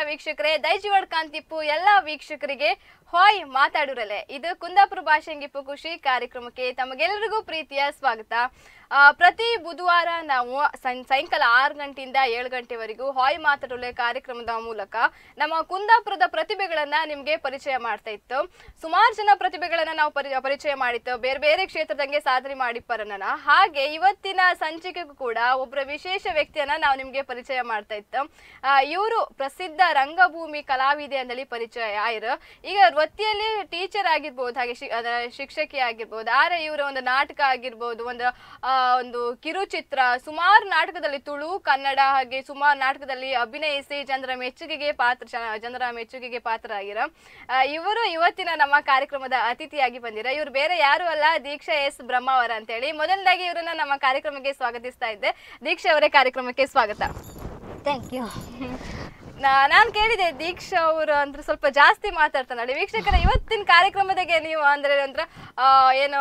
ವೀಕ್ಷಕರೇ ದೈಜಿವಡ್ ಕಾಂತಿಪ್ಪು ಎಲ್ಲ ವೀಕ್ಷಕರಿಗೆ ಹಾಯ್ ಮಾತಾಡುರಲೆ ಇದು ಕುಂದಾಪುರ ಭಾಷೆಂಗಿಪ್ಪು ಖುಷಿ ಕಾರ್ಯಕ್ರಮಕ್ಕೆ ತಮಗೆಲ್ಲರಿಗೂ ಪ್ರೀತಿಯ ಸ್ವಾಗತ ಆ, ಪ್ರತಿ ಬುಧವಾರ ನಾವು ಸಂ- ಸಾಯಂಕಾಲ ಆರು ಗಂಟೆಯಿಂದ ಏಳು ಗಂಟೆವರೆಗೂ ಹಾಯ್ ಮಾತಾಡುಲೆ ಕಾರ್ಯಕ್ರಮದ ಮೂಲಕ ನಮ್ಮ ಕುಂದಾಪುರದ ಪ್ರತಿಭೆಗಳನ್ನ ನಿಮ್ಗೆ ಪರಿಚಯ ಮಾಡ್ತಾ ಇತ್ತು ಸುಮಾರು ಜನ ಪ್ರತಿಭೆಗಳನ್ನ ನಾವು ಪರಿ ಪರಿಚಯ ಮಾಡಿತ್ತು ಬೇರೆ ಬೇರೆ ಕ್ಷೇತ್ರದಂಗೆ ಸಾಧನೆ ಮಾಡಿಪ್ಪರನ್ನ ಹಾಗೆ ಇವತ್ತಿನ ಸಂಚಿಕೆಗೂ ಕೂಡ ಒಬ್ಬರ ವಿಶೇಷ ವ್ಯಕ್ತಿಯನ್ನ ನಾವು ನಿಮ್ಗೆ ಪರಿಚಯ ಮಾಡ್ತಾ ಇತ್ತು ಇವರು ಪ್ರಸಿದ್ಧ ರಂಗಭೂಮಿ ಕಲಾವಿದೆ ಅಂದೇಳಿ ಪರಿಚಯ ಆಯ್ರು ಈಗ ವೃತ್ತಿಯಲ್ಲಿ ಟೀಚರ್ ಆಗಿರ್ಬೋದು ಹಾಗೆ ಶಿ- ಅದರ ಶಿಕ್ಷಕಿ ಆಗಿರ್ಬೋದು ಆದ್ರೆ ಇವರ ಒಂದು ನಾಟಕ ಆಗಿರ್ಬೋದು ಒಂದು ಆ, ಒಂದು ಕಿರುಚಿತ್ರ ಸುಮಾರು ನಾಟಕದಲ್ಲಿ ತುಳು ಕನ್ನಡ ಹಾಗೆ ಸುಮಾರು ನಾಟಕದಲ್ಲಿ ಅಭಿನಯಿಸಿ ಜನರ ಮೆಚ್ಚುಗೆಗೆ ಪಾತ್ರ ಜನ- ಜನರ ಮೆಚ್ಚುಗೆಗೆ ಪಾತ್ರ ಆಗಿರ ಇವರು ಇವತ್ತಿನ ನಮ್ಮ ಕಾರ್ಯಕ್ರಮದ ಅತಿಥಿಯಾಗಿ ಬಂದಿರ ಇವರು ಬೇರೆ ಯಾರು ಅಲ್ಲ ದೀಕ್ಷಾ ಎಸ್ ಬ್ರಹ್ಮಾವರ ಅಂತೇಳಿ ಮೊದಲನೇದಾಗಿ ಇವರನ್ನ ನಮ್ಮ ಕಾರ್ಯಕ್ರಮಕ್ಕೆ ಸ್ವಾಗತಿಸ್ತಾ ಇದ್ದೆ ದೀಕ್ಷಾ ಅವರೇ ಕಾರ್ಯಕ್ರಮಕ್ಕೆ ಸ್ವಾಗತ ಥ್ಯಾಂಕ್ ಯು ನಾ- ನಾನ್ ಕೇಳಿದೆ ದೀಕ್ಷಾ ಅವರು ಅಂದ್ರೆ ಸ್ವಲ್ಪ ಜಾಸ್ತಿ ಮಾತಾಡ್ತಾನೆ ವೀಕ್ಷಕರ ಇವತ್ತಿನ ಕಾರ್ಯಕ್ರಮದಾಗೆ ನೀವು ಅಂದ್ರೆ ಅಂದ್ರೆ ಆ, ಏನು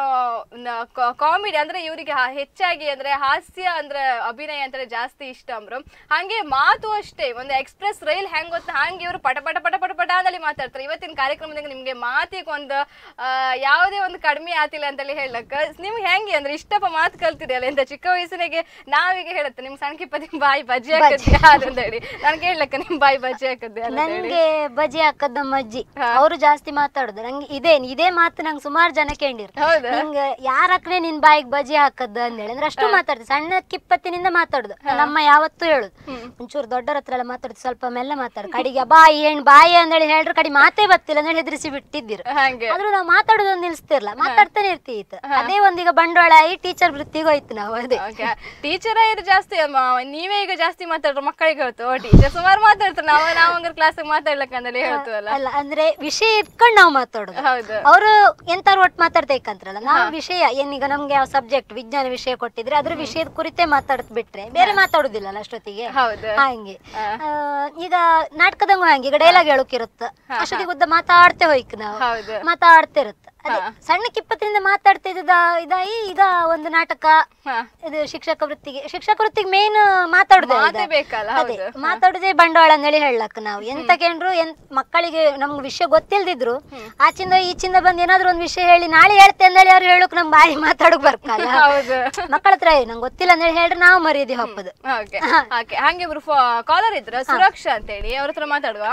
ಕಾಮಿಡಿ ಅಂದ್ರೆ ಇವರಿಗೆ ಹೆಚ್ಚಾಗಿ ಅಂದ್ರೆ ಹಾಸ್ಯ ಅಂದ್ರೆ ಅಭಿನಯ ಅಂದ್ರೆ ಜಾಸ್ತಿ ಇಷ್ಟ ಅಂದ್ರು ಹಂಗೆ ಮಾತು ಅಷ್ಟೇ ಒಂದು ಎಕ್ಸ್ಪ್ರೆಸ್ ರೈಲ್ ಹೆಂಗ್ ಗೊತ್ತಾ ಹಂಗೆ ಇವರು ಪಟ ಪಟ ಪಟ ಪಟ ಪಟ ಅಂದಲ್ಲಿ ಮಾತಾಡ್ತಾರೆ ಇವತ್ತಿನ ಕಾರ್ಯಕ್ರಮದಾಗ ನಿಮ್ಗೆ ಮಾತಿಗೆ ಒಂದು ಆ, ಯಾವುದೇ ಒಂದು ಕಡಿಮೆ ಆತಿಲ್ಲ ಅಂತೇಳಿ ಹೇಳಕ್ಕ ನಿಮ್ಗೆ ಹೆಂಗೆ ಅಂದ್ರೆ ಇಷ್ಟಪ್ಪ ಮಾತು ಕಲ್ತಿದೆಯಲ್ಲ ಇಂತ ಚಿಕ್ಕ ವಯಸ್ಸಿನಾಗೆ ನಾವೀಗ ಹೇಳುತ್ತೆ ನಿಮ್ ಸಣ್ಣ ಕಿಪ್ಪದಿ ಬಾಯಿ ಬಜ್ಜಿ ಹಾಕದ್ದೆ ಅಂತ ಹೇಳಿ ನಾನು ಕೇಳಕ್ಕ ನಿಮ್ ಬಾಯಿ ಬಜ್ಜಿ ಹಾಕದ್ದೆ ಅಂತ ಹೇಳಿ ನನ್ಗೆ ಬಜಿ ಹಾಕದ್ ನಮ್ಮ ಅಜ್ಜಿ ಅವರು ಜಾಸ್ತಿ ಮಾತಾಡುದು ನಂಗೆ ಇದೇ ಇದೇ ಮಾತು ನಂಗೆ ಸುಮಾರು ಜನ ಕೇಳಿರ್ ಹೌದಾ ನಿಂಗೆ ಯಾರಕ್ನೆ ನಿನ್ ಬಾಯಿಗೆ ಬಜಿ ಹಾಕದ್ದು ಅಂದೇಳಿ ಅಂದ್ರೆ ಅಷ್ಟು ಮಾತಾಡ್ತೀವಿ ಸಣ್ಣ ಕಿಪ್ಪತ್ತಿನಿಂದ ಮಾತಾಡುದು ನಮ್ಮ ಯಾವತ್ತೂ ಹೇಳುದು ಒಂಚೂರು ದೊಡ್ಡರ ಹತ್ರ ಎಲ್ಲ ಮಾತಾಡುದು ಸ್ವಲ್ಪ ಮೆಲ್ಲ ಮಾತಾಡು ಕಡಿಗೆ ಬಾಯಿ ಏನ್ ಬಾಯಿ ಅಂದೇಳಿ ಹೇಳ್ರು ಕಡಿ ಮಾತೇ ಬರ್ತಿಲ್ಲ ಅಂದೇಳಿ ಹೆದರಿಸಿ ಬಿಟ್ಟಿದ್ದೀರು ಹಂಗೆ ಆದ್ರೂ ನಾವು ಮಾತಾಡೋದೊಂದು ನಿಲ್ಸ್ತಿರ್ಲ ಮಾತಾಡ್ತಾನೆ ಇರ್ತೀವಿ ಅದೇ ಒಂದೀಗ ಬಂಡವಾಳ ಆಗಿ ಟೀಚರ್ ವೃತ್ತಿಗೆ ಹೋಯ್ತು ನಾವು ಅದೇ ಟೀಚರ್ ಇದು ಜಾಸ್ತಿ ಅಮ್ಮ, ನೀವೇ ಈಗ ಜಾಸ್ತಿ ಮಾತಾಡ್ರು ಮಕ್ಕಳಿಗೆ ಹೇಳ್ತು ಟೀಚರ್ ಸುಮಾರು ಮಾತಾಡ್ತಾರೆ ನಾವು ನಾವು ಹಂಗಾರೆ ಕ್ಲಾಸ್ ಮಾತಾಡ್ಲಕ್ಕ ಅಂದೇಳಿ ಹೇಳ್ತೀವಲ್ಲ ಅಲ್ಲ ಅಂದ್ರೆ ವಿಷಯ ಇಟ್ಕೊಂಡು ನಾವು ಮಾತಾಡೋದು ಹೌದು ಅವರು ಎಂತಾರು ಒಟ್ಟು ಮಾತಾಡ್ತೇಕಂತ್ರಲ್ಲ ನಾವು ವಿಷಯ ಏನೀಗ ನಮ್ಗೆ ಯಾವ ಸಬ್ಜೆಕ್ಟ್ ವಿಜ್ಞಾನ ವಿಷಯ ಕೊಟ್ಟಿದ್ರೆ ಅದ್ರ ವಿಷಯದ ಕುರಿತೇ ಮಾತಾಡತ್ ಬಿಟ್ರೆ ಬೇರೆ ಮಾತಾಡುದಿಲ್ಲಲ್ಲ ಅಷ್ಟೊತ್ತಿಗೆ ಹೌದು ಹಂಗೆ ಆ, ಈಗ ನಾಟಕದಂಗು ಹಂಗೆ ಈಗ ಡೈಲಾಗ್ ಹೇಳೋಕಿರುತ್ತ ಅಷ್ಟೊತ್ತಿಗೆ ಉದ್ದ ಮಾತಾಡ್ತೇ ಹೋಯ್ಕ್ ನಾವು ಹೌದು ಮಾತಾಡ್ತಿರುತ್ತ ಅದೇ ಸಣ್ಣ ಕಿಪ್ಪತ್ತಿನಿಂದ ಮಾತಾಡ್ತಾ ಇದ್ದ ಇದಾಗಿ ಈಗ ಒಂದು ನಾಟಕ ಹಾ ಇದು ಶಿಕ್ಷಕ ವೃತ್ತಿಗೆ ಶಿಕ್ಷಕ ವೃತ್ತಿಗೆ ಮೇನ್ ಮಾತಾಡುದೇ ಮಾತೇ ಬೇಕಲ್ಲ ಅದೇ ಹೌದು ಮಾತಾಡುದೇ ಬಂಡವಾಳ ಅಂತೇಳಿ ಹೇಳಕ್ ನಾವು ಎಂತ ಕೇಂದ್ರು ಎಂತ ಮಕ್ಕಳಿಗೆ ನಮ್ಗೆ ವಿಷಯ ಗೊತ್ತಿಲ್ದಿದ್ರು ಆಚಿಂದ ಈಚಿಂದ ಬಂದ್ ಏನಾದ್ರು ಒಂದ್ ವಿಷಯ ಹೇಳಿ ನಾಳೆ ಹೇಳ್ತೆ ಅಂದೇಳಿ ಅವ್ರು ಹೇಳಕ್ ನಮ್ ಬಾಯಿ ಮಾತಾಡಕ್ ಬರ್ಕಲ್ಲ ಹೌದು ಮಕ್ಕಳ ಹತ್ರ ಏ, ನಂಗೆ ಗೊತ್ತಿಲ್ಲ ಅಂದೇಳಿ ಹೇಳ್ರಿ ನಾವು ಮರ್ಯಾದೆ ಹಪ್ಪದು ಓಕೆ ಓಕೆ ಹಂಗೆ ಇಬ್ರು ಕಾಲರ್ ಇದ್ರ ಸುರಕ್ಷಾ ಅಂತೇಳಿ ಅವ್ರ ಹತ್ರ ಮಾತಾಡುವ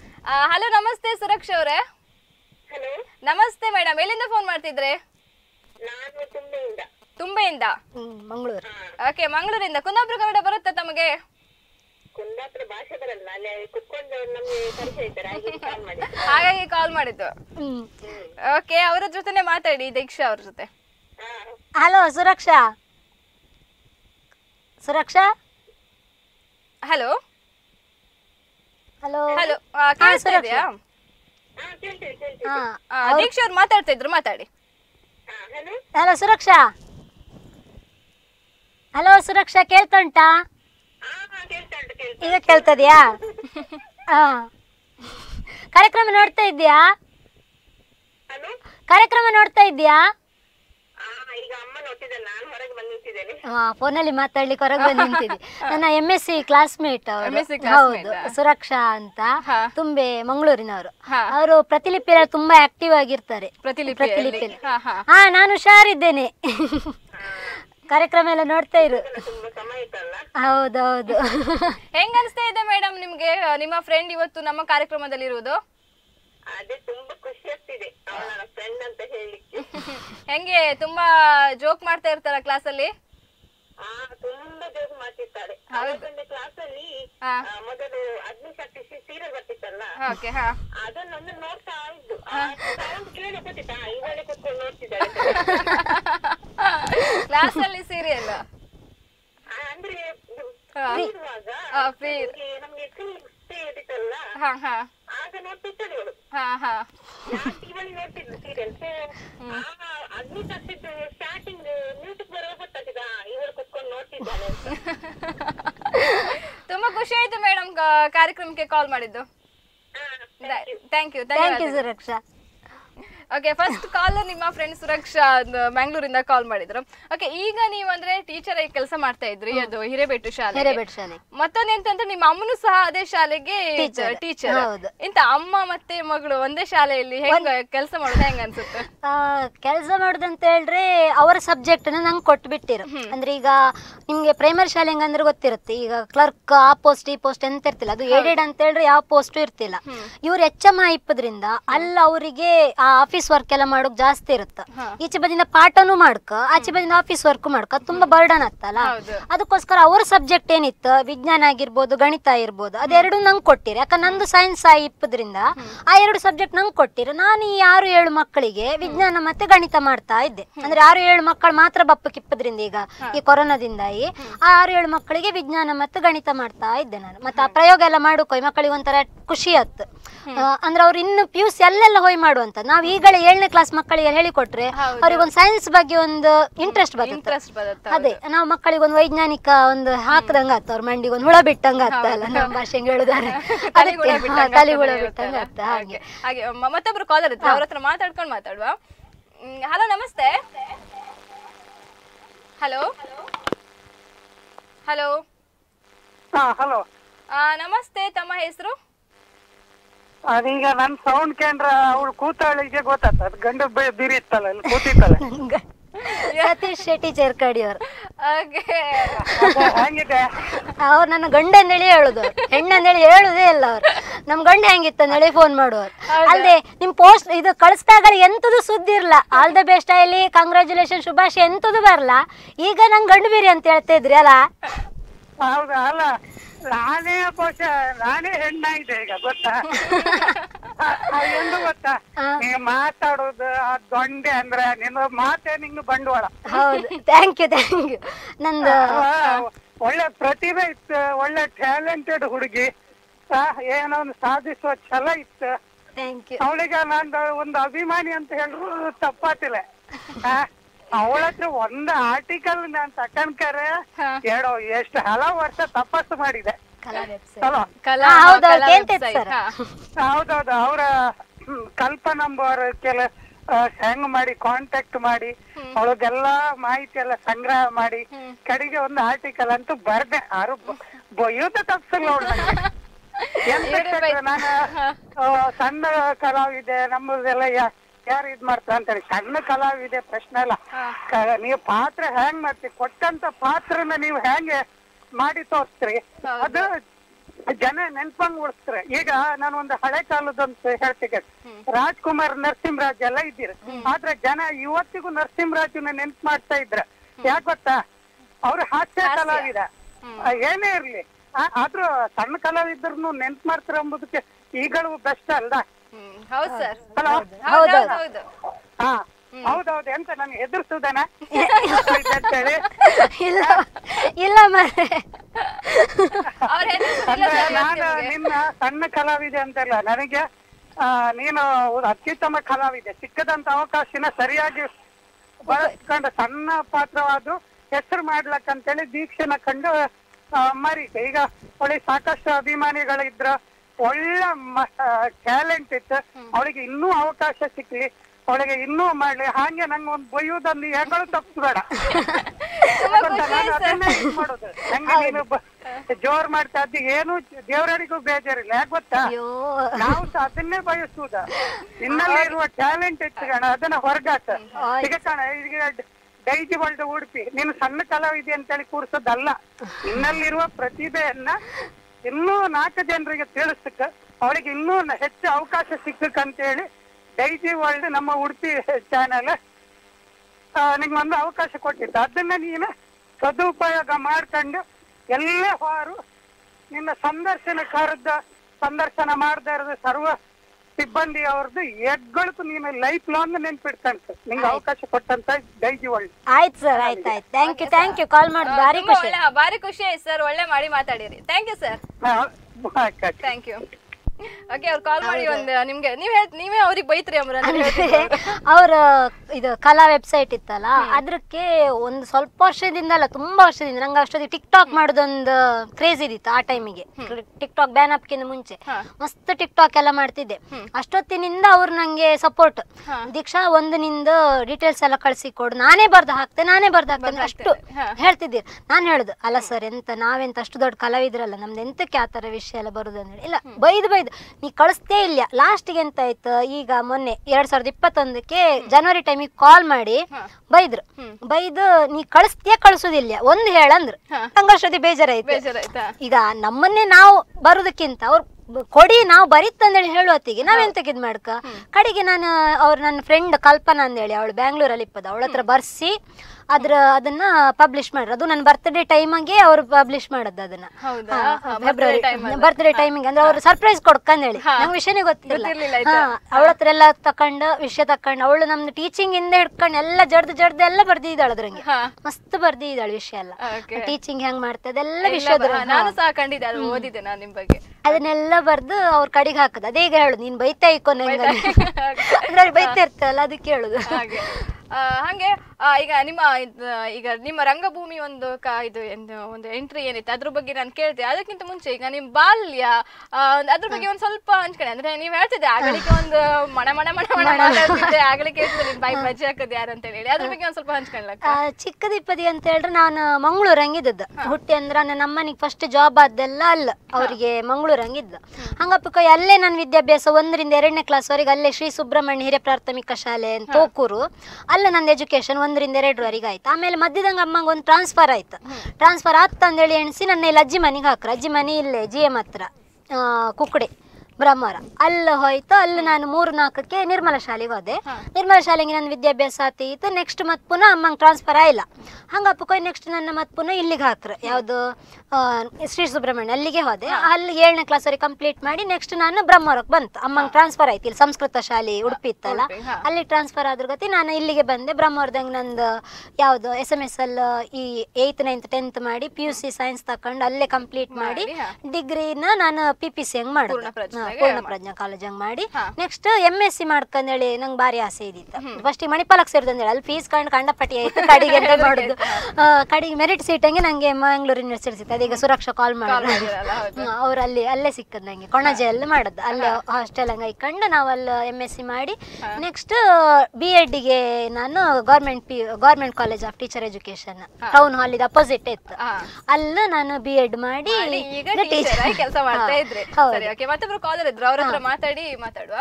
ಹಲೋ ನಮಸ್ತೆ ಸುರಕ್ಷಾ ಅವರೇ ಹಲೋ ನಮಸ್ತೆ ಮೇಡಮ್ ಎಲ್ಲಿಂದ ಫೋನ್ ಮಾಡ್ತಿದ್ರೆ ನಾನು ತುಂಬೆಯಿಂದ ಹ್ಮ್ ತುಂಬೆಯಿಂದ ಮಂಗಳೂರು ಓಕೆ ಮಂಗಳೂರಿಂದ ಕುಂದಾಪುರ ಕನ್ನಡ ಬರುತ್ತಾ ತಮಗೆ ಕುಂದಾಪುರ ಭಾಷೆ ಬರಲ್ಲ ಅಲ್ಲಿ ಕುತ್ಕೊಂಡು ನಮ್ಗೆ ಪರಿಚಯ ಇದ್ದಾರೆ ಹಾಗೆ ಕಾಲ್ ಮಾಡಿ ಹಾಗಾಗಿ ಕಾಲ್ ಮಾಡಿದ್ದು ಹ್ಮ್ ಓಕೆ ಅವರ ಜೊತೆನೆ ಮಾತಾಡಿ ದೀಕ್ಷಾ ಅವ್ರ ಜೊತೆ ಹಾ hello Suraksha Suraksha hello hello hello ಕೇಳಿಸ್ತಾ ಇದೆಯಾ ಹಾ ಕೇಳ್ತೇವೆ ಕೇಳ್ತೇವೆ ಹಾ ಆ, ದೀಕ್ಷಾ ಅವ್ರು ಮಾತಾಡ್ತಾ ಇದ್ರು ಮಾತಾಡಿ ಹಾ hello hello Suraksha hello Suraksha ಕೇಳ್ತಾ ಉಂಟಾ ಹಾ ಹಾ ಕೇಳ್ತಾ ಉಂಟು ಕೇಳ್ತಾ ಈಗ ಕೇಳ್ತದ್ಯಾ ಹಾ ಕಾರ್ಯಕ್ರಮ ನೋಡ್ತಾ ಇದ್ಯಾ ಹಲೋ ಕಾರ್ಯಕ್ರಮ ನೋಡ್ತಾ ಇದ್ಯಾ ಹಾ ಈಗ ಅಮ್ಮ ನೋಡ್ತಿದ್ದಾರೆ ನಾನು ಹೊರಗೆ ಬಂದು ನಿಂತಿದ್ದೇನೆ ಹಾ ಫೋನಲ್ಲಿ ಮಾತಾಡ್ಲಿಕ್ಕೆ ಹೊರಗೆ ಬಂದು ನಿಂತಿದ್ದೆ ನನ್ನ M S C classmate MSc ಹೌದು classmate. ಸುರಕ್ಷಾ ಅಂತ ಹಾ. ತುಂಬೆ ಮಂಗಳೂರಿನವರು ಹಾ. ಅವರು ಪ್ರತಿಲಿಪಿಯಲ್ಲಿ ತುಂಬಾ ಆಕ್ಟಿವ್ ಆಗಿರ್ತಾರೆ ಪ್ರತಿಲಿಪಿ ಪ್ರತಿಲಿಪಿಯಲ್ಲಿ ಹಾ ಹಾ ಹಾ ನಾನು ಹುಷಾರಿದ್ದೇನೆ ಕಾರ್ಯಕ್ರಮ ಎಲ್ಲ ನೋಡ್ತಾ ಇರು ತುಂಬಾ ಸಮಯ ಇತ್ತಲ್ಲ ಹೌದೌದು ಹೆಂಗ್ ಅನ್ಸ್ತಾ ಇದೆ ಮೇಡಮ್ ನಿಮ್ಗೆ ಆ, ನಿಮ್ಮ ಫ್ರೆಂಡ್ ಇವತ್ತು ನಮ್ಮ ಕಾರ್ಯಕ್ರಮದಲ್ಲಿ ಇರುವುದು ಅದೇ ತುಂಬಾ ಖುಷಿ ಆಗ್ತಿದೆ ಅವಳ ಫ್ರೆಂಡ್ ಅಂತ ಹೇಳಲಿಕ್ಕೆ ಹೆಂಗೆ ತುಂಬಾ ಜೋಕ್ ಮಾಡ್ತಾ ಇರ್ತಾರ ಕ್ಲಾಸಲ್ಲಿ ಹಾ ತುಂಬಾ ಜೋಕ್ ಮಾಡ್ತಿರ್ತಾರೆ ಅವತ್ತೊಂದು ಕ್ಲಾಸ್ ಅಲ್ಲಿ ಹಾ ಆ, ಮೊದಲು ಅಗ್ನಿಶಕ್ತಿ ಸೀರಿಯಲ್ ಬರ್ತಿತ್ತಲ್ಲ ಓಕೆ ಹಾ ಅದನ್ನೊಂದು ನೋಡ್ತಾ ಇದ್ದು ಸೌಂಡ್ ಕೇಳಿ ಗೊತ್ತಿತ್ತಾ ಇವಳೆ ಕುತ್ಕೊಂಡು ನೋಡ್ತಿದ್ದಾರೆ ಕ್ಲಾಸಲ್ಲಿ ಸೀರಿಯಲ್ ಆ, ಅಂದ್ರೆ ಇದು ಹಾ. ಇರುವಾಗ ಆ, free. ನಮ್ಗೆ ನಮ್ಗೆ ಫ್ರೀ ಇರ್ತಿತ್ತಲ್ಲ ಹಾ ಹಾ ಆಗ ನೋಡ್ತಿರ್ತಾಳೆ ಇವಳು ಹಾ ಹಾ ಯಾಕೆ ಇವಳು ನೋಡ್ತಿದ್ಲು ಸೀರಿಯಲ್ ಆಗ ಅಗ್ನಿ ತಪ್ಪಿದ್ದು ಸ್ಟಾರ್ಟಿಂಗ್ ಮ್ಯೂಸಿಕ್ ಬರುವ ಗೊತ್ತಾಗ್ತದ ಇವಳು ಕುತ್ಕೊಂಡು ನೋಡ್ತಿದ್ದಾಳೆ ಅಂತ ತುಂಬಾ ಖುಷಿ ಆಯ್ತು ಮೇಡಮ್ ಕಾರ್ಯಕ್ರಮಕ್ಕೆ ಕಾಲ್ ಮಾಡಿದ್ದು ಹಾ, thank you thank you Suraksha okay first call ನಿಮ್ಮ ಫ್ರೆಂಡ್ ಸುರಕ್ಷಾ ಮ್ಯಾಂಗ್ಳೂರಿಂದ ಕಾಲ್ ಮಾಡಿದ್ರು ಓಕೆ ಈಗ ನೀವು ಅಂದ್ರೆ ಟೀಚರ್ ಆಗಿ ಕೆಲಸ ಮಾಡ್ತಾ ಇದ್ರಿ ಅದು ಹಿರೇಬೇಟು ಶಾಲೆ ಹಿರೇಬೇಟ್ ಶಾಲೆ ಮತ್ತೊಂದೆಂತಂದ್ರೆ ನಿಮ್ಮ ಅಮ್ಮನು ಸಹ ಅದೇ ಶಾಲೆಗೆ Teacher. ಟೀಚರ್ ಹೌದು. ಇಂತ ಅಮ್ಮ ಮತ್ತೆ ಮಗಳು ಒಂದೇ ಶಾಲೆಯಲ್ಲಿ ಹೆಂಗ ಕೆಲಸ ಮಾಡೋದು ಹೆಂಗ ಅನ್ಸುತ್ತೆ ಕೆಲಸ ಮಾಡುದಂತ ಹೇಳ್ರೆ ಅವರ ಸಬ್ಜೆಕ್ಟ್ ನಂಗೆ ಕೊಟ್ಬಿಟ್ಟಿರು ಅಂದ್ರೆ ಈಗ ನಿಮ್ಗೆ ಪ್ರೈಮರಿ ಶಾಲೆ ಹೆಂಗಂದ್ರೆ ಗೊತ್ತಿರುತ್ತೆ ಈಗ ಕ್ಲರ್ಕ್ ಆ ಪೋಸ್ಟ್ ಈ ಪೋಸ್ಟ್ ಎಂತ ಇರ್ತಿಲ್ಲ ಅದು ಏಡೆಡ್ ಅಂತ ಹೇಳ್ರೆ ಯಾವ ಪೋಸ್ಟ್ ಇರ್ತಿಲ್ಲ ಇವ್ರು ಎಚ್ ಎಮ್ ಇಪ್ಪದ್ರಿಂದ ಅಲ್ಲ ಅವರಿಗೆ ಆ ಆಫೀಸ್ ವರ್ಕ್ ಎಲ್ಲ ಮಾಡೋಕ್ ಜಾಸ್ತಿ ಇರುತ್ತೆ ಈಚೆ ಬದಿನ ಪಾಠನೂ ಮಾಡ್ಕ ಆಚೆ ಬದಿನ ಆಫೀಸ್ ವರ್ಕ್ ಮಾಡ್ಕ ತುಂಬಾ ಬರ್ಡನ್ ಆಗ್ತಲ್ಲ ಹೌದು. ಅದಕ್ಕೋಸ್ಕರ ಅವ್ರ ಸಬ್ಜೆಕ್ಟ್ ಏನಿತ್ತು ವಿಜ್ಞಾನ ಆಗಿರ್ಬೋದು ಗಣಿತ ಆಗಿರ್ಬೋದು ಅದೆರಡು ನಂಗೆ ಕೊಟ್ಟಿರಿ ಯಾಕಂದ್ರೆ ನಂದು ಸೈನ್ಸ್ ಇಪ್ಪದ್ರಿಂದ ಆ ಎರಡು ಸಬ್ಜೆಕ್ಟ್ ನಂಗೆ ಕೊಟ್ಟಿರು ನಾನು ಈ ಆರು ಏಳು ಮಕ್ಕಳಿಗೆ ವಿಜ್ಞಾನ ಮತ್ತೆ ಗಣಿತ ಮಾಡ್ತಾ ಇದ್ದೆ ಅಂದ್ರೆ ಆರು ಏಳು ಮಕ್ಕಳು ಮಾತ್ರ ಬಪ್ಪಕ್ಕಿಪ್ಪದ್ರಿಂದ ಈಗ ಈ ಕೊರೋನಾದಿಂದಾಗಿ ಆ ಆರು ಏಳು ಮಕ್ಕಳಿಗೆ ವಿಜ್ಞಾನ ಮತ್ತೆ ಗಣಿತ ಮಾಡ್ತಾ ಇದ್ದೆ ನಾನು ಮತ್ತೆ ಆ ಪ್ರಯೋಗ ಎಲ್ಲ ಮಾಡೋಕೆ ಈ ಮಕ್ಕಳಿಗೆ ಒಂಥರ ಖುಷಿ ಆತ್ತು ಆ, ಅಂದ್ರೆ ಅವ್ರು ಇನ್ನು ಪಿ ಯು ಸಿ ಅಲ್ಲೆಲ್ಲ ಹೋಯ್ ಮಾಡುವಂತ ನಾವು ಈಗಲೇ ಏಳನೇ ಕ್ಲಾಸ್ ಮಕ್ಕಳಿಗೆ ಹೇಳಿಕೊಟ್ರೆ ಹೌದು. ಅವ್ರಿಗೆ ಒಂದು ಸೈನ್ಸ್ ಬಗ್ಗೆ ಒಂದು ಇಂಟ್ರೆಸ್ಟ್ ಬರುತ್ತೆ ಇಂಟ್ರೆಸ್ಟ್ ಬರುತ್ತೆ ಅದೇ ನಾವು ಮಕ್ಕಳಿಗೆ ಒಂದು ವೈಜ್ಞಾನಿಕ ಒಂದು ಹಾಕದಂಗ ಆತ ಅವ್ರ ಮಂಡಿಗೆ ಒಂದು ಹುಳ ಬಿಟ್ಟಂಗ ಅಲ್ಲ ನಮ್ಮ ಭಾಷೆಗೆ ಹೇಳುದಾರೆ ತಲೆಗುಳ ಅದಕ್ಕೆ ಹಾ, ಬಿಟ್ಟಂಗೆ ತಲೆಗುಳ ಆಗ್ತದೆ ಬಿಟ್ಟಂಗ ಇರುತ್ತಲ್ಲ. ಆಗ್ತದೆ ಹಾಗೆ ಹಾಗೆ ಹಾಗೆ ಮ- ಮತ್ತೊಬ್ರು ಕಾಲರ್ ಇದ್ರು ಅವ್ರ ಹತ್ರ ಮಾತಾಡ್ಕೊಂಡು ಮಾತಾಡುವ ಹಲೋ ನಮಸ್ತೆ ಹಲೋ ಹಲೋ ಹಾ ಹಲೋ ನಮಸ್ತೆ ತಮ್ಮ ಹೆಸರು ಅದೀಗ ನನ್ ಸೌಂಡ್ ಕೇಂದ್ರ ಅವಳು ಕೂತಾಳಿಗೆ ಗೊತ್ತಾತ ಅದು ಗಂಡು ಬೆ- ಬಿರಿ ಇತ್ತಲ್ಲ ಅಲ್ಲಿ ಕೂತಿತ್ತಲ್ಲ ನಂಗೆ ಸತೀಶ್ ಶೆಟ್ಟಿ ಚೇರ್ಕಾಡಿ ಅವರು ಹಾಗೆ ಅದು ಹೆಂಗಿದೆ ಅವ್ರು ನನ್ನ ಗಂಡ ಅಂದೇಳಿ ಹೇಳುದು ಅವ್ರು ಹೆಣ್ಣಂದೇಳಿ ಹೇಳುದೇ ಇಲ್ಲ ಅವ್ರು ನಮ್ ಗಂಡ ಹೆಂಗಿತ್ತು ಅಂದೇಳಿ ಫೋನ್ ಮಾಡುವರು ಅಲ್ಲದೆ ನಿಮ್ ಪೋಸ್ಟ್ ಇದು ಕಳಿಸ್ದಾಗ ಎಂತದು ಸುದ್ದಿ ಇರ್ಲ ಆಲ್ ದ ಬೆಸ್ಟ್ ಆಯ್ಲಿ ಕಂಗ್ರ್ಯಾಚುಲೇಷನ್ ಶುಭಾಶಯ ಎಂತದು ಬರಲ್ಲ ಈಗ ನಂಗೆ ಗಂಡು ಬೀರಿ ಅಂತ ಹೇಳ್ತಾ ಇದ್ರಿ ಅಲ್ಲ ಹೌದಾ ಅಲ್ಲ ನಾನೇ ಬಹುಶಃ ನಾನೇ ಹೆಣ್ಣಾಗಿದೆ ಈಗ ಗೊತ್ತಾ ಆ- ಆ ಎಂದು ಗೊತ್ತಾ ನೀ ಮಾತಾಡೋದು ಆ ದೊಂಡೆ ಅಂದ್ರೆ ನಿನ್ನ ಮಾತೇ ನಿಂಗೆ ಬಂಡವಾಳ ಹೌದು ಥ್ಯಾಂಕ್ ಯು ಥ್ಯಾಂಕ್ ಯು ನಂದು ಆ, ಒಳ್ಳೆ ಪ್ರತಿಭೆ ಇತ್ತು ಒಳ್ಳೆ ಟ್ಯಾಲೆಂಟೆಡ್ ಹುಡುಗಿ ಆ, ಏನೋ ಒಂದು ಸಾಧಿಸುವ ಛಲ ಇತ್ತು ಥ್ಯಾಂಕ್ ಯು ಅವಳಿಗೆ ನಾನು ಒಂದು ಅಭಿಮಾನಿ ಅಂತ ಹೇಳಿದ್ರು ತಪ್ಪಾತಿಲ್ಲ ಅವಳ ಹತ್ರ ಒಂದು ಆರ್ಟಿಕಲ್ ನಾನ್ ತಕೊಂಡ್ಕರೆ ಎರಡು ಎಷ್ಟು ಹಲವು ವರ್ಷ ತಪಸ್ಸು ಮಾಡಿದೆ ಕಲಾ ವೆಬ್ಸೈಟ್ ಅಲ್ವಾ ಕಲಾ ಹಾ, ಹೌದು, ಕಲಾ ಕೇಳ್ತಾ ಇತ್ತು website, ಸರ್. ಹಾ. ಹೌದೌದು ಅವರ ಕಲ್ಪನಂಬರ್ ಕೆಲ ಆ, ಹೆಂಗ್ ಮಾಡಿ ಕಾಂಟ್ಯಾಕ್ಟ್ ಮಾಡಿ ಅವಳಿಗೆಲ್ಲ ಮಾಹಿತಿ ಎಲ್ಲ ಸಂಗ್ರಹ ಮಾಡಿ ಕಡೆಗೆ ಒಂದು ಆರ್ಟಿಕಲ್ ಅಂತೂ ಬರ್ದೆ ಯಾರು ಬೊಯ್ಯೋದ ತಪ್ಸಲ್ಲ ಅವಳು ಎಂತ ಕ್ಷೇತ್ರ? ನಾನು ಆ, ಸಣ್ಣ ಕಲಾವಿದೆ ನಮ್ಮದೆಲ್ಲ ಯಾ- ಯಾರು ಇದ್ ಮಾಡ್ತಾರೆ ಅಂತೇಳಿ ಸಣ್ಣ ಕಲಾವಿದೆ ಪ್ರಶ್ನೆ ಅಲ್ಲ ಕ- ನೀವು ಪಾತ್ರ ಹೆಂಗ್ ಮಾಡ್ತೀರಿ ಕೊಟ್ಟಂತ ಪಾತ್ರನ ನೀವು ಹೆಂಗೆ ಮಾಡಿ ತೋರಿಸ್ತೀರಿ ಅದು ಜನ ನೆನ್ಪಂಗ್ ಉಳಿಸ್ತಾರೆ ಈಗ ನಾನು ಒಂದು ಹಳೆ ಕಾಲದಂತ ಹೇಳ್ತೀನಿ ರಾಜ್ಕುಮಾರ್ ನರಸಿಂಹರಾಜ್ ಎಲ್ಲ ಇದ್ದೀರ ಆದ್ರೆ ಜನ ಇವತ್ತಿಗೂ ನರಸಿಂಹರಾಜನ ನೆನ್ಪ್ ಮಾಡ್ತಾ ಇದ್ರ ಯಾಕ್ ಗೊತ್ತಾ ಅವ್ರು ಹಾಸ್ಯ ಕಲಾವಿದ ಆ, ಏನೇ ಇರ್ಲಿ ಆ- ಆದ್ರೂ ಸಣ್ಣ ಕಲಾವಿದ್ರು ನೆನ್ಪ್ ಮಾಡ್ತಾರೆ ಎಂಬುದಕ್ಕೆ ಈಗಳು ಬೆಸ್ಟ್ ಅಲ್ದ ಹ್ಮ್ ಹೌದು ಸರ್ ಹಲೋ ಹೌದು ಹೌದು ಹಾ ಹೌದೌದು ಎಂತ ನನ್ಗೆ ಹೆದರ್ಸುದನ ಅಂತೇಳಿ ಇಲ್ಲ ಇಲ್ಲ ಮಾರೆ ಅವ್ರ ಅಂದ್ರೆ ನಾನು ನಿನ್ನ ಸಣ್ಣ ಕಲಾವಿದೆ ಅಂತಲ್ಲ ನನಗೆ ಆ, ನೀನು ಒಂದು ಅತ್ಯುತ್ತಮ ಕಲಾವಿದೆ ಸಿಕ್ಕದಂತ ಅವಕಾಶನ ಸರಿಯಾಗಿ ಬಳಸ್ಕೊಂಡು ಸಣ್ಣ ಪಾತ್ರವಾದ್ರು ಹೆಸರು ಮಾಡ್ಲಕ್ಕಂತೇಳಿ ದೀಕ್ಷೆನ ಕಂಡು ಆ, ಮರೀತೆ ಈಗ ಒಳ್ಳೆ ಸಾಕಷ್ಟು ಅಭಿಮಾನಿಗಳಿದ್ರ ಒಳ್ಳೆ ಟ್ಯಾಲೆಂಟ್ ಇತ್ತು ಅವಳಿಗೆ ಇನ್ನೂ ಅವಕಾಶ ಸಿಕ್ಲಿ ಅವಳಿಗೆ ಇನ್ನೂ ಮಾಡ್ಲಿ ಹಾಗೆ ನಂಗೆ ಒಂದು ಬೈಯುವುದನ್ನು ಹೆಗಳು ತಪ್ಪಿಸ್ಬೇಡ ಗೊತ್ತಾ? ನಾನು ಅದನ್ನೇ ಇದ್ ಮಾಡೋದು ನಂಗೆ ನೀನು ಬ- ಜೋರ್ ಮಾಡ್ತಾ ಇದ್ದಿ ಏನು ದೇವರಡಿಗೂ ಬೇಜಾರಿಲ್ಲ ಯಾಕೆ ಗೊತ್ತಾ ಅಯ್ಯೋ ನಾವು ಸಹ ಅದನ್ನೇ ಬಯಸುವುದ ನಿನ್ನಲ್ಲಿ ಇರುವ ಟ್ಯಾಲೆಂಟ್ ಇತ್ತು ಕಣ ಅದನ್ನ ಹೊರಗಾಕ ಈಗ ಕಣ ಈಗ ಡೈಜಿ ವರ್ಲ್ಡ್ ಉಡುಪಿ ನೀನು ಸಣ್ಣ ಕಲಾವಿದೆ ಅಂತೇಳಿ ಕೂರ್ಸೋದಲ್ಲ ನಿನ್ನಲ್ಲಿರುವ ಪ್ರತಿಭೆಯನ್ನ ಇನ್ನೂ ನಾಲ್ಕು ಜನರಿಗೆ ತಿಳಿಸಕ್ಕ ಅವಳಿಗೆ ಇನ್ನೂ ನ- ಹೆಚ್ಚು ಅವಕಾಶ ಸಿಕ್ಕಕ್ಕಂತೇಳಿ ಡೈಜಿ ವರ್ಲ್ಡ್ ನಮ್ಮ ಉಡುಪಿ ಚಾನೆಲ್ ನಿಂಗೆ ಒಂದು ಅವಕಾಶ ಕೊಟ್ಟಿತ್ತು ಅದನ್ನ ನೀನು ಸದುಪಯೋಗ ಮಾಡ್ಕೊಂಡು ಎಲ್ಲೇ ಹೊರು ನಿನ್ನ ಸಂದರ್ಶನ ಕರೆದ ಸಂದರ್ಶನ ಮಾಡದೇ ಇರೋದು ಸರ್ವ ಸಿಬ್ಬಂದಿ ಅವ್ರದ್ದು ಎಗ್ಗಳಿಗೂ ನೀನು ಲೈಫ್ ಲಾಂಗ್ ನೆನ್ಪಿಡ್ಕಂತ ನಿಂಗೆ ಅವಕಾಶ ಕೊಟ್ಟಂತ ಡೈಜಿ ವರ್ಲ್ಡ್ ಆಯ್ತು ಸರ್ ಆಯ್ತು ಆಯ್ತು thank you thank you call ಮಾಡಿ ಭಾರಿ ತುಂಬಾ ಖುಷಿ ಒಳ್ಳೆ ಭಾರಿ ಖುಷಿ ಆಯ್ತು ಸರ್ ಒಳ್ಳೆ ಮಾಡಿ ಮಾತಾಡಿರಿ thank you sir thank you okay ಅವ್ರು ಕಾಲ್ ಮಾಡಿ ಒಂದು ನಿಮ್ಗೆ ನೀವ್ ಹೇಳ್ ನೀವೇ ಅವ್ರಿಗೆ ಬೈತ್ರಿ ಅಮರ ಅಂತ ಅಂದ್ರೆ ಹೇಳ್ತಿದ್ರು ಅವ್ರು. ಅವ್ರ ಇದು ಕಲಾ ವೆಬ್ಸೈಟ್ ಇತ್ತಲ್ಲ ಅದಕ್ಕೆ ಒಂದು ಸ್ವಲ್ಪ ವರ್ಷದಿಂದ ಅಲ್ಲ ತುಂಬಾ ವರ್ಷದಿಂದ ನಂಗೆ ಅಷ್ಟೊತ್ತಿಗೆ ಟಿಕ್ ಟಾಕ್ ಮಾಡೋದೊಂದು ಕ್ರೇಜ್ ಇದಿತ್ತು ಆ ಟೈಮಿಗೆ ಟಿಕ್ ಟಾಕ್ ಬ್ಯಾನ್ ಅಪ್ಕಿಂತ ಮುಂಚೆ ಹಾ. ಮಸ್ತ್ ಟಿಕ್ ಟಾಕ್ ಎಲ್ಲ ಮಾಡ್ತಿದ್ದೆ ಅಷ್ಟೊತ್ತಿನಿಂದ ಅವ್ರು ನಂಗೆ ಸಪೋರ್ಟ್ ದೀಕ್ಷಾ ಒಂದು ನಿಂದು ಡೀಟೇಲ್ಸ್ ಎಲ್ಲ ಕಳ್ಸಿ ಕೊಡು ನಾನೇ ಬರ್ದು ಹಾಕ್ತೆ ನಾನೇ ಬರ್ದು ಹಾಕ್ತೇನೆ ಅಷ್ಟು ಹಾ. ಹೇಳ್ತಿದ್ದೀರಿ ನಾನು ಹೇಳುದು ಅಲ್ಲ ಸರ್ ಎಂತ ನಾವೆಂತ ಅಷ್ಟು ದೊಡ್ಡ ಕಲಾವಿದ್ರಲ್ಲ ನಮ್ದು ಎಂತಕ್ಕೆ ಆ ಥರ ವಿಷಯ ಎಲ್ಲ ಬರುದು ಅಂತೇಳಿ ಇಲ್ಲ ಬೈದು ಬೈದು ನೀ ಕಳಿಸ್ತೇ ಇಲ್ಲ ಲಾಸ್ಟಿಗೆ ಎಂತ ಆಯ್ತು ಈಗ ಮೊನ್ನೆ ಎರಡ್ ಸಾವಿರದ ಇಪ್ಪತ್ತೊಂದಕ್ಕೆ ಜನವರಿ ಟೈಮಿಗೆ ಕಾಲ್ ಮಾಡಿ ಬೈದ್ರು ಬೈದು ನೀ ಕಳಿಸ್ತೇ ಕಳ್ಸೋದಿಲ್ಲ ಒಂದು ಹೇಳಂದ್ರು ಹಂಗಷ್ಟೊತ್ತಿ ಬೇಜಾರಾಯ್ತು ಬೇಜಾರಾಯ್ತಾ ಈಗ ನಮ್ಮನ್ನೇ ನಾವು ಬರೋದಕ್ಕಿಂತ ಅವ್ರು ಬ- ಕೊಡಿ ನಾವು ಬರೀತಂದೇಳಿ ಹೇಳುವತ್ತಿಗೆ ನಾವೆಂತಕ್ಕೆ ಇದ್ ಮಾಡ್ಕ ಕಡೆಗೆ ನಾನು ಅವ್ರು ನನ್ನ ಫ್ರೆಂಡ್ ಕಲ್ಪನಾ ಅಂದೇಳಿ ಅವಳು ಬ್ಯಾಂಗ್ಳೂರಲ್ಲಿ ಇಪ್ಪದ ಅವಳ ಹತ್ರ ಬರ್ಸಿ ಅದ್ರ ಅದನ್ನ ಪಬ್ಲಿಷ್ ಮಾಡ್ರು ಅದು ನನ್ನ ಬರ್ತ್ಡೇ ಟೈಮಿಗೆ ಅವ್ರು ಪಬ್ಲಿಷ್ ಮಾಡದ್ದು ಅದನ್ನ ಹೌದಾ? ಹಾ, ಫೆಬ್ರವರಿ birthday time ಅಲ್ಲ. ಬರ್ತ್ಡೇ ಟೈಮಿಂಗ್ ಅಂದ್ರೆ ಅವ್ರು ಸರ್ಪ್ರೈಸ್ ಕೊಡ್ಕಂದೇಳಿ ನಂಗೆ ವಿಷಯನೇ ಗೊತ್ತಿಲ್ಲ ಗೊತ್ತಿರ್ಲಿಲ್ಲ ಆಯ್ತಾ? ಅವಳ ಹತ್ರ ಎಲ್ಲ ತಕೊಂಡು ವಿಷಯ ತಕೊಂಡು ಅವಳು ನಮ್ದು ಟೀಚಿಂಗ್ ಇಂದ ಹಿಡ್ಕೊಂಡು ಎಲ್ಲ ಜಡ್ದು ಜಡ್ದು ಎಲ್ಲ ಬರ್ದಿದ್ದಾಳೆ ಅದ್ರಂಗೆ ಹಾ. ಮಸ್ತ್ ಬರ್ದಿದ್ದಾಳೆ ವಿಷಯ ಎಲ್ಲ Okay. ಟೀಚಿಂಗ್ ಹೆಂಗ್ ಮಾಡ್ತದೆ ಅದೆಲ್ಲ ಇಲ್ಲ, ವಿಷಯ ಬ- ನಾನು ಸಹ ಕಂಡಿದ್ದೆ ಅದು ಓದಿದ್ದೆ ನಾನು ನಿಮ್ ಬಗ್ಗೆ ಅದನ್ನೆಲ್ಲ ಬರ್ದು ಅವ್ರ ಕಡೆಗೆ ಹಾಕದು ಅದೇ ಈಗ ಹೇಳುದು ನೀನ್ ಬೈತಾ ಇಕ್ಕೋ ನಂಗೆ ಅಂದ್ರೆ ಅವ್ರು ಬೈತಾ ಇರ್ತಾರಲ್ಲ ಅದಕ್ಕೆ ಹೇಳುದು ಹಾಗೆ ಆ, ಹಂಗೆ ಆ, ಈಗ ನಿಮ್ಮ ಇದ್- ಈಗ ನಿಮ್ಮ ರಂಗಭೂಮಿ ಒಂದು ಕ ಇದು ಎಂದು ಒಂದು ಎಂಟ್ರಿ ಏನಿತ್ತು ಅದ್ರ ಬಗ್ಗೆ ನಾನು ಕೇಳ್ತೆ ಅದಕ್ಕಿಂತ ಮುಂಚೆ ಈಗ ನಿಮ್ ಬಾಲ್ಯ ಆ, ಒಂದ್- ಅದ್ರ ಬಗ್ಗೆ ಒಂದ್ ಸ್ವಲ್ಪ ಹಂಚ್ಕೊಳ್ಳಿ ಅಂದ್ರೆ ನೀವ್ ಹೇಳ್ತಿದ್ದೆ ಆಗಲಿಕ್ಕೆ ಒಂದು ಮಣ ಮಣ ಮಣ ಮಣ ಮಾತಾಡ್ತಿದ್ದೆ ಆಗಲಿಕ್ಕೆ ಹೇಳ್ತಿದ್ದೆ ನಿಮ್ ಬಾಯಿ ಬಜ್ಜಿ ಹಾಕದ್ ಯಾರು ಅಂತ ಹೇಳಿ ಅದ್ರ ಬಗ್ಗೆ ಒಂದ್ ಸ್ವಲ್ಪ ಹಂಚ್ಕೊಳ್ಳಕ್ಕ ಆ, ಚಿಕ್ಕದಿಪ್ಪದಿ ಅಂತ ಹೇಳಿದ್ರೆ ನಾನು ಮಂಗಳೂರು ಹಂಗಿದ್ದದ್ದು ಹುಟ್ಟಿ ಅಂದ್ರೆ ನನ್ನ ಅಮ್ಮನಿಗೆ ಫಸ್ಟ್ ಜಾಬ್ ಆದ್ದೆಲ್ಲ ಅಲ್ಲ ಅವರಿಗೆ ಮಂಗಳೂರು ಹಂಗಿದ್ದ ಹಂಗಪ್ಪ ಅಲ್ಲೇ ನನ್ನ ವಿದ್ಯಾಭ್ಯಾಸ ಒಂದರಿಂದ ಎರಡನೇ ಕ್ಲಾಸ್ ವರೆಗೆ ಅಲ್ಲೇ ಶ್ರೀ ಸುಬ್ರಹ್ಮಣ್ಯ ಹಿರಿಯ ಪ್ರಾಥಮಿಕ ಶಾಲೆ ಅಂತ ತೋಕೂರು ಅಲ್ಲ ನಂದು ಎಜುಕೇಶನ್ ಒಂದರಿಂದ ಎರಡರವರೆಗೆ ಆಯ್ತು ಆಮೇಲೆ ಮಧ್ಯದಂಗ ಅಮ್ಮಂಗೆ ಒಂದು ಟ್ರಾನ್ಸ್ಫರ್ ಆಯ್ತು ಟ್ರಾನ್ಸ್ಫರ್ ಆತ್ ಅಂತೇಳಿ ಎಣಿಸಿ ನನ್ನ ಇಲ್ಲಿ ಅಜ್ಜಿ ಮನೆಗೆ ಹಾಕ್ರು ಅಜ್ಜಿ ಮನೆ ಇಲ್ಲೇ ಜಿ ಎಮ್ ಹತ್ರ ಆ, ಕುಕ್ಕಡೆ ಬ್ರಹ್ಮರ ಅಲ್ಲಿ ಹೋಯ್ತು ಅಲ್ಲಿ ನಾನು ಮೂರು ನಾಲ್ಕಕ್ಕೆ ನಿರ್ಮಲ ಶಾಲೆಗೆ ಹೋದೆ ನಿರ್ಮಲ ಶಾಲೆಗೆ ನನ್ನ ವಿದ್ಯಾಭ್ಯಾಸ ಆತೀತು ನೆಕ್ಸ್ಟ್ ಮತ್ತೆ ಪುನಃ ಅಮ್ಮಂಗೆ ಟ್ರಾನ್ಸ್ಫರ್ ಆಯಿಲ್ಲ ಹಂಗಪ್ಪ ಕೊಯ್ ನೆಕ್ಸ್ಟ್ ನನ್ನ ಮತ್ತೆ ಪುನಃ ಇಲ್ಲಿಗೆ ಹಾಕ್ರು ಯಾವುದು ಶ್ರೀ ಸುಬ್ರಹ್ಮಣ್ಯ ಅಲ್ಲಿಗೆ ಹೋದೆ ಅಲ್ಲಿ ಏಳನೇ ಕ್ಲಾಸ್ ವರೆಗೆ ಕಂಪ್ಲೀಟ್ ಮಾಡಿ ನೆಕ್ಸ್ಟ್ ನಾನು ಬ್ರಹ್ಮವರಕ್ಕೆ ಬಂತು ಅಮ್ಮಂಗೆ ಟ್ರಾನ್ಸ್ಫರ್ ಆಯ್ತು ಇಲ್ಲಿ ಸಂಸ್ಕೃತ ಶಾಲೆ ಉಡುಪಿ ಇತ್ತಲ್ಲ ಉಡುಪಿ, ಹಾ. ಅಲ್ಲಿ ಟ್ರಾನ್ಸ್ಫರ್ ಆದ್ರ ಗತಿ ನಾನು ಇಲ್ಲಿಗೆ ಬಂದೆ ಬ್ರಹ್ಮವರದಂಗೆ ನಂದು ಯಾವುದು ಎಸ್ ಎಮ್ ಎಸ್ ಅಲ್ಲಿ ಈ ಏಯ್ತ್ ನೈನ್ತ್ ಟೆಂತ್ ಮಾಡಿ ಪಿ ಯು ಸಿ ಸೈನ್ಸ್ ತಕೊಂಡು ಅಲ್ಲೇ ಕಂಪ್ಲೀಟ್ ಮಾಡಿ ಮಾಡಿ, ಹಾ. ಡಿಗ್ರಿನ ನಾನು ಪಿ ಪಿ ಸಿ ಹಂಗೆ ಮಾಡಿದೆ ಪೂರ್ಣ ಪ್ರಜ್ಞೆಗೆ ಪೂರ್ಣ ಮಾಡಿ. ಪ್ರಜ್ಞಾ ಕಾಲೇಜ್ ಹಂಗೆ ಮಾಡಿ ಹಾ. ನೆಕ್ಸ್ಟ್ ಎಮ್ ಎಸ್ ಸಿ ಮಾಡ್ಕೊಂಡೇಳಿ ನಂಗೆ ಭಾರಿ ಆಸೆ ಇದ್ದಿತ್ತು ಫಸ್ಟ್ ಮಣಿಪಾಲಕ್ಕೆ ಸೇರಿದಂದೇಳಿ ಅಲ್ಲಿ ಫೀಸ್ ಕಂಡು ಕಂಡಪಟ್ಟಿ ಆಯ್ತು ಕಡೆಗೆ ಎಂತ ಮಾಡುದು ಆ, ಕಡೆಗೆ ಮೆರಿಟ್ ಸೀಟ್ ಹಂಗೆ ನಂಗೆ ಮಂಗಳೂರು ಯೂನಿವರ್ಸಿಟಿ ಸಿಕ್ತು ಅದೀಗ ಸುರಕ್ಷಾ ಕಾಲ್ ಮಾಡಿದ್ರಲ್ಲ, ಹೌದು. ಮಾಡಿದ್ರು ಅವ್ರು ಅಲ್ಲಿ ಅಲ್ಲೇ ಸಿಕ್ಕದ್ ನಂಗೆ ಕೊಣಜೆಯಲ್ಲಿ ಮಾಡದ್ದು ಅಲ್ಲೇ ಹಾಸ್ಟೆಲ್ ಹಂಗೆ ಇಟ್ಕೊಂಡು ನಾವು ಅಲ್ಲಿ ಎಮ್ ಎಸ್ ಸಿ ಮಾಡಿ ನೆಕ್ಸ್ಟ್ ಬಿ ಎಡ್ಗೆ ನಾನು government P government college of teacher education town hall ಇದು ಅಪೋಸಿಟ್ ಇತ್ತು ಹಾ. ಅಲ್ಲಿ ನಾನು ಬಿ ಎಡ್ ಮಾಡಿ ಮಾಡಿ ಈಗ ಈಗ ಟೀಚರ್ teacher. ಆಗಿ ಕೆಲಸ ಮಾಡ್ತಾ ಹಾ, ಇದ್ರಿ ಹೌದು. ಸರಿ ಓಕೆ ಮತ್ತೊಬ್ರು ಕಾಲರ್ ಇದ್ರು ಅವ್ರ ಹತ್ರ ಮಾತಾಡಿ ಮಾತಾಡುವ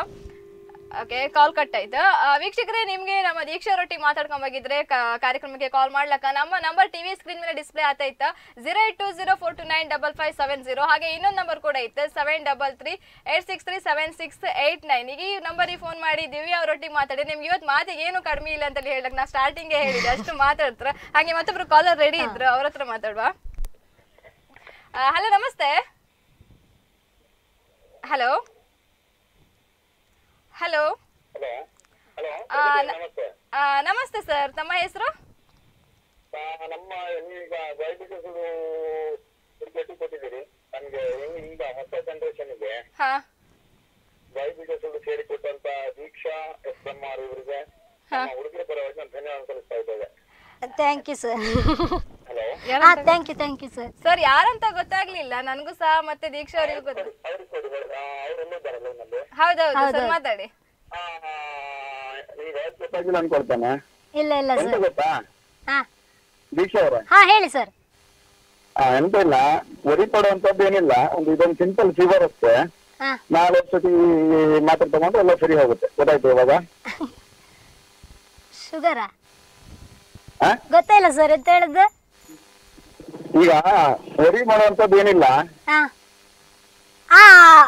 ಓಕೆ ಕಾಲ್ ಕಟ್ ಆಯ್ತು ಆ, ವೀಕ್ಷಕರೇ ನಿಮ್ಗೆ ನಮ್ಮ ದೀಕ್ಷಾ ರೊಟ್ಟಿ ಮಾತಾಡ್ಕೊಂಡ್ ಹೋಗಿದ್ರೆ ಕ- ಕಾರ್ಯಕ್ರಮಕ್ಕೆ ಕಾಲ್ ಮಾಡ್ಲಕ್ಕ ನಮ್ಮ ನಂಬರ್ ಟಿವಿ ಸ್ಕ್ರೀನ್ ಮೇಲೆ ಡಿಸ್ಪ್ಲೇ ಆತೈತ zero eight two zero four two nine double five seven zero ಹಾಗೆ ಇನ್ನೊಂದು ನಂಬರ್ ಕೂಡ ಐತೆ seven double three eight six three seven six eight nine ಈಗ ಈ ನಂಬರಿಗೆ ಫೋನ್ ಮಾಡಿ ದಿವ್ಯಾ ಅವರೊಟ್ಟಿಗೆ ಮಾತಾಡಿ ನಿಮ್ಗೆ ಇವತ್ತು ಮಾತಿಗೆ ಏನು ಕಡಿಮೆ ಇಲ್ಲ ಅಂತ ಹೇಳಕ್ ನಾ ಸ್ಟಾರ್ಟಿಂಗ್ ಹೇಳಿದೆ ಅಷ್ಟು ಮಾತಾಡ್ತಾರ ಹಾಗೆ ಮತ್ತೊಬ್ರು ಕಾಲರ್ ರೆಡಿ ಇದ್ರು ಅವ್ರ ಹತ್ರ ಮಾತಾಡುವ ಹಲೋ ನಮಸ್ತೆ ಹಲೋ ಹಲೋ ಹಲೋ ಹಲೋ ಆ, ನ- ನಮಸ್ತೆ ಆ, ನಮಸ್ತೆ ಸರ್ ತಮ್ಮ ಹೆಸರು ಆ, ನಮ್ಮ ಈಗ ವೈದ್ಯಕೀಯ ಭೇಟಿ ಕೊಟ್ಟಿದ್ದೀರಿ ನಮ್ಗೆ ಹೆಂಗ್ ಈಗ ಹೊಸ ಜನರೇಷನ್ಗೆ ಹಾ ವೈದ್ಯಕೀಯ ಸುಳ್ಳು ಸೇರಿಕೊಟ್ಟಂತ ದೀಕ್ಷಾ ಎಸ್ ಬ್ರಹ್ಮಾರ್ ಇವರಿಗೆ ನಮ್ಮ ಹುಡುಗರ ಪರವಾಗಿ ನಾನು ಧನ್ಯವಾದ ಸಲ್ಲಿಸ್ತಾ ಇದ್ದೇವೆ ಥ್ಯಾಂಕ್ ಯು ಸರ್ ಹಲೋ ಹಾಂ thank you thank you sir sir ಯಾರಂತ ಗೊತ್ತಾಗ್ಲಿಲ್ಲ ನನಗೂ ಸಹ ಮತ್ತೆ ದೀಕ್ಷಾ ಅವರಿಗೂ ಗೊತ್ತ ಅವ್ರಿಗೆ ಕೊಡಿ ಅವರೆಲ್ಲ ಇದ್ದಾರಲ್ಲ ನಮ್ಮಲ್ಲಿ ಹೌದೌದು ಸರ್ ಮಾತಾಡಿ ಈಗ ಗೊತ್ತಾಗಿ ನಾನು ಕೊಡ್ತೇನೆ ಇಲ್ಲ ಇಲ್ಲ ಎಂತ ಸರ್ ಗೊತ್ತಾ ಹಾಂ ದೀಕ್ಷಾ ಅವರೇ ಹಾಂ ಹೇಳಿ ಸರ್ ಆ, ಎಂತ ಇಲ್ಲ ವರಿ ಪಡುವಂತದ್ದು ಏನಿಲ್ಲ ಒಂದು ಇದೊಂದು ಸಿಂಪಲ್ ಫೀವರ್ ಅಷ್ಟೇ ಹಾಂ ನಾಳೆ ಸತಿ ಮಾತ್ರೆ ತಗೊಂಡ್ರೆ ಎಲ್ಲ ಸರಿ ಹೋಗುತ್ತೆ ಗೊತ್ತಾಯ್ತು ಇವಾಗ ಶುಗರಾ ಆ? ಗೊತ್ತಾಯಿಲ್ಲ ಸರ್ ಎಂತ ಹೇಳಿದ್ದು ಈಗ ವರಿ ಮಾಡುವಂತದ್ದು ಏನಿಲ್ಲ ಹಾಂ ಆ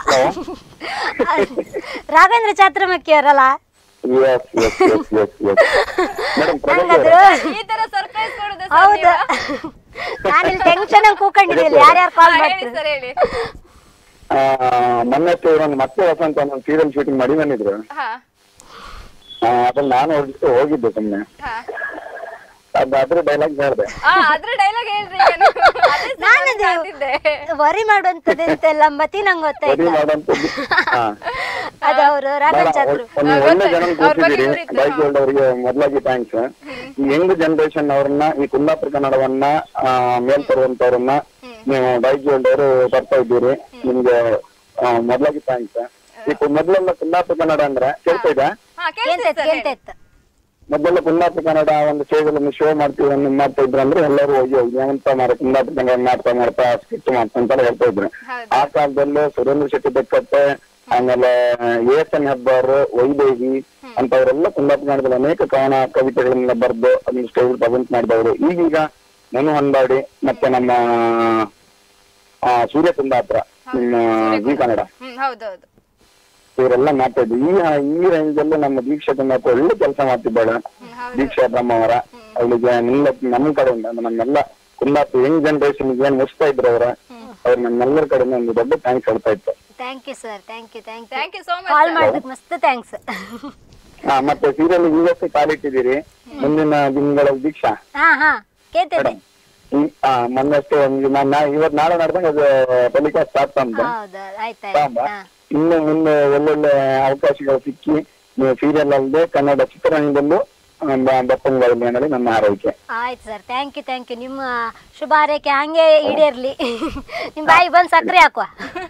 ರಾಘವೇಂದ್ರ ಚಾತ್ರಮಕ್ಕಿ ಅವರಲ್ಲ S S S S S madam ಪ್ರಗತಿ ನಂಗದು ಅವರೇ ಈ ತರ ಸರ್ಪ್ರೈಸ್ ಕೊಡುದು ಹೌದು ನಾನಿಲ್ಲಿ ಟೆನ್ಷನ್ ಅಲ್ಲಿ ಕೂಕೊಂಡಿದ್ದೀನಿ ಯಾರ್ಯಾರು ಕಾಲ್ ಹೇಳಿ ಮಾಡ್ತಾರೆ ಸರ್ ಹೇಳಿ ಆ, ಮೊನ್ನೆ ಅಷ್ಟೇ ಒಂದು ಮತ್ತೆ ವಸಂತ ಒಂದು ಸೀರಿಯಲ್ ಶೂಟಿಂಗ್ ಮಾಡಿ ಬಂದಿದ್ರು ಹಾ ಆ, ಅದ್ರಲ್ಲಿ ನಾನು ಹೋಗಿ ಹೋಗಿದ್ದೆ ಸುಮ್ಮನೆ ಹಾ ಅದ್ ಅದ್ರ ಡೈಲಾಗ್ ಹೇಳ್ದೆ ಆ ಅದ್ರ ಡೈಲಾಗ್ ಹೇಳ್ರಿ ಈಗ ನೀವು. ಅದೇ ನಾನು ಸಿನಿಮಾ ಕಾಣ್ತಿದ್ದೆ. ವರಿ ಮಾಡುವಂತದ್ದು ಎಂತೆಲ್ಲ ಮತಿ ನಂಗೆ ಬರೀ ಗೊತ್ತಾಯ್ತು ಮಾಡೋಂಥದ್ದು ಹಾ ಅದು ಅವರು ರಾಘವ್ ಚಾದ್ರು ಒಂದು ಒಳ್ಳೆ ಜನ ಅವ್ರ ಬಗ್ಗೆ ಕೂತಿದ್ದೀರಿ ಇವ್ರಿದ್ರು, ಬೈಕ್ ಅವರಿಗೆ ಮೊದಲಾಗಿ ಥ್ಯಾಂಕ್ಸ್ ಈ ಯಂಗ್ ಜನರೇಷನ್ ಅವ್ರನ್ನ ಈ ಕುಂದಾಪುರ ಕನ್ನಡವನ್ನ ಆ, ಮೇಲ್ ತರುವಂತವ್ರನ್ನ ನೀವು ಬೈಕ್ ಅವರು ಬರ್ತಾ ಇದ್ದೀರಿ ನಿಮ್ಗೆ ಆ, ಮೊದಲಾಗಿ ಥ್ಯಾಂಕ್ಸ್ ಈ ಕು- ಮೊದಲೆಲ್ಲ ಕುಂದಾಪುರ ಕನ್ನಡ ಅಂದ್ರೆ ಕೇಳ್ತಾ ಇದೆ ಹಾ ಕೇಳ್ತಿದೆ ಕೇಳ್ತೈತ್ ಸರ್ ಹೇಳಿ. ಕೇಳ್ತೈತ್ ಮೊದಲೆಲ್ಲ ಕುಂದಾಪುರ ಕನ್ನಡ ಒಂದು ಸೇವೆಗಳನ್ನು ಶೋ ಮಾಡ್ತೀವಿ ಒಂದು ಮಾಡ್ತಾ ಇದ್ರು ಅಂದ್ರೆ ಎಲ್ಲರೂ ಅಯ್ಯೋ ಏನಂತ ಮಾರ ಕುಂದಾಪುರ ಕನ್ನಡ ಮಾಡ್ತಾ ಮಾಡ್ತಾ ಸ್ಕಿಟ್ ಮಾಡ್ತಾ ಅಂತೆಲ್ಲ ಹೇಳ್ತಾ ಇದ್ರು ಹೌದು. ಆ ಕಾಲದಲ್ಲಿ ಸುರೇಂದ್ರ ಶೆಟ್ಟಿ ಬೆಕ್ಕಟ್ಟೆ ಆಮೇಲೆ ಎಸ್ ಎನ್ ಹೆಬ್ಬಾರ್ ವೈದೇಹಿ ಅಂತವರೆಲ್ಲ ಕುಂದಾಪುರ ಕನ್ನಡದಲ್ಲಿ ಅನೇಕ ಕವನ ಕವಿತೆಗಳನ್ನ ಬರೆದು ಅದನ್ನ ಸ್ಟೇಜ್ ಪ್ರೆಸೆಂಟ್ ಮಾಡಿದವರು ಈಗೀಗ ಮನು ಹೊಂದಾಡಿ ಮತ್ತೆ ನಮ್ಮ ಆ, ಸೂರ್ಯ ಕುಂದಾಪುರ ನಿಮ್ಮ ಜಿ ಕನ್ನಡ ಹ್ಮ್ ಹೌದೌದು ಇವರೆಲ್ಲ ಮಾಡ್ತಾ ಇದ್ವಿ ಈ ಈ ರೇಂಜ್ ಅಲ್ಲಿ ನಮ್ಮ ದೀಕ್ಷಾ ಕುಂದಾಪುರ ಒಳ್ಳೆ ಕೆಲಸ ಮಾಡ್ತಿದ್ದಾಳೆ ದೀಕ್ಷಾ ಬ್ರಹ್ಮವರ ಅವಳಿಗೆ ನಿಲ್ಲ ನಮ್ಮ ಕಡೆಯಿಂದ ಅಂದ್ರೆ ನಮ್ಮೆಲ್ಲ ಕುಂದಾಪುರ ಯಂಗ್ ಜನರೇಷನ್ ಏನ್ ಮುಗಿಸ್ತಾ ಇದ್ರು ಅವ್ರ ಅವ್ರ ನಮ್ಮೆಲ್ಲರ ಕಡೆಯಿಂದ ಒಂದು ದೊಡ್ಡ ಥ್ಯಾಂಕ್ಸ್ ಹೇಳ್ತಾ ಇತ್ತು thank you sir thank you thank you thank you so call much ಮಾಡೋದಕ್ಕೆ ಮಸ್ತ್ ಥ್ಯಾಂಕ್ಸ್ ಹಾ ಮತ್ತೆ ಸೀರಿಯಲ್ ಇವತ್ತೇ ಕಾಲಿಟ್ಟಿದ್ದೀರಿ ಮುಂದಿನ ದಿನಗಳ ದೀಕ್ಷಾ ಹಾ ಹಾ ಕೇಳ್ತೈತೆ ಮೇಡಮ್ ಆ ಮೊನ್ನೆಷ್ಟೇ ಒಂದು ನಾ ನಾ- ಇವತ್ ನಾಳೆ ನಡೆದಂಗ ಅದು ಟೆಲಿಕಾಸ್ಟ್ ಸ್ಟಾರ್ಟ್ ಅಂತ ಹೌದಾ ಆಯ್ತಾಯ್ತು ಸಾಂಬ ಹಾ ಇನ್ನು ಮುಂದೆ ಒಳ್ಳೊಳ್ಳೆ ಅವಕಾಶಗಳು ಸಿಕ್ಕಿ ನೀವು ಸೀರಿಯಲ್ ಅಲ್ಲದೆ ಕನ್ನಡ ಚಿತ್ರರಂಗದಲ್ಲೂ ಬಪ್ಪಂಗಳಲ್ಲಿ ಅನ್ನೋದು ನನ್ನ ಆರೈಕೆ ಆಯ್ತು sir thank you thank you ನಿಮ್ಮ ಶುಭ ಹಾರೈಕೆ ಹಂಗೆ ಈಡೇರ್ಲಿ ನಿಮ್ಮ ಬಾಯಿ ಬಂದು ಸಕ್ಕರೆ ಹಾಕುವ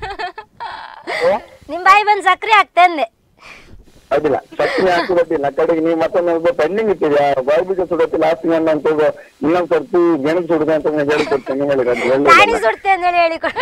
ನಿಮ್ಮ ಬಾಯಿ ಬಂದು ಸಕ್ಕರೆ ಹಾಕ್ತೆ ಅಂದೆ ಅದಿಲ್ಲ ಸಕ್ರಿ ಹಾಕಿರೋದಿಲ್ಲ ಕಡೆಗೆ ನೀವು ಮತ್ತೊಂದು ಪೆಂಡಿಂಗ್ ಇಟ್ಟಿದೆ ಬಾಯಿ ಬೀಜ ಸುಡತ್ತೆ ಲಾಸ್ಟ್ ಗಂಡ ಅಂತ ಹೋಗೋ ಇನ್ನೊಂದ್ ಸರ್ತಿ ಗೆಣಸು ಸುಡುತ್ತೆ ಅಂತ ನಾನು ಹೇಳಿಕೊಡ್ತೇನೆ ಹೇಳಿರೋದು ಪ್ರಾಣಿ ಒಳ್ಳೆ ಸುಡ್ತೆ ಅಂತೇಳಿ ಹೇಳಿಕೊಡ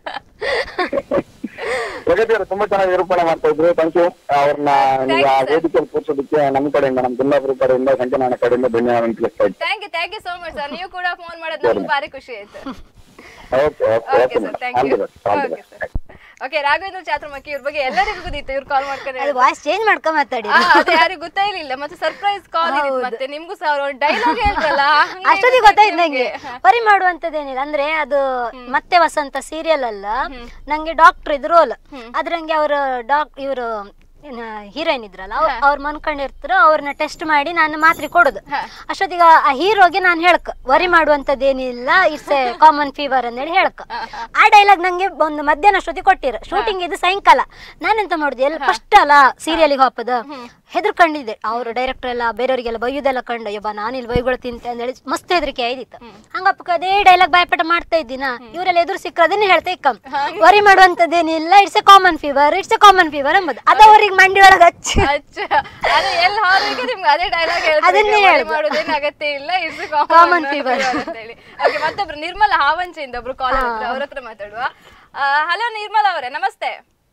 ಪ್ರಗತಿಯವರು ತುಂಬಾ ಚೆನ್ನಾಗಿ ನಿರೂಪಣೆ ಮಾಡ್ತಾ ಇದ್ರು ಥ್ಯಾಂಕ್ ಯು ಅವ್ರನ್ನ ನೀವು ಆ ವೇದಿಕೆಯಲ್ಲಿ ಕೂರ್ಸೋದಕ್ಕೆ ನಮ್ಮ ಕಡೆಯಿಂದ ನಮ್ಮ ಕುಂದಾಪುರ ಕಡೆಯಿಂದ ಸಂಚಲನ ಕಡೆಯಿಂದ ಧನ್ಯವಾದ ತಿಳಿಸ್ತಾ ಇದ್ದೀನಿ thank you thank you so much sir ನೀವು ಕೂಡ ಫೋನ್ ಮಾಡೋದು ನಮ್ಗೆ ಭಾರಿ ಖುಷಿ ಆಯ್ತು okay okay okay okay sir madam thank all you the best all the okay best sir okay Raghavendra Chatramakki ಇವ್ರ ಬಗ್ಗೆ ಎಲ್ಲರಿಗೂ ಗೊತ್ತಿತ್ತು ಇವ್ರು ಕಾಲ್ ಮಾಡ್ಕೊಂಡು ಅದು ವಾಯ್ಸ್ ಚೇಂಜ್ ಮಾಡ್ಕೊಂಡ್ ಮಾತಾಡಿ ಆ, ಅದು ಯಾರಿಗೂ ಗೊತ್ತೇ ಇರ್ಲಿಲ್ಲ ಮತ್ತೆ ಸರ್ಪ್ರೈಸ್ ಕಾಲ್ ಇತ್ತು ಮತ್ತೆ ನಿಮ್ಗೂ ಸಹ ಅವ್ರು ಡೈಲಾಗ್ ಹೇಳ್ರಲ್ಲ ಹಂಗೆ ಅಷ್ಟೊತ್ತಿಗೆ ಗೊತ್ತಾಯ್ತು ನಂಗೆ ನಿಮ್ಗೆ. ವರಿ ಮಾಡುವಂತದ್ದೇನಿಲ್ಲ ಅಂದ್ರೆ ಅದು ಮತ್ತೆ ವಸಂತ ಸೀರಿಯಲ್ ಅಲ್ಲ ನಂಗೆ ಡಾಕ್ಟರ್ ಇದ್ ರೋಲ್ ಅದ್ರಂಗೆ ಅವರು ಡಾಕ್ ಇವರು ಹೀರೋಯಿನ್ ಇದ್ರಲ್ಲ ಅವ್ರ್- ಅವ್ರು ಮನ್ಕೊಂಡಿರ್ತಾರೋ ಅವ್ರನ್ನ ಟೆಸ್ಟ್ ಮಾಡಿ ನಾನು ಮಾತ್ರೆ ಕೊಡೋದು ಅಷ್ಟೊತ್ತಿಗೆ ಆ ಹೀರೋಗೆ ನಾನು ಹೇಳ್ಕ ವರಿ ಮಾಡುವಂತದ್ದೇನಿಲ್ಲ ಇಟ್ಸ್ ಎ ಕಾಮನ್ ಫೀವರ್ ಅಂತೇಳಿ ಹೇಳ್ಕ ಆ ಡೈಲಾಗ್ ನಂಗೆ ಒಂದು ಮಧ್ಯಾಹ್ನ ಅಷ್ಟೊತ್ತಿಗೆ ಕೊಟ್ಟಿರ ಶೂಟಿಂಗ್ ಇದು ಸಾಯಂಕಾಲ ನಾನೆಂತ ಮಾಡುದು ಎಲ್ಲ ಫಸ್ಟ್ ಅಲ್ಲ ಸೀರಿಯಲ್ಗೆ ಹೋಪದ ಹೆದರ್ಕೊಂಡಿದ್ದೆ ಅವರು ಡೈರೆಕ್ಟರ್ ಎಲ್ಲ ಬೇರೆಯವರಿಗೆಲ್ಲ ಬೈಯುದೆಲ್ಲ ಕಂಡು ಯಬ್ಬ ನಾನು ಇಲ್ಲಿ ಬೈಗಳು ತಿಂತೆ ಅಂತೇಳಿ ಮಸ್ತ್ ಹೆದರಿಕೆ ಆಯ್ದಿತ್ತು ಹಂಗಪ್ಪ ಅದೇ ಡೈಲಾಗ್ ಬಾಯ್ಪಾಠ ಮಾಡ್ತಾ ಇದ್ದೀನ ಇವರೆಲ್ಲ ಎದುರು ಸಿಕ್ಕದನ್ನೇ ಹೇಳ್ತಾ ಇಕ್ಕಂ ವರಿ ಮಾಡುವಂತದ್ದೇನಿಲ್ಲ it's a common fever it's a common fever ಎಂಬುದು ಅದು ಅವ್ರಿಗೆ ಮಂಡಿ ಒಳಗೆ ಹಚ್ಚಿ ಅಚ್ಚ ಅದೇ ಎಲ್ಲಿ ಹಾರಿಗೆ ನಿಮ್ಗೆ ಅದೇ ಡೈಲಾಗ್ ಅದನ್ನೇ ಹೇಳ್ತಾರೆ ಹೇಳುದು. ಮಾಡೋದೇನು ಅಗತ್ಯ ಇಲ್ಲ it's Common common fever. Fever ಅಂತ ಹೇಳಿ ಓಕೆ ಮತ್ತೊಬ್ರು ನಿರ್ಮಲ ಹಾವಂಚೆಯಿಂದ ಒಬ್ರು ಕಾಲ್ ಮಾಡಿದ್ರು ಅವ್ರ ಹತ್ರ ಮಾತಾಡುವ ಹಲೋ ನಿರ್ಮಲ ಅವರೇ ನಮಸ್ತೆ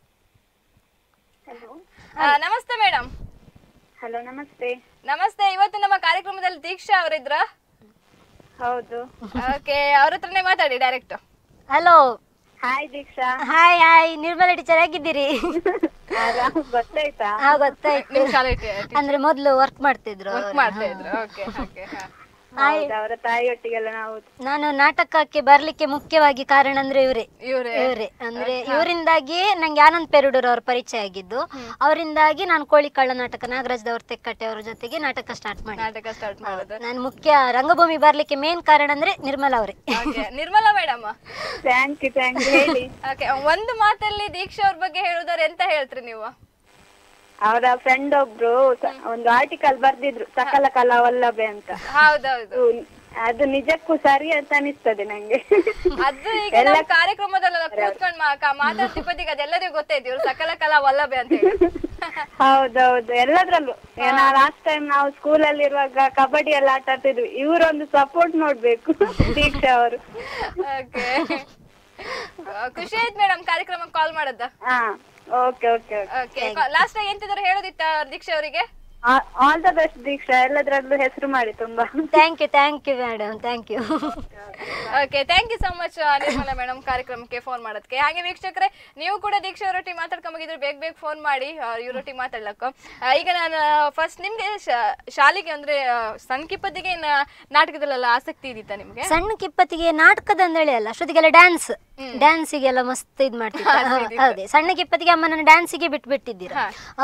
ಆ, ನಮಸ್ತೆ ಮೇಡಮ್ ಹಲೋ ನಮಸ್ತೆ ನಮಸ್ತೆ ಇವತ್ತು ನಮ್ಮ ಕಾರ್ಯಕ್ರಮದಲ್ಲಿ ದೀಕ್ಷಾ ಅವರಿದ್ರ ಹೌದು ಓಕೆ ಅವ್ರ ಹತ್ರನೇ ಮಾತಾಡಿ direct hello hi Deeksha hi hi Nirmala teacher ಹೇಗಿದ್ದೀರಿ ಆರಾಮ್ ಗೊತ್ತಾಯ್ತಾ ಹಾ ಗೊತ್ತಾಯ್ತು ನಿಮ್ ಶಾಲೆ ಅಂದ್ರೆ ಮೊದ್ಲು ವರ್ಕ್ ಮಾಡ್ತಿದ್ರು ವರ್ಕ್ ಮಾಡ್ತಾ ಇದ್ರು ಓಕೆ ಓಕೆ ಹೌದು ಅವರ ತಾಯಿಯೊಟ್ಟಿಗೆಲ್ಲ ನಾವು ನಾನು ನಾಟಕಕ್ಕೆ ಬರ್ಲಿಕ್ಕೆ ಮುಖ್ಯವಾಗಿ ಕಾರಣ ಅಂದ್ರೆ ಇವರೇ ಇವ್ರೆ ಇವರೇ ಅಂದ್ರೆ ಇವರಿಂದಾಗಿ ನಂಗೆ ಆನಂದ್ ಪೆರುಡೂರ್ ಅವ್ರ ಪರಿಚಯ ಆಗಿದ್ದು ಅವರಿಂದಾಗಿ ನಾನು ಕೋಳಿ ಕಳ್ಳ ನಾಟಕ ನಾಗರಾಜ್ ದವ್ರ ತೆಕ್ಕಟ್ಟೆ ಅವ್ರ ಜೊತೆಗೆ ನಾಟಕ ಸ್ಟಾರ್ಟ್ ಮಾಡಿ ನಾಟಕ ಸ್ಟಾರ್ಟ್ ಮಾಡೋದು ನಾನು ಮುಖ್ಯ ರಂಗಭೂಮಿ ಬರ್ಲಿಕ್ಕೆ ಮೇನ್ ಕಾರಣ ಅಂದ್ರೆ ನಿರ್ಮಲಾ ಅವರೇ okay Nirmala madam thank you thank you ಹೇಳಿ ಓಕೆ ಒಂದು ಮಾತಲ್ಲಿ ದೀಕ್ಷಾ ಅವ್ರ ಬಗ್ಗೆ ಹೇಳುದಾರೆ ಎಂತ ಹೇಳ್ತೀರಿ ನೀವು ಅವರ ಫ್ರೆಂಡ್ ಒಬ್ರು ಸ- ಒಂದು ಆರ್ಟಿಕಲ್ ಬರ್ದಿದ್ರು ಸಕಲ ಕಲಾ ವಲ್ಲಭೆ ಅಂತ ಹೌದೌದು ಅದು- ಅದು ನಿಜಕ್ಕೂ ಸರಿ ಅಂತ ಅನಿಸ್ತದೆ ನಂಗೆ ಅದು ಈಗ ನಮ್ಮ ಕಾರ್ಯಕ್ರಮದಲ್ಲೆಲ್ಲ ಕೂತ್ಕೊಂಡು ಮಾತಾಡ್ತಿಪ್ಪತ್ತಿಗೆ ಅದೆಲ್ಲರಿಗೂ ಗೊತ್ತೈತಿ ಇವ್ರು ಸಕಲ ಕಲಾ ವಲ್ಲಭೆ ಅಂತ ಹೇಳಿ ಹೌದೌದು ಎಲ್ಲದ್ರಲ್ಲೂ ನಾ ಲಾಸ್ಟ್ ಟೈಮ್ ನಾವು ಸ್ಕೂಲಲ್ಲಿ ಇರುವಾಗ ಕಬಡ್ಡಿ ಎಲ್ಲ ಆಟ ಆಡ್ತಿದ್ವಿ ಇವರೊಂದು ಸಪೋರ್ಟ್ ನೋಡ್ಬೇಕು ದೀಕ್ಷಾ ಅವರು ಓಕೆ ಖುಷಿ ಆಯ್ತು ಮೇಡಮ್ ಕಾರ್ಯಕ್ರಮಕ್ಕೆ ಕಾಲ್ ಮಾಡದ ಹಾ ಓಕೆ ಓಕೆ ಓಕೆ ಲಾಸ್ಟ್ ಎಂತಿದ್ರು ಹೇಳೋದಿತ್ತ ದೀಕ್ಷಾ ಅವರಿಗೆ ಆಲ್ ದ ಬೆಸ್ಟ್ ದೀಕ್ಷಾ ಎಲ್ಲದ್ರಲ್ಲೂ ಹೆಸರು ಮಾಡಿ ತುಂಬಾ thank you thank you madam thank you okay thank you so much Nirmala madam ಕಾರ್ಯಕ್ರಮಕ್ಕೆ ಫೋನ್ ಮಾಡೋದಕ್ಕೆ ಹಾಗೆ ವೀಕ್ಷಕರೇ ನೀವು ಕೂಡ ದೀಕ್ಷಾ ಅವರೊಟ್ಟಿಗೆ ಮಾತಾಡ್ಕೊಂಬಗಿದ್ರೆ ಬೇಗ ಬೇಗ ಫೋನ್ ಮಾಡಿ ಇವರೊಟ್ಟಿಗೆ ಮಾತಾಡ್ಲಕ್ಕ ಆ, ಈಗ ನಾನು ಫಸ್ಟ್ ನಿಮ್ಗೆ ಶಾ- ಶಾಲೆಗೆ ಅಂದ್ರೆ ಆ, ಸಣ್ಣ ಕಿಪ್ಪತ್ತಿಗೆ ನ- ನಾಟಕದಲ್ಲೆಲ್ಲ ಆಸಕ್ತಿ ಇದ್ದಿತ್ತಾ ನಿಮ್ಗೆ ಸಣ್ಣ ಕಿಪ್ಪತ್ತಿಗೆ ನಾಟಕದ ಅಂದೇಳಿ ಅಲ್ಲ ಅಷ್ಟೊತ್ತಿಗೆಲ್ಲ ಡ್ಯಾನ್ಸ್ ಡ್ಯಾನ್ಸಿಗೆಲ್ಲ ಮಸ್ತ್ ಇದ್ ಮಾಡ್ತಿದ್ದೆ ಹೌದೇ ಸಣ್ಣ ಕಿಪ್ಪತ್ತಿಗೆ ಅಮ್ಮ ನನ್ನ ಡ್ಯಾನ್ಸಿಗೆ ಬಿಟ್ಬಿಟ್ಟಿದ್ದೀರ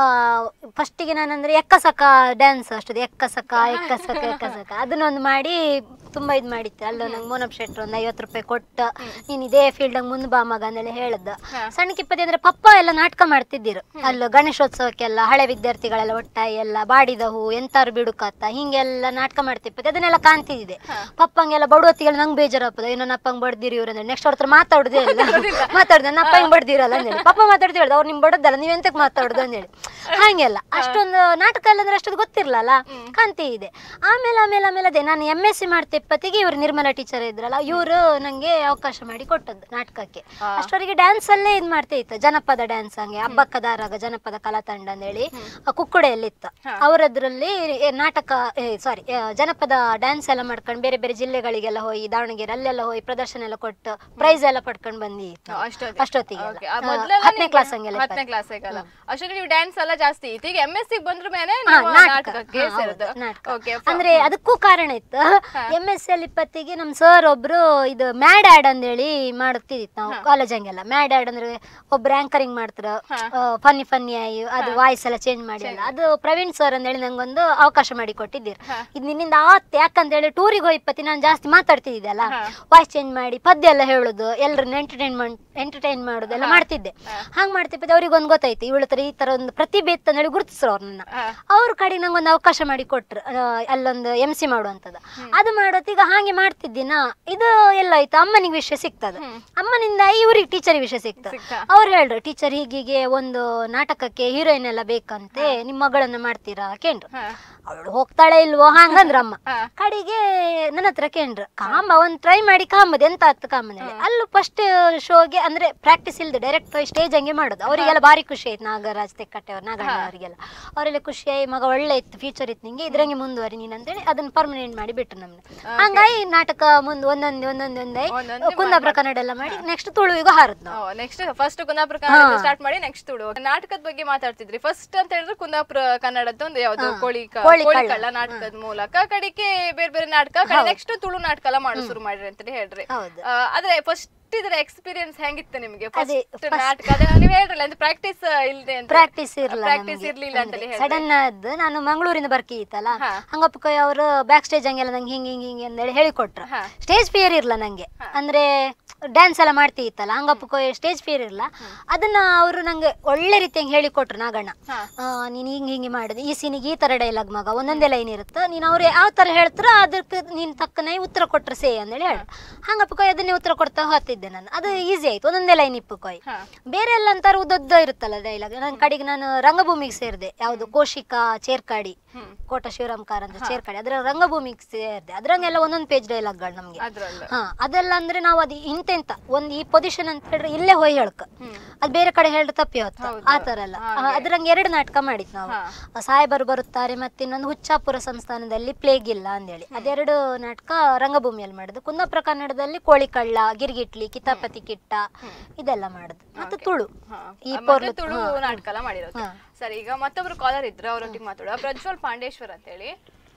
ಫಸ್ಟಿಗೆ ನಾನಂದ್ರೆ ಎಕ್ಕಸಕ ಡ್ಯಾನ್ಸ್ ಅಷ್ಟೊಂದು ಎಕ್ಕಸಕ ಎಕ್ಕಸಕ ಎಕ್ಕಸಕ ಅದನ್ನೊಂದು ಮಾಡಿ ತುಂಬಾ ಇದ್ ಮಾಡಿತ್ತು ಅಲ್ಲ ನಂಗೆ ಮೋನಪ್ ಶೆಟ್ರ್ ಒಂದು ಐವತ್ತು ರೂಪಾಯಿ ಕೊಟ್ಟ ನೀನ್ ಇದೇ ಫೀಲ್ಡ್ ಮುಂದೆ ಬಾ ಮಗ ಅಂದೇಳಿ ಹೇಳ್ದ ಸಣ್ಣ ಕಿಪ್ಪತ್ತಿ ಅಂದ್ರೆ ಪಪ್ಪ ಎಲ್ಲ ನಾಟಕ ಮಾಡ್ತಿದ್ದಿರು ಅಲ್ಲಿ ಗಣೇಶೋತ್ಸವಕ್ಕೆಲ್ಲ ಹಳೆ ವಿದ್ಯಾರ್ಥಿಗಳೆಲ್ಲ ಒಟ್ಟಾಗಿ ಎಲ್ಲ ಬಾಡಿದ ಹೂ ಎಂತಾರು ಬಿಡುಕತ್ತ ಹಿಂಗೆಲ್ಲ ನಾಟಕ ಮಾಡ್ತಿಪ್ಪತ್ತೆ ಅದನ್ನೆಲ್ಲ ಕಾಣ್ತಿದ್ದೆ ಪಪ್ಪಂಗೆಲ್ಲ ಬಡವತ್ತಿಗೆಲ್ಲ ನಂಗೆ ಬೇಜಾರಪ್ಪದ ಏನೋ ಅಪ್ಪಂಗೆ ಬಡ್ದಿರಿ ಇವ್ರು ಅಂದ್ರೆ ನೆಕ್ಸ್ಟ್ ಅವ್ರ ಹತ್ರ ಮಾತಾಡುದೇ ಇಲ್ಲ ಮಾತಾಡ್ದೆ ನನ್ನ ಅಪ್ಪಂಗೆ ಬಡ್ದಿರಲ್ಲ ಅಂದೇಳಿ ಪಪ್ಪ ಮಾತಾಡ್ತಿ ಹೇಳ್ದ ಅವ್ರು ನಿಮ್ ಬಡದಲ್ಲ ನೀವ್ ಎಂತಕ್ಕೆ ಮಾತಾಡುದು ಅಂದೇಳಿ ಹಂಗೆಲ್ಲ ಅಷ್ಟೊಂದು ನಾಟಕ ಎಲ್ಲ ಅಂದ್ರೆ ಅಷ್ಟೊಂದು ಗೊತ್ತಿರ್ಲಲ್ಲ ಕಾಂತಿ ಇದೆ ಆಮೇಲೆ ಆಮೇಲೆ ಆಮೇಲೆ ಅದೇ ನಾನು ಎಮ್ ಎಸ್ ಸಿ ಮಾಡ್ತಿಪ್ಪತ್ತಿಗೆ ಇವ್ರು ನಿರ್ಮಲಾ ಟೀಚರ್ ಇದ್ರಲ್ಲ ಇವರು ನಂಗೆ ಅವಕಾಶ ಮಾಡಿ ಕೊಟ್ಟದ್ದು ನಾಟಕಕ್ಕೆ ಅಷ್ಟವರೆಗೆ ಡ್ಯಾನ್ಸ್ ಅಲ್ಲೇ ಇದ್ ಮಾಡ್ತಾ ಇತ್ತು ಜನಪದ ಡ್ಯಾನ್ಸ್ ಹಂಗೆ ಹಬ್ಬಕ್ಕದಾರಾಗ ಜನಪದ ಕಲಾ ತಂಡ ಅಂತೇಳಿ ಆ ಕುಕ್ಕುಡೆಯಲ್ಲಿತ್ತು ಅವರದ್ರಲ್ಲಿ ನಾಟಕ ಸಾರಿ ಜನಪದ ಡ್ಯಾನ್ಸ್ ಎಲ್ಲ ಮಾಡ್ಕೊಂಡು ಬೇರೆ ಬೇರೆ ಜಿಲ್ಲೆಗಳಿಗೆಲ್ಲ ಹೋಗಿ ದಾವಣಗೆರೆ ಅಲ್ಲೆಲ್ಲ ಹೋಗಿ ಪ್ರದರ್ಶನ ಎಲ್ಲ ಕೊಟ್ಟು ಪ್ರೈಸ್ ಎಲ್ಲ ಪಡ್ಕೊಂಡು ಬಂದಿತ್ತು ಅಷ್ಟೊತ್ತಿಗೆ. ಅಷ್ಟೊತ್ತಿಗೆ Okay. ಆ ಮೊದ್ಲೆಲ್ಲ ಹತ್ತನೇ ನಿಮ್ಗೆ- ಕ್ಲಾಸ್ ಹಂಗೆಲ್ಲ ಹತ್ತನೇ ಕ್ಲಾಸ್ ಆಗಲ್ಲ ಅಷ್ಟೊಂದು ನೀವು ಡ್ಯಾನ್ಸ್ ಎಲ್ಲ ಜಾಸ್ತಿ ಇತ್ತು ಈಗ ಎಂ ಎಸ್ ಸಿ ಬಂದ್ರ ಮೇಲೆ ಹಾ, ನೀವು ನಾಟಕ. ನಾಟಕಕ್ಕೆ ಹಾ, ಹೌದು, ಸೇರಿದ್ದು ನಾಟಕ. ಓಕೆ ಅಂದ್ರೆ ಅದಕ್ಕೂ ಕಾರಣ ಇತ್ತು ಎಂ ಎಸ್ ಎಲ್ ಇಪ್ಪತ್ತಿಗೆ ನಮ್ ಸರ್ ಒಬ್ರು ಇದು ಮ್ಯಾಡ್ ಆಡ್ ಅಂದೇಳಿ ಮಾಡುತ್ತಿದ್ದಿತ್ತು ನಾವು ಕಾಲೇಜ್ ಹಂಗೆಲ್ಲ ಮ್ಯಾಡ್ ಆಡ್ ಅಂದ್ರೆ ಒಬ್ರು ಆಂಕರಿಂಗ್ ಮಾಡ್ತಾರ ಫನ್ನಿ ಫನ್ನಿ ಆಗಿ ಅದು ವಾಯ್ಸ್ ಎಲ್ಲ ಚೇಂಜ್ ಮಾಡಿ ಅಲ್ಲ ಅದು ಪ್ರವೀಣ್ ಸರ್ ಅಂದೇಳಿ ನಂಗೊಂದು ಅವಕಾಶ ಮಾಡಿ ಕೊಟ್ಟಿದ್ದೀರಿ ಇದು ನಿನ್ನಿಂದ ಆತ್ ಯಾಕಂತೇಳಿ ಟೂರಿಗೆ ಹೋಗಿ ಇಪ್ಪತ್ತಿ ನಾನು ಜಾಸ್ತಿ ಮಾತಾಡ್ತಿದ್ದೆ ಅಲ್ಲ ವಾಯ್ಸ್ ಚೇಂಜ್ ಮಾಡಿ ಪದ್ಯ ಎಲ್ಲ ಹೇಳುದು ಎಲ್ಲರನ್ನ ಎಂಟರ್ಟೈನ್ಮೆಂಟ್ ಎಂಟರ್ಟೈನ್ ಮಾಡೋದು ಎಲ್ಲ ಮಾಡ್ತಿದ್ದೆ ಹಂಗ್ ಮಾಡ್ತಿಪ್ಪತ್ತೆ ಅವ್ರಿಗೆ ಒಂದು ಗೊತ್ತಾಯ್ತು ಇವಳ ಹತ್ರ ಈ ತರ ಒಂದು ಪ್ರತಿಭೆ ಇತ್ತು ಅಂತೇಳಿ ಗುರುತಿಸ್ರು ಅವ್ರನ್ನ ಅವ್ರ ಕಡೆ ನಂಗೊಂದು ಅವಕಾಶ ಮಾಡಿ ಕೊಟ್ರು ಆ, ಅಲ್ಲೊಂದು ಎಂ ಸಿ ಮಾಡುವಂಥದ್ದು ಅದು ಮಾಡೋತ್ತೀಗ ಹಾಗೆ ಮಾಡ್ತಿದ್ದೀನ ಇದು ಎಲ್ಲ ಆಯ್ತು ಅಮ್ಮನಿಗೆ ವಿಷಯ ಸಿಗ್ತದ ಅಮ್ಮನಿಂದ ಇವ್ರಿಗೆ ಟೀಚರ್ ವಿಷಯ ಸಿಗ್ತದೆ ಸಿಗ್ತಾ. ಅವ್ರು ಹೇಳ್ರು ಟೀಚರ್ ಹೀಗೀಗೆ ಒಂದು ನಾಟಕಕ್ಕೆ ಹೀರೋಯಿನ್ ಎಲ್ಲ ಬೇಕಂತೆ ನಿಮ್ಮ ಮಗಳನ್ನ ಮಾಡ್ತೀರಾ ಕೇಂದ್ರ ಅವಳು ಹೋಗ್ತಾಳೆ ಇಲ್ವೋ ಹಂಗಂದ್ರ ಅಮ್ಮ ಕಡೆಗೆ ನನ್ನ ಹತ್ರ ಕೇಂದ್ರ ಕಾಂಬ ಒಂದ್ ಟ್ರೈ ಮಾಡಿ ಕಾಂಬದ್ ಎಂತ ಆತು ಕಾಂಬದ ಅಲ್ಲೂ ಫಸ್ಟ್ ಶೋಗೆ ಅಂದ್ರೆ ಪ್ರಾಕ್ಟೀಸ್ ಇಲ್ದೆ ಡೈರೆಕ್ಟ್ ಸ್ಟೇಜ್ ಹಂಗೆ ಮಾಡೋದು ಅವರಿಗೆಲ್ಲ ಭಾರಿ ಖುಷಿ ಆಯ್ತು ನಾಗರಾಜ್ ತೆಕ್ಕಟ್ಟೆ ಅವ್ರು ನಾಗಣ್ಣ ಅವರಿಗೆಲ್ಲ ಅವರೆಲ್ಲ ಖುಷಿ ಆಗಿ ಮಗ ಒಳ್ಳೆ ಇತ್ತು ಫ್ಯೂಚರ್ ಇತ್ತು ನಿಂಗೆ ಇದ್ರಂಗೆ ಮುಂದುವರಿ ನೀನ್ ಅಂತೇಳಿ ಅದನ್ನ ಪರ್ಮನೆಂಟ್ ಮಾಡಿ ಬಿಟ್ರು ನಮ್ನ ಹಂಗಾಗಿ ನಾಟಕ ಮುಂದ್ ಒಂದೊಂದ್ ಒಂದೊಂದ್ ಒಂದೇ ಒಂದೊಂದೇ ಕುಂದಾಪುರ ಕನ್ನಡ ಎಲ್ಲ ಮಾಡಿ ನೆಕ್ಸ್ಟ್ ತುಳುವಿಗೂ ಹಾರದ್ ನಾವು next first Kundapura Kannada start ಮಾಡಿ ನೆಕ್ಸ್ಟ್ ತುಳು ನಾಟಕದ ಬಗ್ಗೆ ಮಾತಾಡ್ತಿದ್ರಿ ಫಸ್ಟ್ ಅಂತ ಹೇಳಿದ್ರೆ ಕುಂದಾಪುರ ಕನ್ನಡದ ಒಂದು ಯಾವ್ದು ಕೋಳಿ ಕ- ಕೋಳಿ ಕೋಳಿ ಕಳ್ಳ. ಕಳ್ಳ ನಾಟಕದ ಮೂಲಕ ಕಡೆಗೆ ಬೇರೆ ಬೇರೆ ನಾಟಕ ನೆಕ್ಸ್ಟ್ ತುಳು ನಾಟಕ ಎಲ್ಲ ಮಾಡೋ ಶುರು ಮಾಡ್ರಿ ಅಂತ ಹೇಳ್ರಿ ಹೌದು. ಆ, ಆದ್ರೆ ಫಸ್ಟ್ ಇದ್ರ ಎಕ್ಸ್ಪೀರಿಯನ್ಸ್ ಹೆಂಗಿತ್ತು ನಿಮ್ಗೆ ಅದೇ, ಫಸ್ಟ್ ನಾಟಕ ಅದೇ ನೀವು ಹೇಳ್ರಲ್ಲ ಅಂದ್ರೆ ಪ್ರಾಕ್ಟೀಸ್ ಇಲ್ದೆ ಅಂತ ಪ್ರಾಕ್ಟೀಸ್ ಇರಲ್ಲ ಪ್ರಾಕ್ಟೀಸ್ ಇರ್ಲಿಲ್ಲ ಅಂತ ಹೇಳಿ ಸಡನ್ ಅದ್ ನಾನು ಮಂಗಳೂರಿಂದ ಬರ್ಕಿ ಇತ್ತಲ್ಲ ಹಂಗಪ್ಪ ಅವರು ಬ್ಯಾಕ್ ಸ್ಟೇಜ್ ಹಂಗೆಲ್ಲ ನಂಗೆ ಹಿಂಗ್ ಹಿಂಗ್ ಹಿಂಗ್ ಅಂದೇಳಿ ಹೇಳಿಕೊಟ್ರು ಸ್ಟೇಜ್ ಫಿಯರ್ ಇರ್ಲ ನಂಗೆ ಅಂದ್ರೆ ಡ್ಯಾನ್ಸ್ ಎಲ್ಲ ಮಾಡ್ತಿ ಇತ್ತಲ್ಲ ಹಂಗಪ್ಪ ಸ್ಟೇಜ್ ಫಿಯರ್ ಇರಲ್ಲ ಅದನ್ನ ಅವರು ನಂಗೆ ಒಳ್ಳೆ ರೀತಿಯಾಗಿ ಹೇಳಿಕೊಟ್ರು ನಾಗಣ್ಣ ಆ, ನೀನ್ ಹಿಂಗ್ ಹಿಂಗೆ ಮಾಡುದು ಈ ಸೀನಿಗೆ ಈ ತರ ಡೈಲಾಗ್ ಮಗ ಒಂದೊಂದೇ ಲೈನ್ ಇರುತ್ತೆ ನೀನ್ ಅವ್ರು ಯಾವ ತರ ಹೇಳ್ತಾರೋ ಅದಕ್ಕೆ ನೀನ್ ತಕ್ಕನೆ ಉತ್ತರ ಕೊಟ್ರೆ ಸೇ ಅಂದೇಳಿ ಹೇಳಿ ಹಂಗಪ್ಪ ಕೊಯ್ ಅದನ್ನೇ ಉತ್ತರ ಕೊಡ್ತಾ ಹೋಗ್ತಿದ್ದೆ ನಾನು ಅದು ಈಸಿ ಆಯ್ತು ಒಂದೊಂದೇ ಲೈನ್ ಇಪ್ಪು ಕೊಯ್ ಬೇರೆ ಎಲ್ಲ ಅಂತಾರು ಉದ್ದ ಇರುತ್ತಲ್ಲ ಡೈಲಾಗ್ ನನ್ನ ಕಡೆಗೆ ನಾನು ರಂಗಭೂಮಿಗೆ ಸೇರಿದೆ ಯಾವುದು ಕೋಶಿಕಾ ಚೇರ್ಕಾಡಿ ಕೋಟ ಶಿವರಾಮ್ಕಾರ್ ಅಂತ ಚೇರ್ಕಾಡಿ ಅದ್ರ ರಂಗಭೂಮಿಗೆ ಸೇರಿದೆ ಅದ್ರಂಗೆಲ್ಲ ಒಂದೊಂದು ಪೇಜ್ ಡೈಲಾಗ್ಗಳು ನಮ್ಗೆ ಅದ್ರಲ್ಲ ಹಾ ಅದೆಲ್ಲ ಅಂದ್ರೆ ನಾವು ಅದು ಇಂತೆಂತ ಒಂದ್ ಈ ಪೊಸಿಷನ್ ಅಂತ ಹೇಳಿದ್ರೆ ಇಲ್ಲೇ ಹೋಯ್ ಹೇಳ್ಕ ಅದ್ ಬೇರೆ ಕಡೆ ಹೇಳಿದ್ರೆ ತಪ್ಪಿ ಹೊತ್ತು ಆ ತರ ಎಲ್ಲ ಅದ್ರಂಗೆ ಎರಡು ನಾಟಕ ಮಾಡಿದ್ ನಾವು ಆ ಸಾಹೇಬರು ಬರುತ್ತಾರೆ ಮತ್ತೆ ಇನ್ನೊಂದು ಹುಚ್ಚಾಪುರ ಸಂಸ್ಥಾನದಲ್ಲಿ ಪ್ಲೇಗ್ ಇಲ್ಲ ಅಂದೇಳಿ ಅದೆರಡು ನಾಟಕ ರಂಗಭೂಮಿಯಲ್ಲಿ ಮಾಡುದು ಕುಂದಾಪುರ ಕನ್ನಡದಲ್ಲಿ ಕೋಳಿ ಕಳ್ಳ ಗಿರ್ಗಿಟ್ಲಿ ಕಿತಾಪತಿ ಕಿಟ್ಟ ಇದೆಲ್ಲ ಮಾಡುದು ಮತ್ತೆ ತುಳು ಈ ಮತ್ತೆ ಪೊರ್ಲು ತುಳು ನಾಟಕ ಎಲ್ಲ ಮಾಡಿರೋದು ಸರಿ ಈಗ ಮತ್ತೊಬ್ರು ಕಾಲರ್ ಇದ್ರು ಅವರೊಟ್ಟಿಗೆ ಮಾತಾಡುವ ಪ್ರಜ್ವಲ್ ಪಾಂಡೇಶ್ವರ್ ಅಂತ ಹೇಳಿ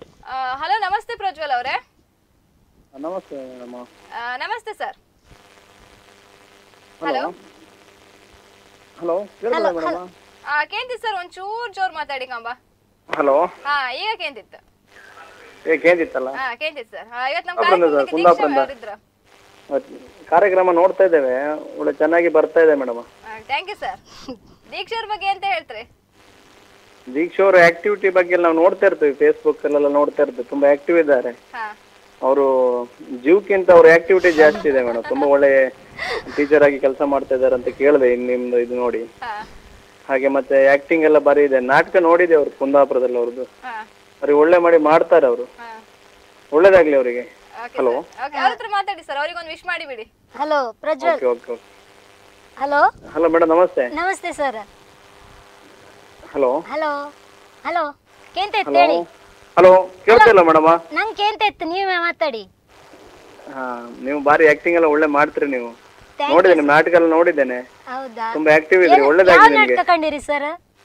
ಹಲೋ ನಮಸ್ತೆ ಪ್ರಜ್ವಲ್ ಅವರೇ ನಮಸ್ತೆ ಮೇಡಮ್ ನಮಸ್ತೆ ಸರ್ ಹಲೋ ಹಲೋ ಕೇಳಿಲ್ಲ ಮೇಡಮ್ ಕೇಂತಿತ್ತು ಸರ್ ಒಂಚೂರ್ ಜೋರ್ ಮಾತಾಡಿ ಕಂಬ ಹಲೋ ಹಾ ಈಗ ಕೇಂತಿತ್ತು ಏ ಕೇಂದಿತ್ತಲ್ಲ ಹಾ ಕೇಂತಿತ್ತು ಸರ್ ಇವತ್ತು ನಮ್ಮ ಕುಂದಾಪುರದಿಂದ, ಕಾರ್ಯಕ್ರಮಕ್ಕೆ ದೀಕ್ಷಾ ಕುಂದಾಪುರದಿಂದ. ಅವರಿದ್ರು ಕಾರ್ಯಕ್ರಮ ನೋಡ್ತಾ ಇದ್ದೇವೆ ಒಳ್ಳೆ ಚೆನ್ನಾಗಿ ಬರ್ತಾ ಇದೆ ಮೇಡಮ್ ಥ್ಯಾಂಕ್ ಯು ಸರ್ ದೀಕ್ಷಾರ್ ಬಗ್ಗೆ ಅಂತ ಹೇಳ್ತೀರಿ ದೀಕ್ಷಾ ಅವರ ಆಕ್ಟಿವಿಟಿ ಬಗ್ಗೆ ನಾವು ನೋಡ್ತಾ ಇರ್ತೀವಿ ಫೇಸ್ಬುಕ್ ಅಲ್ಲೆಲ್ಲ ನೋಡ್ತಾ ಇರ್ತೀವಿ ತುಂಬಾ ಆಕ್ಟಿವ್ ಇದ್ದಾರೆ ಹಾ ಅವರು ಜೀವಕ್ಕಿಂತ ಅವ್ರ ಆಕ್ಟಿವಿಟಿ ಜಾಸ್ತಿ ಇದೆ ಮೇಡಮ್ ತುಂಬಾ ಒಳ್ಳೆ ಟೀಚರ್ ಆಗಿ ಕೆಲಸ ಮಾಡ್ತಾ ಇದ್ದಾರೆ ಅಂತ ಕೇಳಿದೆ ಇನ್ ನಿಮ್ದು ಇದು ನೋಡಿ ಹಾ ಹಾಗೆ ಮತ್ತೆ ಆಕ್ಟಿಂಗ್ ಎಲ್ಲ ಬರೀ ಇದೆ ನಾಟಕ ನೋಡಿದೆ ಅವ್ರು ಕುಂದಾಪುರದಲ್ಲಿ ಅವ್ರದ್ದು ಹಾ ಅವ್ರಿಗೆ ಒಳ್ಳೆ ಮಾಡಿ ಮಾಡ್ತಾರೆ ಅವರು ಹಾ ಒಳ್ಳೇದಾಗ್ಲಿ ಅವರಿಗೆ ಓಕೆ ಹಲೋ ಓಕೆ ಅವ್ರ ಹತ್ರ ಮಾತಾಡಿ ಸರ್ ಅವ್ರಿಗೆ ಒಂದು ವಿಶ್ ಮಾಡಿಬಿಡಿ hello Prajwal okay okay okay hello hello madam ನಮಸ್ತೆ ನಮಸ್ತೆ ಸರ್ ಹಲೋ ಹಲೋ ಹಲೋ ಕೇಂತ ಇತ್ತು ಹಲೋ ಹೇಳಿ ಹಲೋ ಕೇಳ್ತಾ ಇಲ್ಲ ಮೇಡಮ್ ನಂಗೆ ಕೇಂತ ಇತ್ತು ನೀವೇ ಮಾತಾಡಿ ಹಾ ನೀವು ಬಾರಿ ಆಕ್ಟಿಂಗ್ ಎಲ್ಲ ಒಳ್ಳೆ ಮಾಡ್ತೀರಿ ನೀವು Thank ನೋಡಿದ್ದೇನೆ ನಿಮ್ಮ ನಾಟಕ ಎಲ್ಲ ನೋಡಿದ್ದೇನೆ ಹೌದಾ ತುಂಬಾ ಆಕ್ಟಿವ್ ಇದ್ರಿ ಏನು- ಯಾವ ಒಳ್ಳೇದಾಗಿದೆ ನಿಮ್ಗೆ ನಾಟಕ ಕಂಡಿರಿ ಸರ್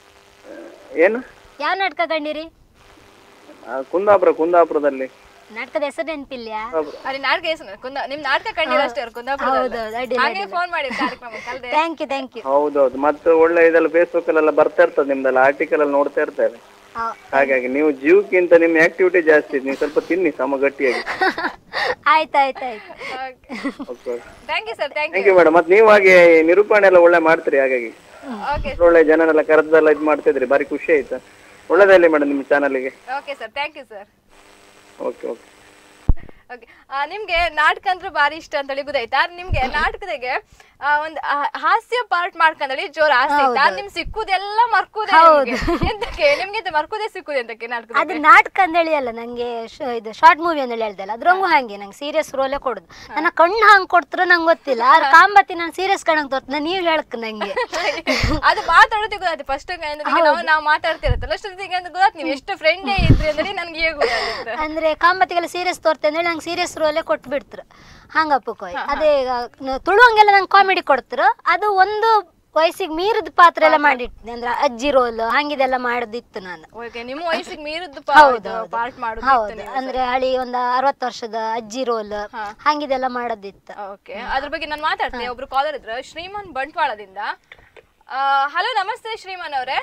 ಏನು ಯಾವ ನಾಟಕ ಕಂಡಿರಿ ಆ, ಕುಂದಾಪುರ ಕುಂದಾಪುರದಲ್ಲಿ ನಾಟಕದ ಹೆಸರು ನೆನಪಿಲ್ಲ ಅಲ್ಲಿ ನಾಟಕ ಹೆಸರು ಕುಂದ ನಿಮ್ ನಾಟಕ ಕಂಡಿಲ್ಲ ಅಷ್ಟೇ ಅವ್ರು ಕುಂದಾಪುರದಲ್ಲಿ ಹೌದೌದು ಅಡ್ಡಿಲ್ಲ ಹಾಗೆ ಫೋನ್ ಮಾಡಿ ಕಾರ್ಯಕ್ರಮಕ್ಕೆ ಅಲ್ದೆ ಥ್ಯಾಂಕ್ ಯು ಥ್ಯಾಂಕ್ ಯು ಹೌದೌದು ಮತ್ತೆ ಒಳ್ಳೆ ಇದೆಲ್ಲ ಫೇಸ್ಬುಕ್ ಅಲ್ಲೆಲ್ಲ ಬರ್ತಾ ಇರ್ತದೆ ನಿಮ್ದೆಲ್ಲ ಆರ್ಟಿಕಲ್ ಎಲ್ಲ ನೋಡ್ತಾ ಇರ್ತೇವೆ ಹಾಗಾಗಿ ನೀವು ಜೀವಕ್ಕಿಂತ ನಿಮ್ಮ ಆಕ್ಟಿವಿಟಿ ಜಾಸ್ತಿ ನೀವು ಸ್ವಲ್ಪ ತಿನ್ನಿ ಸಮ ಗಟ್ಟಿಯಾಗಿ ಆಯ್ತು ಆಯ್ತು ಆಯ್ತು okay thank you sir thank thank you madam ಮತ್ತೆ ನೀವು ಹಾಗೆ ನಿರೂಪಣೆ ಎಲ್ಲ ಒಳ್ಳೆ ಮಾಡ್ತೀರಿ ಹಾಗಾಗಿ ಓಕೆ ಒಳ್ಳೆ ಜನನೆಲ್ಲ ಕರೆದೆಲ್ಲ ಇದು ಮಾಡ್ತಿದ್ರಿ ಬಾರಿ ಖುಷಿ ಆಯ್ತಾ ಒಳ್ಳೇದಾಗಲಿ ಮೇಡಮ್ ನಿಮ್ಮ ಚಾನಲ್ಗೆ okay sir thank you sir okay okay okay ನಿಮ್ಗೆ ನಾಟಕ ಅಂದ್ರೆ ಬಾರಿ ಇಷ್ಟ ಅಂತೇಳಿ ಗೊತ್ತಾಯ್ತಾ ಆದ್ರೆ ನಿಮ್ಗೆ ನಾಟಕದಾಗೆ ಆ, ಒಂದ್ ಆ, ಹಾಸ್ಯ ಪಾರ್ಟ್ ಮಾಡ್ಕೊಂಡಳಿ ಜೋರ್ ಆಸೆ ಇತ್ತು ಆದ್ರೆ ನಿಮ್ ಸಿಕ್ಕುದೆಲ್ಲ ಮರ್ಕುದೆ ನಿಮ್ಗೆ. ಎಂತಕ್ಕೆ ನಿಮ್ಗೆ ಎಂತ ಮರ್ಕುದೆ ಸಿಕ್ಕುದೆ ಎಂತಕ್ಕೆ ನಾಟಕ ಅದು ನಾಟಕ ಅಂದೇಳಿ ಅಲ್ಲ ನಂಗೆ ಶ- ಇದು ಶಾರ್ಟ್ ಮೂವಿ ಅಂದೇಳಿ ಹೇಳ್ದಲ್ಲ ಅದ್ರಂಗೂ ಹಂಗೆ ನಂಗೆ ಸೀರಿಯಸ್ ರೋಲೇ ಕೊಡುದು ನನ್ನ ಕಣ್ಣು ಹಂಗ್ ಕೊಡ್ತಾರ ನಂಗೆ ಗೊತ್ತಿಲ್ಲ ಆದ್ರೆ ಕಾಂಬತ್ತಿ ನಾನು ಸೀರಿಯಸ್ ಕಣಂಗ್ ತೋರ್ತನ ನೀವ್ ಹೇಳಕ್ ನಂಗೆ ಅದು ಮಾತಾಡೋದಕ್ಕೆ ಗೊತ್ತಾಯ್ತು ಫಸ್ಟ್ ನಾವು ನಾವು ಮಾತಾಡ್ತಿರತ್ತಲ್ಲ ಅಷ್ಟೊತ್ತಿಗೆ ಅಂತ ಗೊತ್ತಾಯ್ತು ನೀವು ಎಷ್ಟು ಫ್ರೆಂಡೇ ಇದ್ರಿ ಅಂದ್ರೆ ನನ್ಗೆ ಹೇಗೆ ಗೊತ್ತಾಗುತ್ತೆ ಅಂದ್ರೆ ಕಾಂಬತ್ತಿಗೆಲ್ಲ ಸೀರಿಯಸ್ ತೋರ್ತೆ ಅಂದ್ರೆ ನಂಗೆ ಸೀರಿಯಸ್ ರೋಲೇ ಕೊಟ್ಟು ಬಿಡ್ತಾರೆ ಹಂಗಪ್ಪ ಕೊಯ್ ಅದೇ ಈಗ ನ- ತುಳುವಂಗೆಲ್ಲ ನಂಗೆ ಕಾಮಿಡಿ ಕೊಡ್ತಾರ ಅದು ಒಂದು ವಯಸ್ಸಿಗೆ ಮೀರಿದ ಪಾತ್ರ ಎಲ್ಲ ಮಾಡಿಟ್ಟಿದ್ದೆ ಅಂದ್ರೆ ಅಜ್ಜಿ ರೋಲ್ ಹಂಗಿದೆಲ್ಲ ಮಾಡೋದಿತ್ತು ನಾನು ಓಕೆ ನಿಮ್ಮ ವಯಸ್ಸಿಗೆ ಮೀರಿದ್ದು ಹೌದು ಪಾರ್ಟ್ ಮಾಡೋದು ಹೌದು ಅಂದ್ರೆ ಹಳಿ ಒಂದು ಅರವತ್ತು ವರ್ಷದ ಅಜ್ಜಿ ರೋಲ್ ಹಂಗಿದೆಲ್ಲ ಮಾಡೋದಿತ್ತು ಓಕೆ ಅದ್ರ ಬಗ್ಗೆ ನಾನು ಮಾತಾಡ್ತೀನಿ ಒಬ್ರು ಕಾಲರ್ ಇದ್ರು ಶ್ರೀಮನ್ ಬಂಟ್ವಾಳದಿಂದ ಹಲೋ ನಮಸ್ತೆ ಶ್ರೀಮನ್ ಅವರೇ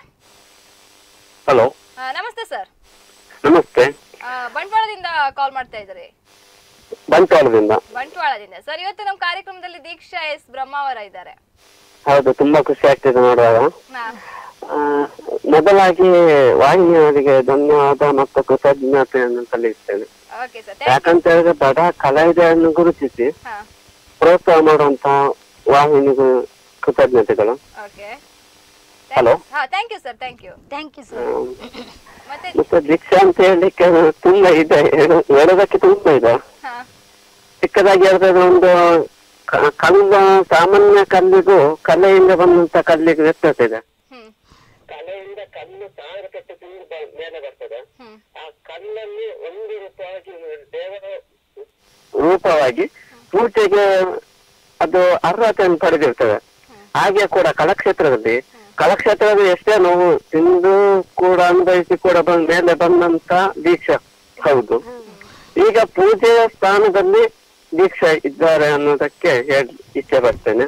ಹಲೋ ನಮಸ್ತೆ ಸರ್ ನಮಸ್ತೆ ಬಂಟ್ವಾಳದಿಂದ ಕಾಲ್ ಮಾಡ್ತಾ ಇದ್ದಾರೆ ಬಂಟ್ವಾಳದಿಂದ ಬಂಟ್ವಾಳದಿಂದ ಸರ್ ಇವತ್ತು ನಮ್ಮ ಕಾರ್ಯಕ್ರಮದಲ್ಲಿ ದೀಕ್ಷಾ ಎಸ್ ಬ್ರಹ್ಮಾವರ ಇದ್ದಾರೆ ಹೌದು ತುಂಬಾ ಖುಷಿ ಆಗ್ತಿದೆ ನೋಡುವಾಗ ಹಾ. ಆ, ಮೊದಲಾಗಿ ವಾಹಿನಿಯವರಿಗೆ ಧನ್ಯವಾದ ಮತ್ತು ಕೃತಜ್ಞತೆಯನ್ನು ಸಲ್ಲಿಸ್ತೇನೆ ಓಕೆ ಸರ್ ಯಾಕಂತ ಹೇಳಿದ್ರೆ ಬಡ ಕಲಾವಿದರನ್ನು ಗುರುತಿಸಿ ಹಾ ಪ್ರೋತ್ಸಾಹ ಮಾಡುವಂತಹ ವಾಹಿನಿಗೂ ಕೃತಜ್ಞತೆಗಳು ಓಕೆ Hello. ಹಾ thank you sir thank you thank you sir ಮತ್ತೆ ಮತ್ತೆ ದೀಕ್ಷಾ ಅಂತ ಹೇಳಲಿಕ್ಕೆ ತುಂಬಾ ಇದೆ ಹೇಳು- ಹೇಳೋದಕ್ಕೆ ತುಂಬಾ ಇದೆ ಹಾ ಚಿಕ್ಕದಾಗಿ ಹೇಳಿದ್ರೆ ಒಂದು ಕ- ಕಲ್ಲು ಸಾಮಾನ್ಯ ಕಲ್ಲಿಗೂ ಕಲೆಯಿಂದ ಬಂದಂತ ಕಲ್ಲಿಗೂ ವ್ಯತ್ಯಾಸ ಇದೆ ಹ್ಮ್ ಕಲೆಯಿಂದ ಕಲ್ಲು ಸಾವಿರ ಕಟ್ಟು ತುಂಬಿ ಮೇಲೆ ಬರ್ತದೆ ಹ್ಮ್ ಆ ಕಲ್ಲಲ್ಲಿ ಒಂದು ರೂಪವಾಗಿ ದೇವರ ರೂಪವಾಗಿ ಪೂಜೆಗೆ ಅದು ಅರ್ಹತೆಯನ್ನು ಪಡೆದಿರ್ತದೆ ಹಾಗೆ ಕೂಡ ಕಲಾಕ್ಷೇತ್ರದಲ್ಲಿ ಕಲಾಕ್ಷೇತ್ರದಲ್ಲಿ ಎಷ್ಟೇ ನೋವು ತಿಂದು ಕೂಡ ಅನುಭವಿಸಿ ಕೂಡ ಬಂದ ಮೇಲೆ ಬಂದಂತ ದೀಕ್ಷಾ ಹೌದು ಈಗ ಪೂಜೆಯ ಸ್ಥಾನದಲ್ಲಿ ದೀಕ್ಷಾ ಇದ್ದಾರೆ ಅನ್ನೋದಕ್ಕೆ ಹೇಳ ಇಚ್ಛೆ ಪಡ್ತೇನೆ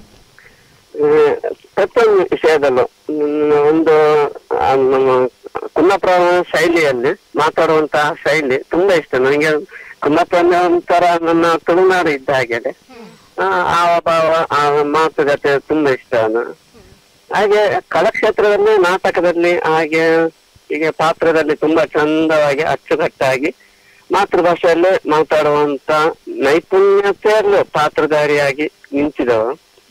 ಆ, ಪ್ರತಿಯೊಂದು ವಿಷಯದಲ್ಲೂ ನನ್ನ ಒಂದು ಆ, ನಮ್ಮ ಕುಂದಾಪುರ ಶೈಲಿಯಲ್ಲಿ ಮಾತಾಡುವಂತಹ ಶೈಲಿ ತುಂಬಾ ಇಷ್ಟ ನನಗೆ ಕುಂದಾಪುರ ಅಂದ್ರೆ ಒಂಥರ ನನ್ನ ತುಳುನಾಡು ಇದ್ದ ಹಾಗೆ ಆ ಹಾವ ಭಾವ ಆ ಮಾತುಕತೆ ತುಂಬಾ ಇಷ್ಟ ಅದು ಹಾಗೆ ಕಲಾಕ್ಷೇತ್ರದಲ್ಲಿ ನಾಟಕದಲ್ಲಿ ಹಾಗೆ ಹೀಗೆ ಪಾತ್ರದಲ್ಲಿ ತುಂಬಾ ಚಂದವಾಗಿ ಅಚ್ಚುಕಟ್ಟಾಗಿ ಮಾತೃಭಾಷೆಯಲ್ಲೇ ಮಾತಾಡುವಂತ ನೈಪುಣ್ಯತೆಯಲ್ಲೂ ಪಾತ್ರಧಾರಿಯಾಗಿ ನಿಂತಿದವರು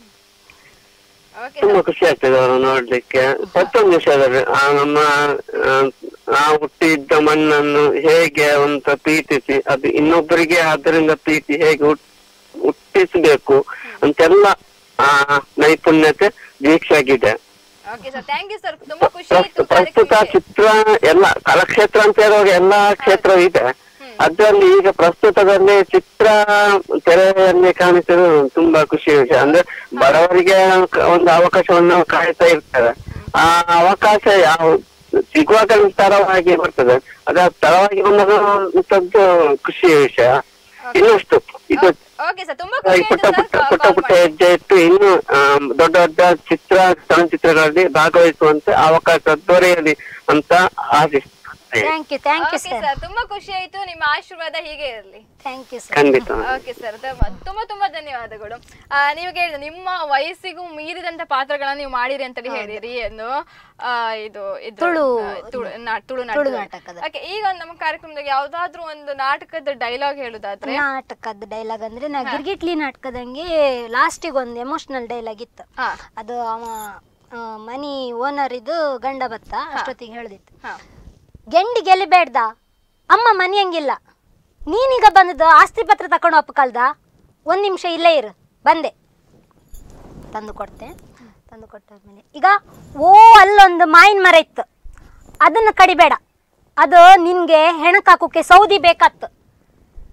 ಓಕೆ ತುಂಬಾ ಖುಷಿ ಆಗ್ತದೆ ಅವರು ನೋಡ್ಲಿಕ್ಕೆ ಪ್ರತಿಯೊಂದು ವಿಷಯದಲ್ಲಿ ಆ ನಮ್ಮ ಆ, ಆ ಹುಟ್ಟಿದ್ದ ಮಣ್ಣನ್ನು ಹೇಗೆ ಅಂತ ಪ್ರೀತಿಸಿ ಅದು ಇನ್ನೊಬ್ಬರಿಗೆ ಅದರಿಂದ ಪ್ರೀತಿ ಹೇಗೆ ಹುಟ್- ಹುಟ್ಟಿಸಬೇಕು ಅಂತೆಲ್ಲ ಆ ನೈಪುಣ್ಯತೆ ದೀಕ್ಷಾಗಿದೆ okay sir thank you sir ತುಂಬಾ ಖುಷಿ ಆಯ್ತು ಪ್ರಸ್ತು- ಪ್ರಸ್ತುತ ಕಾರ್ಯಕ್ರಮಕ್ಕೆ ಚಿತ್ರ ಎಲ್ಲ ಕಲಾಕ್ಷೇತ್ರ ಅಂತ ಹೇಳುವಾಗ ಎಲ್ಲಾ ಕ್ಷೇತ್ರವೂ ಇದೆ ಅದರಲ್ಲಿ ಈಗ ಪ್ರಸ್ತುತದಲ್ಲಿ ಚಿತ್ರ ತೆರೆಯಲ್ಲಿ ಕಾಣಿಸಿರೋದು ತುಂಬಾ ಖುಷಿ ವಿಷಯ ಅಂದ್ರೆ ಬಡವರಿಗೆ ಕ- ಒಂದು ಅವಕಾಶವನ್ನು ಕಾಯ್ತಾ ಇರ್ತಾರೆ ಆ ಅವಕಾಶ ಯಾವ ಸಿಗುವಾಗ ತರವಾಗಿ ಬರ್ತದೆ ಅದ ತರವಾಗಿ ಬಂದಾಗ ಖುಷಿಯ ವಿಷಯ ಇನ್ನಷ್ಟು ಇದು ಓಕೆ ಸರ್ ತುಂಬಾ ಖುಷಿ ಪುಟ್ಟ ಆಯ್ತು ಪುಟ್ಟ ಸರ್ ಪುಟ್ಟ ಕಾಲ್ ಪುಟ್ಟ ಮಾಡಿ ಹೆಜ್ಜೆ ಇಟ್ಟು ಇನ್ನು ಆ, ದೊಡ್ಡ ದೊಡ್ಡ ಚಿತ್ರ ಚಲನಚಿತ್ರಗಳಲ್ಲಿ ಭಾಗವಹಿಸುವಂತೆ ಅವಕಾಶ ದೊರೆಯಲಿ ಅಂತ ಆಶಿಸ್ತೇನೆ thank you thank you okay sir sir ತುಂಬಾ ಖುಷಿ ಆಯ್ತು ನಿಮ್ಮ ಆಶೀರ್ವಾದ ಹೀಗೆ ಇರಲಿ ಥ್ಯಾಂಕ್ ಯು ಸರ್ ಖಂಡಿತ ಓಕೆ ಸರ್ ತುಂಬಾ ತುಂಬಾ ಧನ್ಯವಾದಗಳು ಆ, ನೀವು ಹೇಳಿದ ನಿಮ್ಮ ವಯಸ್ಸಿಗೂ ಮೀರಿದಂತ ಪಾತ್ರಗಳನ್ನ ನೀವು ಮಾಡಿರಿ ಅಂತೇಳಿ ಹೇಳಿರಿ ಎಂದು ಆ, ಇದು ಇದು ತುಳು. ಆ, ತುಳು ನಾ- ತುಳು ತುಳು ನಾಟಕ ನಾಟಕದ. ಓಕೆ ಈಗ ಒಂದು ನಮ್ಮ ಕಾರ್ಯಕ್ರಮದಾಗ ಯಾವ್ದಾದ್ರು ಒಂದು ನಾಟಕದ ಡೈಲಾಗ್ ಹೇಳುದಾದ್ರೆ ನಾಟಕದ ಡೈಲಾಗ್ ಅಂದ್ರೆ ನಾ ಗಿರ್ಗಿಟ್ಲಿ ನಾಟಕದಂಗೆ ಲಾಸ್ಟಿಗೆ ಒಂದು ಎಮೋಷನಲ್ ಡೈಲಾಗ್ ಇತ್ತು ಹಾ ಅದು ಅವ ಆ, ಮನಿ ಓನರ್ ಇದು ಗಂಡ ಬತ್ತ ಅಷ್ಟೊತ್ತಿಗೆ ಹೇಳ್ದಿತ್ತು ಹಾ ಗೆಂಡಿ ಗೆಲ್ಲಿಬೇಡ್ದ ಅಮ್ಮ ಮನಿ ಹಂಗಿಲ್ಲ ನೀನೀಗ ಬಂದದ್ದು ಆಸ್ತಿ ಪತ್ರ ತಕೊಂಡು ಒಪ್ಪಕಲ್ದ ಒಂದು ನಿಮಿಷ ಇಲ್ಲೇ ಇರು ಬಂದೆ ತಂದು ಕೊಡ್ತೆ ತಂದು ಕೊಟ್ಟಾದ್ಮೇಲೆ ಈಗ ಓ ಅಲ್ಲೊಂದು ಮಾವಿನ ಮರ ಇತ್ತು ಅದನ್ನು ಕಡಿಬೇಡ ಅದು ನಿನಗೆ ಹೆಣಕ್ ಹಾಕೋಕೆ ಸೌದಿ ಬೇಕಾತ್ತು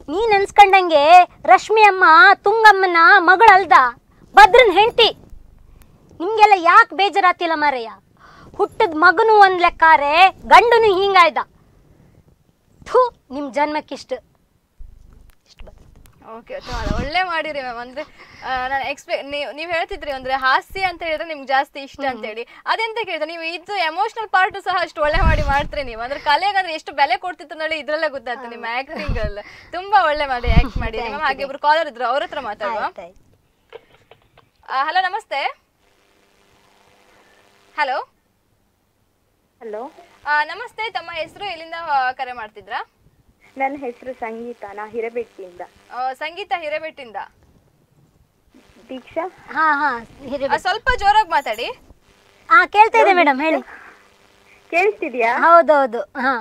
ನೀನ್ ಅನ್ಸ್ಕೊಂಡಂಗೆ ರಶ್ಮಿ ಅಮ್ಮ ತುಂಗಮ್ಮನ ಮಗಳಲ್ದ ಭದ್ರನ್ ಹೆಂಡತಿ ನಿಮ್ಗೆಲ್ಲ ಯಾಕೆ ಬೇಜಾರಾತಿಲ್ಲ ಮಾರಯ್ಯ ಹುಟ್ಟದ ಮಗನು ಒಂದ್ ಲೆಕ್ಕಾರೆ ಗಂಡನು ಹಿಂಗಾಯ್ದ ಥೂ ನಿಮ್ ಜನ್ಮಕ್ಕಿಷ್ಟು ಇಷ್ಟು ಬರ್ತದೆ. ಓಕೆ ಒಳ್ಳೆ ಮಾಡಿರಿ ಮ್ಯಾಮ್ ಅಂದ್ರೆ ನಾನು ಎಕ್ಸ್ಪೆಕ್ಟ್ ನೀವು ನೀವು ಹೇಳ್ತಿದ್ರಿ ಅಂದ್ರೆ ಹಾಸ್ಯ ಅಂತ ಹೇಳಿದ್ರೆ ನಿಮ್ಗೆ ಜಾಸ್ತಿ ಇಷ್ಟ ಅಂತ ಹೇಳಿ ಅದೆಂತ ಕೇಳಿದ್ರೆ ನೀವು ಇದು ಎಮೋಷನಲ್ ಪಾರ್ಟ್ ಸಹ ಅಷ್ಟು ಒಳ್ಳೆ ಮಾಡಿ ಮಾಡ್ತೀರಿ ನೀವು ಅಂದ್ರೆ ಕಲೆಗಂದ್ರೆ ಎಷ್ಟು ಬೆಲೆ ಕೊಡ್ತಿತ್ತು ನೋಡಿ ಇದ್ರಲ್ಲೇ ಗೊತ್ತಾಗ್ತದೆ ನಿಮ್ಮ ಆಕ್ಟಿಂಗ್ ಅಲ್ಲ ತುಂಬಾ ಒಳ್ಳೆ ಮಾಡಿ ಆಕ್ಟ್ ಮಾಡಿರಿ ಮ್ಯಾಮ್ ಹಾಗೆ ಒಬ್ರು ಕಾಲರ್ ಇದ್ರು ಅವ್ರ ಹತ್ರ ಮಾತಾಡುವ ಆಯ್ತಾಯ್ತು. ಹಲೋ ನಮಸ್ತೆ ಹಲೋ ಹಲೋ ನಮಸ್ತೆ ತಮ್ಮ ಹೆಸರು ಎಲ್ಲಿಂದ ಆ, ಕರೆ ಮಾಡ್ತಿದ್ರಾ ನನ್ನ ಹೆಸರು ಸಂಗೀತ ನಾ ಹಿರೇಬೆಟ್ಟಿಯಿಂದ ಆ, ಸಂಗೀತ ಹಿರೇಬೆಟ್ಟಿಂದ ದೀಕ್ಷಾ ಹಾ ಹಾ ಹಿರಿ ಆ, ಸ್ವಲ್ಪ ಜೋರಾಗಿ ಮಾತಾಡಿ ಹಾ ಕೇಳ್ತಾ ಇದೆ ಮೇಡಮ್ ಹೇಳಿ ಕೇಳಿಸ್ತಿದ್ಯಾ ಹೌದೌದು ಹಾ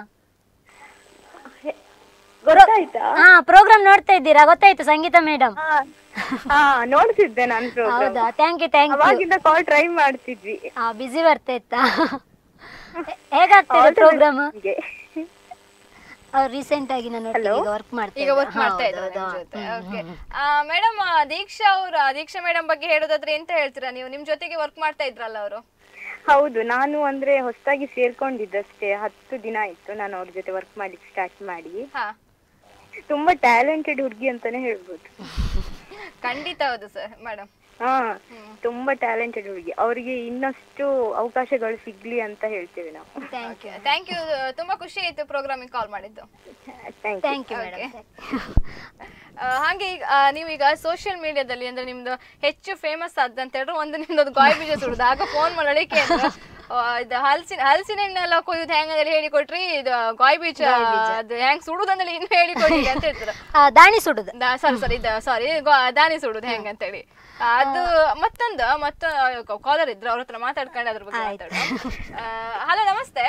ಗೊತ್ತಾಯ್ತಾ ಹಾ ಪ್ರೋಗ್ರಾಮ್ ನೋಡ್ತಾ ಇದ್ದೀರಾ ಗೊತ್ತಾಯ್ತು ಸಂಗೀತ ಮೇಡಮ್ ಹಾ ಹಾ ನೋಡ್ತಿದ್ದೆ ನಾನು ಪ್ರೋಗ್ರಾಮ್ ಹೌದಾ ಥ್ಯಾಂಕ್ ಯು ಥ್ಯಾಂಕ್ ಯು ಅವಾಗಿಂದ ಕಾಲ್ ಟ್ರೈ ಮಾಡ್ತಿದ್ವಿ ಹಾ ಬಿಸಿ ಬರ್ತಾ ಇತ್ತಾ ಹೇಗಾಗ್ತಿದೆ ಪ್ರೋಗ್ರಾಮ್ ಹೀಗೆ. ಅವ್ರು ರೀಸೆಂಟ್ ಆಗಿ ನಾನು ಒಟ್ಟಿಗೆ ಈಗ ವರ್ಕ್ ಮಾಡ್ತಾ ಈಗ ವರ್ಕ್ ಮಾಡ್ತಾ ಇದ್ದಾರೆ ನಿಮ್ ಜೊತೆ ಓಕೆ ಮೇಡಮ್ ದೀಕ್ಷಾ ಅವ್ರ ದೀಕ್ಷಾ ಮೇಡಮ್ ಬಗ್ಗೆ ಹೇಳೋದಾದ್ರೆ ಎಂತ ಹೇಳ್ತೀರಾ ನೀವು ನಿಮ್ ಜೊತೆಗೆ ವರ್ಕ್ ಮಾಡ್ತಾ ಇದ್ರಲ್ಲ ಅವರು ಹೌದು ನಾನು ಅಂದ್ರೆ ಹೊಸದಾಗಿ ಸೇರ್ಕೊಂಡಿದ್ದಷ್ಟೇ ಹತ್ತು ದಿನ ಆಯ್ತು ನಾನು ಅವ್ರ ಜೊತೆ ವರ್ಕ್ ಮಾಡ್ಲಿಕ್ಕೆ ಸ್ಟಾರ್ಟ್ ಮಾಡಿ ಹಾ ತುಂಬಾ ಟ್ಯಾಲೆಂಟೆಡ್ ಹುಡುಗಿ ಅಂತಾನೆ ಹೇಳ್ಬೋದು ಖಂಡಿತ ಹೌದು ಸರ್ ಮೇಡಮ್ ಹಾ ತುಂಬಾ ಟ್ಯಾಲೆಂಟೆಡ್ ಹುಡುಗಿ ಅವರಿಗೆ ಇನ್ನಷ್ಟು ಅವಕಾಶಗಳು ಸಿಗ್ಲಿ ಅಂತ ಹೇಳ್ತೇವೆ ನಾವು ಥ್ಯಾಂಕ್ ಯು ಥ್ಯಾಂಕ್ ಯು ತುಂಬಾ ಖುಷಿ ಆಯ್ತು ಪ್ರೋಗ್ರಾಮಿಗೆ ಕಾಲ್ ಮಾಡಿದ್ದು ಥ್ಯಾಂಕ್ ಥ್ಯಾಂಕ್ ಯು ಮೇಡಮ್ ಆ, ಹಾಗೆ ಈಗ ಆ, ನೀವೀಗ ಸೋಷಿಯಲ್ ಮೀಡಿಯಾದಲ್ಲಿ ಅಂದ್ರೆ ನಿಮ್ದು ಹೆಚ್ಚು ಫೇಮಸ್ ಆದಂತ ಹೇಳಿದ್ರೆ ಒಂದು ನಿಮ್ದು ಗಾಯ ಬೀಜ ಸುಡುದು ಆಗ ಫೋನ್ ಮಾಡಲಿಕ್ಕೆ ಇದು ಹಲಸಿನ ಹಲಸಿನ ಹಣ್ಣೆಲ್ಲ ಕೊಯ್ಯುದು ಹೆಂಗ್ ಅಂತ ಹೇಳಿಕೊಟ್ರಿ ಇದು ಗಾಯ ಬೀಜ ಅದು ಹೆಂಗ್ ಸುಡುದಂದ್ರೆ ಇನ್ನು ಹೇಳಿಕೊಡಿ ಅಂತ ಹೇಳ್ತಾರೆ ದಾಣಿ ಸುಡುದು ಸಾರಿ ಸಾರಿ ಇದು ಸಾರಿ ದಾನಿ ಸುಡುದು ಹೆಂಗ್ ಅಂತೇಳಿ ಅದು ಮತ್ತೊಂದು ಮತ್ತೊಂದು ಕಾಲರ್ ಇದ್ರು ಅವ್ರ ಹತ್ರ ಮಾತಾಡ್ಕೊಂಡು ಅದ್ರ ಬಗ್ಗೆ ಮಾತಾಡುವ ಹಲೋ ನಮಸ್ತೆ